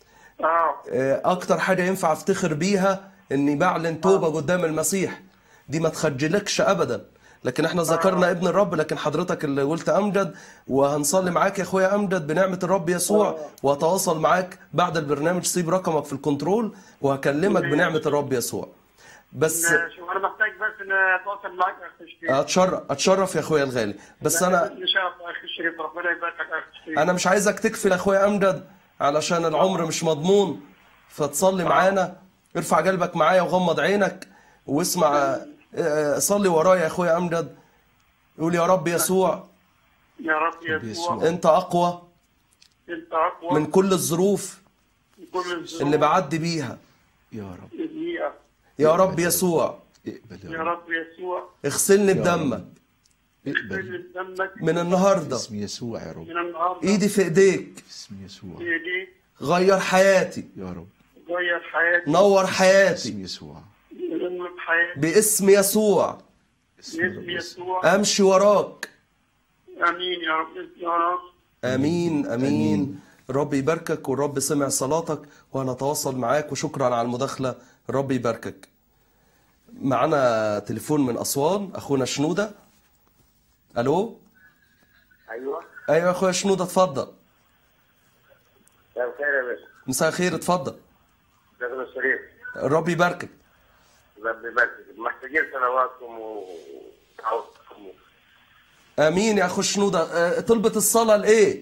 [SPEAKER 7] اه
[SPEAKER 2] آه، اكتر حاجه ينفع افتخر بيها اني بعلن توبه قدام المسيح دي ما تخجلكش ابدا لكن احنا ذكرنا ابن الرب لكن حضرتك اللي قلت امجد وهنصلي معاك يا اخويا امجد بنعمه الرب يسوع وهتواصل معاك بعد البرنامج سيب رقمك في الكنترول وهكلمك بنعمه الرب يسوع بس
[SPEAKER 7] ماشي وانا محتاج بس ان اتواصل معاك يا اخ شريف
[SPEAKER 2] اتشرف اتشرف يا اخويا الغالي بس انا
[SPEAKER 7] ان شاء الله يا اخ شريف ربنا يباركك يا اخ شريف
[SPEAKER 2] انا مش عايزك تكفي يا اخويا امجد علشان العمر مش مضمون فتصلي معانا ارفع قلبك معايا وغمض عينك واسمع آه، آه، صلي ورايا يا اخويا امجد قول يا رب يسوع
[SPEAKER 7] يا رب يسوع
[SPEAKER 2] انت اقوى
[SPEAKER 7] انت اقوى
[SPEAKER 2] من كل الظروف
[SPEAKER 7] من كل الظروف
[SPEAKER 2] اللي بعدي بيها
[SPEAKER 3] يا رب
[SPEAKER 7] دقيقة.
[SPEAKER 2] يا رب يسوع
[SPEAKER 3] اقبل يا
[SPEAKER 7] يا
[SPEAKER 3] رب
[SPEAKER 7] رب يسوع
[SPEAKER 2] اغسلني
[SPEAKER 3] يا
[SPEAKER 2] بدمك
[SPEAKER 3] اقبل
[SPEAKER 7] اغسل دمك
[SPEAKER 2] من النهارده
[SPEAKER 3] اسم يسوع يا رب
[SPEAKER 7] من النهارده
[SPEAKER 2] ايدي في ايديك
[SPEAKER 3] اسم يسوع
[SPEAKER 7] ايديك
[SPEAKER 2] غير حياتي
[SPEAKER 3] يا رب
[SPEAKER 7] غير حياتي
[SPEAKER 2] نور حياتي
[SPEAKER 3] اسم يسوع
[SPEAKER 7] غير حياتي
[SPEAKER 2] باسم يسوع
[SPEAKER 3] اسم
[SPEAKER 7] باسم
[SPEAKER 3] رب
[SPEAKER 7] يسوع
[SPEAKER 2] امشي وراك
[SPEAKER 7] امين يا رب يا رب
[SPEAKER 2] امين امين الرب يباركك والرب سمع صلاتك وهنتواصل معاك وشكرا على المداخلة الرب يباركك معنا تليفون من أسوان أخونا شنودة ألو
[SPEAKER 9] ايوه
[SPEAKER 2] أيوة يا أخويا شنودة اتفضل
[SPEAKER 9] مساء الخير يا باشا
[SPEAKER 2] مساء الخير اتفضل
[SPEAKER 9] دكتور الشريف
[SPEAKER 2] الرب يباركك
[SPEAKER 9] ربي يبارك محتاجين صلواتكم ودعواتكم
[SPEAKER 2] آمين يا أخو شنودة آه، طلبة الصلاة لإيه؟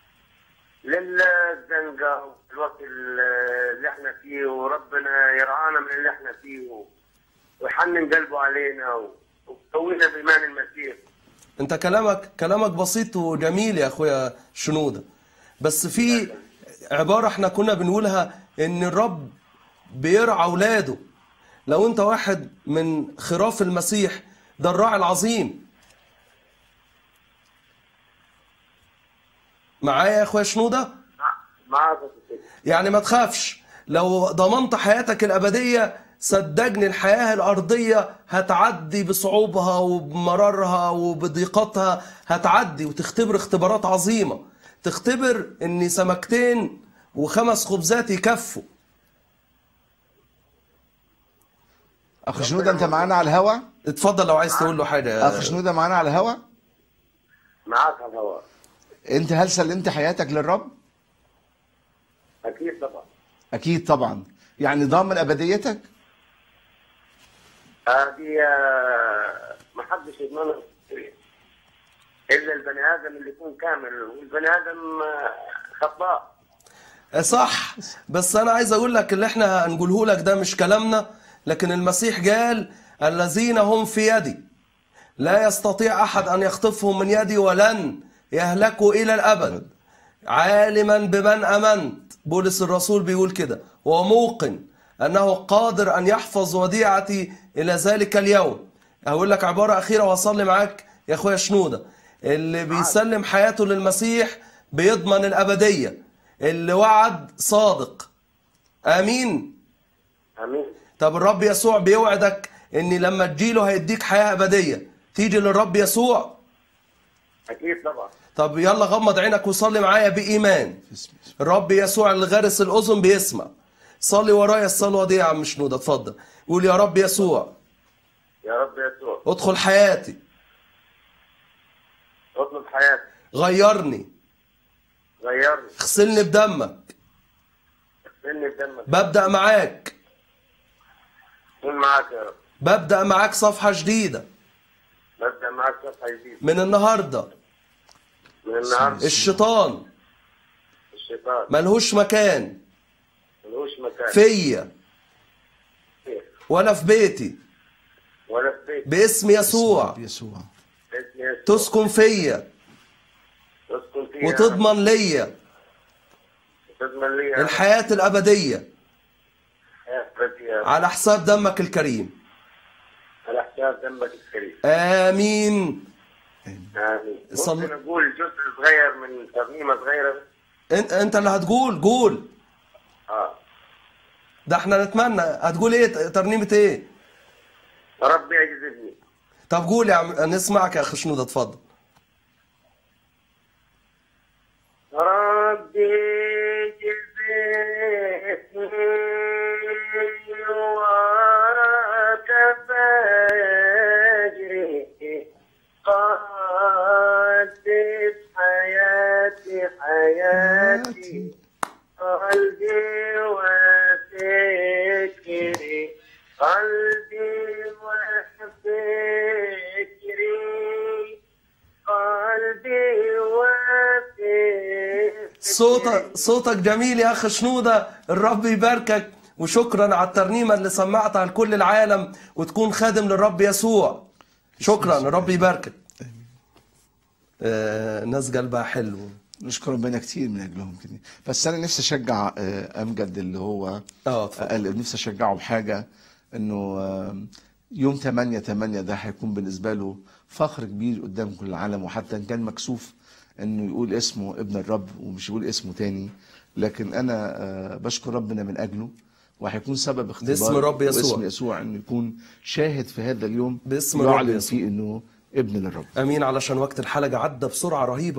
[SPEAKER 9] للزنقة والوقت اللي احنا فيه وربنا يرعانا من اللي احنا فيه و- ويحنن قلبه علينا و- ويقوينا بإيمان المسيح
[SPEAKER 2] انت كلامك كلامك بسيط وجميل يا اخويا شنودة بس في عبارة احنا كنا بنقولها ان الرب بيرعى اولاده لو انت واحد من خراف المسيح ده الراعي العظيم معايا يا اخويا شنودة
[SPEAKER 9] معاك يا ستي.
[SPEAKER 2] يعني ما تخافش لو ضمنت حياتك الأبدية صدقني الحياة الأرضية هتعدي بصعوبها وبمرارها وبضيقتها هتعدي وتختبر اختبارات عظيمة تختبر ان سمكتين وخمس خبزات يكفوا
[SPEAKER 3] اخ شنودة انت معانا على الهوا
[SPEAKER 2] اتفضل لو عايز تقول له حاجة
[SPEAKER 3] اخ شنودة معانا على الهوا
[SPEAKER 9] معاك على الهواء
[SPEAKER 3] انت هل سلمت حياتك للرب
[SPEAKER 9] أكيد طبعا
[SPEAKER 3] اكيد طبعا يعني ضامن ابديتك
[SPEAKER 9] هذه آه، ما حدش يضمنها إلا البني آدم اللي يكون كامل والبني آدم آه، خطاء
[SPEAKER 2] صح بس انا عايز اقول لك اللي احنا هنقوله لك ده مش كلامنا لكن المسيح قال الذين هم في يدي لا يستطيع احد ان يخطفهم من يدي ولن يهلكوا الى الابد عالما بمن امنت بولس الرسول بيقول كده وموقن انه قادر ان يحفظ وديعتي الى ذلك اليوم هقول لك عباره اخيره واصلي معاك يا اخويا شنوده اللي بيسلم حياته للمسيح بيضمن الابديه اللي وعد صادق امين
[SPEAKER 9] آمين
[SPEAKER 2] طب الرب يسوع بيوعدك ان لما تجيله هيديك حياه ابديه تيجي للرب يسوع
[SPEAKER 9] أكيد طبعا
[SPEAKER 2] طب يلا غمض عينك وصلي معايا بايمان الرب يسوع اللي غارس الاذن بيسمع صلي ورايا الصلوه دي يا عم شنوده اتفضل قول يا رب يسوع
[SPEAKER 9] يا رب يسوع
[SPEAKER 2] ادخل حياتي
[SPEAKER 9] اطلب حياتي
[SPEAKER 2] غيرني
[SPEAKER 9] غيرني
[SPEAKER 2] اغسلني بدمك
[SPEAKER 9] اغسلني بدمك
[SPEAKER 2] ببدا معاك
[SPEAKER 9] كن معاك يا رب
[SPEAKER 2] ببدا معاك صفحه جديده
[SPEAKER 9] ببدأ معاك صفحة جديدة
[SPEAKER 2] من النهارده
[SPEAKER 9] من النهاردة
[SPEAKER 2] الشيطان
[SPEAKER 9] الشيطان
[SPEAKER 2] ملهوش مكان
[SPEAKER 9] ملوش مكان
[SPEAKER 2] فيا ولا في بيتي
[SPEAKER 9] ولا في بيت
[SPEAKER 2] باسم يسوع
[SPEAKER 3] يسوع
[SPEAKER 9] باسم يسوع
[SPEAKER 2] تسكن فيا
[SPEAKER 9] تسكن فيها
[SPEAKER 2] وتضمن ليا
[SPEAKER 9] وتضمن لي يا رب
[SPEAKER 2] الحياة الأبدية
[SPEAKER 9] حياة أبدية
[SPEAKER 2] على حساب دمك الكريم
[SPEAKER 9] على حساب دمك الكريم
[SPEAKER 2] آمين
[SPEAKER 9] آمين
[SPEAKER 2] صل-
[SPEAKER 9] ممكن أقول جزء صغير من ترنيمة صغيرة بس؟
[SPEAKER 2] انت انت اللي هتقول قول
[SPEAKER 9] آه
[SPEAKER 2] ده احنا نتمنى هتقول ايه ترنيمة ايه
[SPEAKER 9] ربي يجذبني
[SPEAKER 2] طب قول يا عم نسمعك يا اخي شنودة اتفضل
[SPEAKER 9] ربي جزيتني وراك فاجري قدس حياتي حياتي قلبي وفكري قلبي وفكري قلبي وفكري
[SPEAKER 2] صوتك صوتك جميل يا اخي شنودة الرب يباركك وشكرا على الترنيمة اللي سمعتها لكل العالم وتكون خادم للرب يسوع شكرا الرب يباركك آه ناس قلبها حلو
[SPEAKER 3] نشكر ربنا كتير من اجلهم كده بس انا نفسي اشجع آه، امجد اللي هو
[SPEAKER 2] اه اتفضل
[SPEAKER 3] قال نفسي اشجعه بحاجه انه آه، يوم 8 8 ده هيكون بالنسبه له فخر كبير قدام كل العالم وحتى ان كان مكسوف انه يقول اسمه ابن الرب ومش يقول اسمه تاني لكن انا آه، بشكر ربنا من اجله وهيكون سبب اختبار
[SPEAKER 2] باسم الرب يسوع.
[SPEAKER 3] باسم يسوع انه يكون شاهد في هذا اليوم
[SPEAKER 2] باسم الرب
[SPEAKER 3] يعلن
[SPEAKER 2] يسوع.
[SPEAKER 3] فيه انه ابن للرب
[SPEAKER 2] امين علشان وقت الحلقه عدى بسرعه رهيبه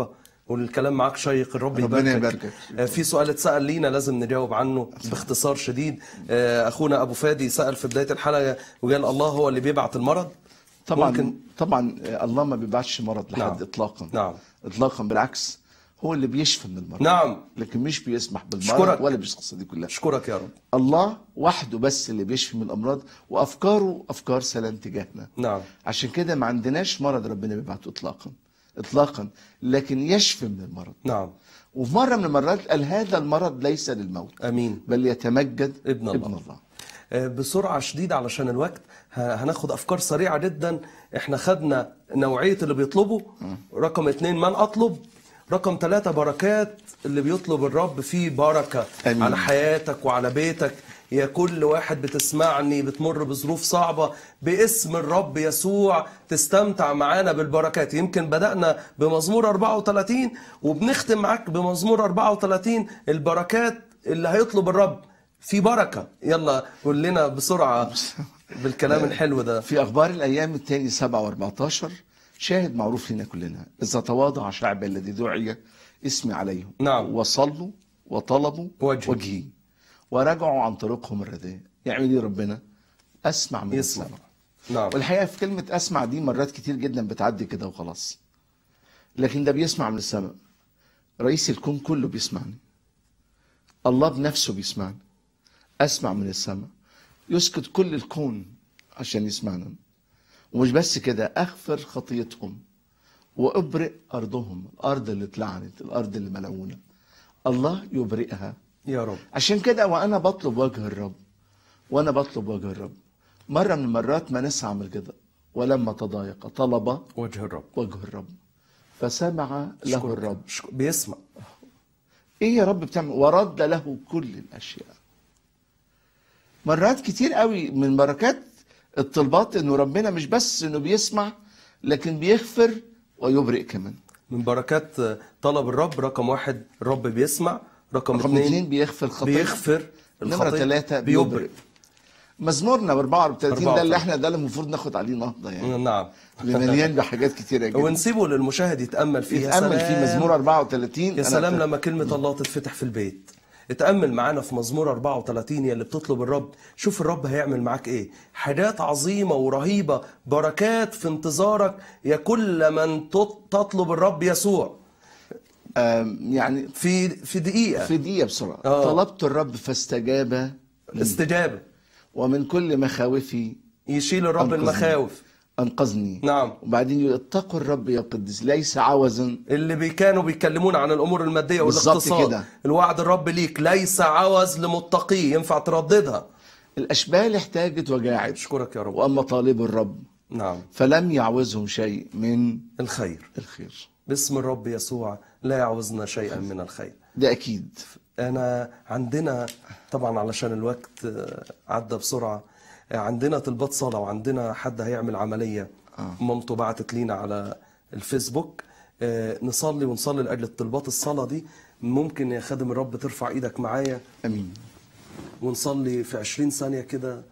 [SPEAKER 2] والكلام معاك شيق الرب
[SPEAKER 3] ربنا
[SPEAKER 2] يباركك
[SPEAKER 3] يباركك.
[SPEAKER 2] آه، في سؤال اتسال لينا لازم نجاوب عنه باختصار شديد آه، اخونا ابو فادي سال في بدايه الحلقه وقال الله هو اللي بيبعت المرض
[SPEAKER 3] طبعا
[SPEAKER 2] ممكن-
[SPEAKER 3] طبعا الله ما بيبعتش مرض لحد
[SPEAKER 2] نعم.
[SPEAKER 3] اطلاقا
[SPEAKER 2] نعم.
[SPEAKER 3] اطلاقا بالعكس هو اللي بيشفي من المرض
[SPEAKER 2] نعم
[SPEAKER 3] لكن مش بيسمح بالمرض
[SPEAKER 2] أشكرك.
[SPEAKER 3] ولا بالقصه دي كلها
[SPEAKER 2] اشكرك يا رب
[SPEAKER 3] الله وحده بس اللي بيشفي من الامراض وافكاره افكار سلام تجاهنا
[SPEAKER 2] نعم
[SPEAKER 3] عشان كده ما عندناش مرض ربنا بيبعته اطلاقا اطلاقا لكن يشفي من المرض
[SPEAKER 2] نعم
[SPEAKER 3] وفي مره من المرات قال هذا المرض ليس للموت
[SPEAKER 2] امين
[SPEAKER 3] بل يتمجد
[SPEAKER 2] ابن الله.
[SPEAKER 3] ابن الله
[SPEAKER 2] آه، بسرعة شديدة علشان الوقت ه- هناخد أفكار سريعة جدا احنا خدنا نوعية اللي بيطلبوا رقم اتنين من أطلب رقم ثلاثة بركات اللي بيطلب الرب فيه بركة
[SPEAKER 3] آمين.
[SPEAKER 2] على حياتك وعلى بيتك يا كل واحد بتسمعني بتمر بظروف صعبة باسم الرب يسوع تستمتع معانا بالبركات يمكن بدأنا بمزمور 34 وبنختم معاك بمزمور 34 البركات اللي هيطلب الرب في بركة يلا قول لنا بسرعة بالكلام الحلو ده
[SPEAKER 3] في اخبار الايام الثاني 7 و14 شاهد معروف لنا كلنا اذا تواضع شعب الذي دعي اسمي عليهم
[SPEAKER 2] نعم.
[SPEAKER 3] وصلوا وطلبوا
[SPEAKER 2] وجهي.
[SPEAKER 3] وجهي ورجعوا عن طريقهم الرداء يعمل ايه ربنا اسمع من
[SPEAKER 2] يسمع
[SPEAKER 3] السماء
[SPEAKER 2] نعم
[SPEAKER 3] والحقيقه في كلمه اسمع دي مرات كتير جدا بتعدي كده وخلاص لكن ده بيسمع من السماء رئيس الكون كله بيسمعني الله بنفسه بيسمعني اسمع من السماء يسكت كل الكون عشان يسمعنا ومش بس كده اغفر خطيتهم وابرئ ارضهم الارض اللي اتلعنت الارض اللي ملعونه الله يبرئها
[SPEAKER 2] يا رب
[SPEAKER 3] عشان كده وانا بطلب وجه الرب وانا بطلب وجه الرب مره من المرات ما نسى عمل كده ولما تضايق طلب
[SPEAKER 2] وجه الرب
[SPEAKER 3] وجه الرب فسمع له
[SPEAKER 2] أشكرك.
[SPEAKER 3] الرب
[SPEAKER 2] أشك- بيسمع
[SPEAKER 3] ايه يا رب بتعمل ورد له كل الاشياء مرات كتير قوي من بركات الطلبات انه ربنا مش بس انه بيسمع لكن بيغفر ويبرئ كمان
[SPEAKER 2] من بركات طلب الرب رقم واحد الرب بيسمع رقم,
[SPEAKER 3] رقم
[SPEAKER 2] اثنين
[SPEAKER 3] اثنين بيغفر خطيه
[SPEAKER 2] بيغفر
[SPEAKER 3] نمرة
[SPEAKER 2] الخطية
[SPEAKER 3] ثلاثة
[SPEAKER 2] بيبرئ
[SPEAKER 3] بيبرئ مزمورنا ب 34 ده
[SPEAKER 2] 34.
[SPEAKER 3] اللي احنا ده اللي المفروض ناخد عليه نهضة يعني
[SPEAKER 2] نعم
[SPEAKER 3] اللي مليان بحاجات كتيرة جدا
[SPEAKER 2] ونسيبه للمشاهد يتأمل فيه يا
[SPEAKER 3] يتأمل في
[SPEAKER 2] سلام.
[SPEAKER 3] مزمور 34
[SPEAKER 2] يا
[SPEAKER 3] أنا
[SPEAKER 2] سلام
[SPEAKER 3] أت-
[SPEAKER 2] لما كلمة الله تتفتح في البيت اتأمل معانا في مزمور 34 يا اللي بتطلب الرب شوف الرب هيعمل معاك ايه حاجات عظيمة ورهيبة بركات في انتظارك يا كل من تط- تطلب الرب يسوع
[SPEAKER 3] آم، يعني
[SPEAKER 2] في في دقيقة
[SPEAKER 3] في دقيقة بسرعة
[SPEAKER 2] آه.
[SPEAKER 3] طلبت الرب فاستجاب لي
[SPEAKER 2] استجابة
[SPEAKER 3] ومن كل مخاوفي
[SPEAKER 2] يشيل الرب
[SPEAKER 3] أنقذني.
[SPEAKER 2] المخاوف
[SPEAKER 3] أنقذني
[SPEAKER 2] نعم
[SPEAKER 3] وبعدين يقول اتقوا الرب يا قدس ليس عوزا
[SPEAKER 2] اللي بي كانوا بيتكلمون عن الامور الماديه
[SPEAKER 3] بالظبط
[SPEAKER 2] والاقتصاد
[SPEAKER 3] كده.
[SPEAKER 2] الوعد الرب ليك ليس عوز لمتقيه ينفع ترددها
[SPEAKER 3] الأشبال احتاجت وجاعت
[SPEAKER 2] اشكرك يا رب
[SPEAKER 3] وأما طالب الرب
[SPEAKER 2] نعم
[SPEAKER 3] فلم يعوزهم شيء من
[SPEAKER 2] الخير
[SPEAKER 3] الخير
[SPEAKER 2] باسم الرب يسوع لا يعوزنا شيئا من الخير
[SPEAKER 3] ده أكيد
[SPEAKER 2] انا عندنا طبعا علشان الوقت آه، عدى بسرعه آه، عندنا طلبات صلاه وعندنا حد هيعمل عمليه
[SPEAKER 3] آه.
[SPEAKER 2] مامته بعتت لينا على الفيسبوك آه، نصلي ونصلي لاجل الطلبات الصلاه دي ممكن يا خادم الرب ترفع ايدك معايا
[SPEAKER 3] أمين
[SPEAKER 2] ونصلي في عشرين ثانية كده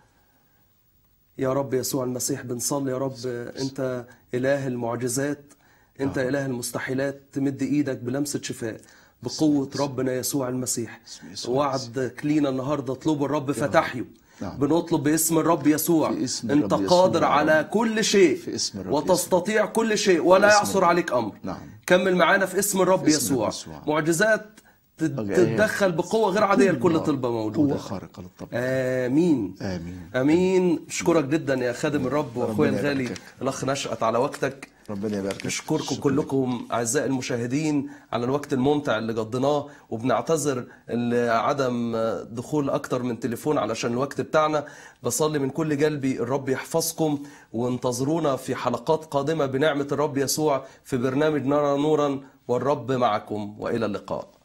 [SPEAKER 2] يا رب يسوع المسيح بنصلي يا رب أنت إله المعجزات أنت إله المستحيلات تمد إيدك بلمسة شفاء بقوة ربنا يسوع المسيح
[SPEAKER 3] يسوع
[SPEAKER 2] وعدك لينا النهاردة اطلبوا الرب فتحيوا
[SPEAKER 3] نعم.
[SPEAKER 2] بنطلب باسم الرب يسوع
[SPEAKER 3] في اسم
[SPEAKER 2] انت
[SPEAKER 3] الرب يسوع.
[SPEAKER 2] قادر على كل شيء
[SPEAKER 3] في اسم الرب
[SPEAKER 2] وتستطيع كل شيء ولا
[SPEAKER 3] في اسم
[SPEAKER 2] يعصر
[SPEAKER 3] الرب.
[SPEAKER 2] عليك امر
[SPEAKER 3] نعم.
[SPEAKER 2] كمل معانا في اسم الرب
[SPEAKER 3] في اسم
[SPEAKER 2] يسوع
[SPEAKER 3] الرب يسوع.
[SPEAKER 2] معجزات تت-
[SPEAKER 3] أوكي.
[SPEAKER 2] تتدخل بقوه غير عاديه لكل طلبه موجوده
[SPEAKER 3] قوة خارقة للطبع
[SPEAKER 2] امين
[SPEAKER 3] آمين.
[SPEAKER 2] امين اشكرك جدا يا خادم الرب واخويا
[SPEAKER 3] ربنا
[SPEAKER 2] الغالي
[SPEAKER 3] يباركك.
[SPEAKER 2] الاخ نشأت على وقتك
[SPEAKER 3] ربنا يبارك
[SPEAKER 2] نشكركم كلكم اعزائي المشاهدين على الوقت الممتع اللي قضيناه وبنعتذر لعدم دخول اكتر من تليفون علشان الوقت بتاعنا بصلي من كل قلبي الرب يحفظكم وانتظرونا في حلقات قادمه بنعمه الرب يسوع في برنامج نرى نورا والرب معكم والى اللقاء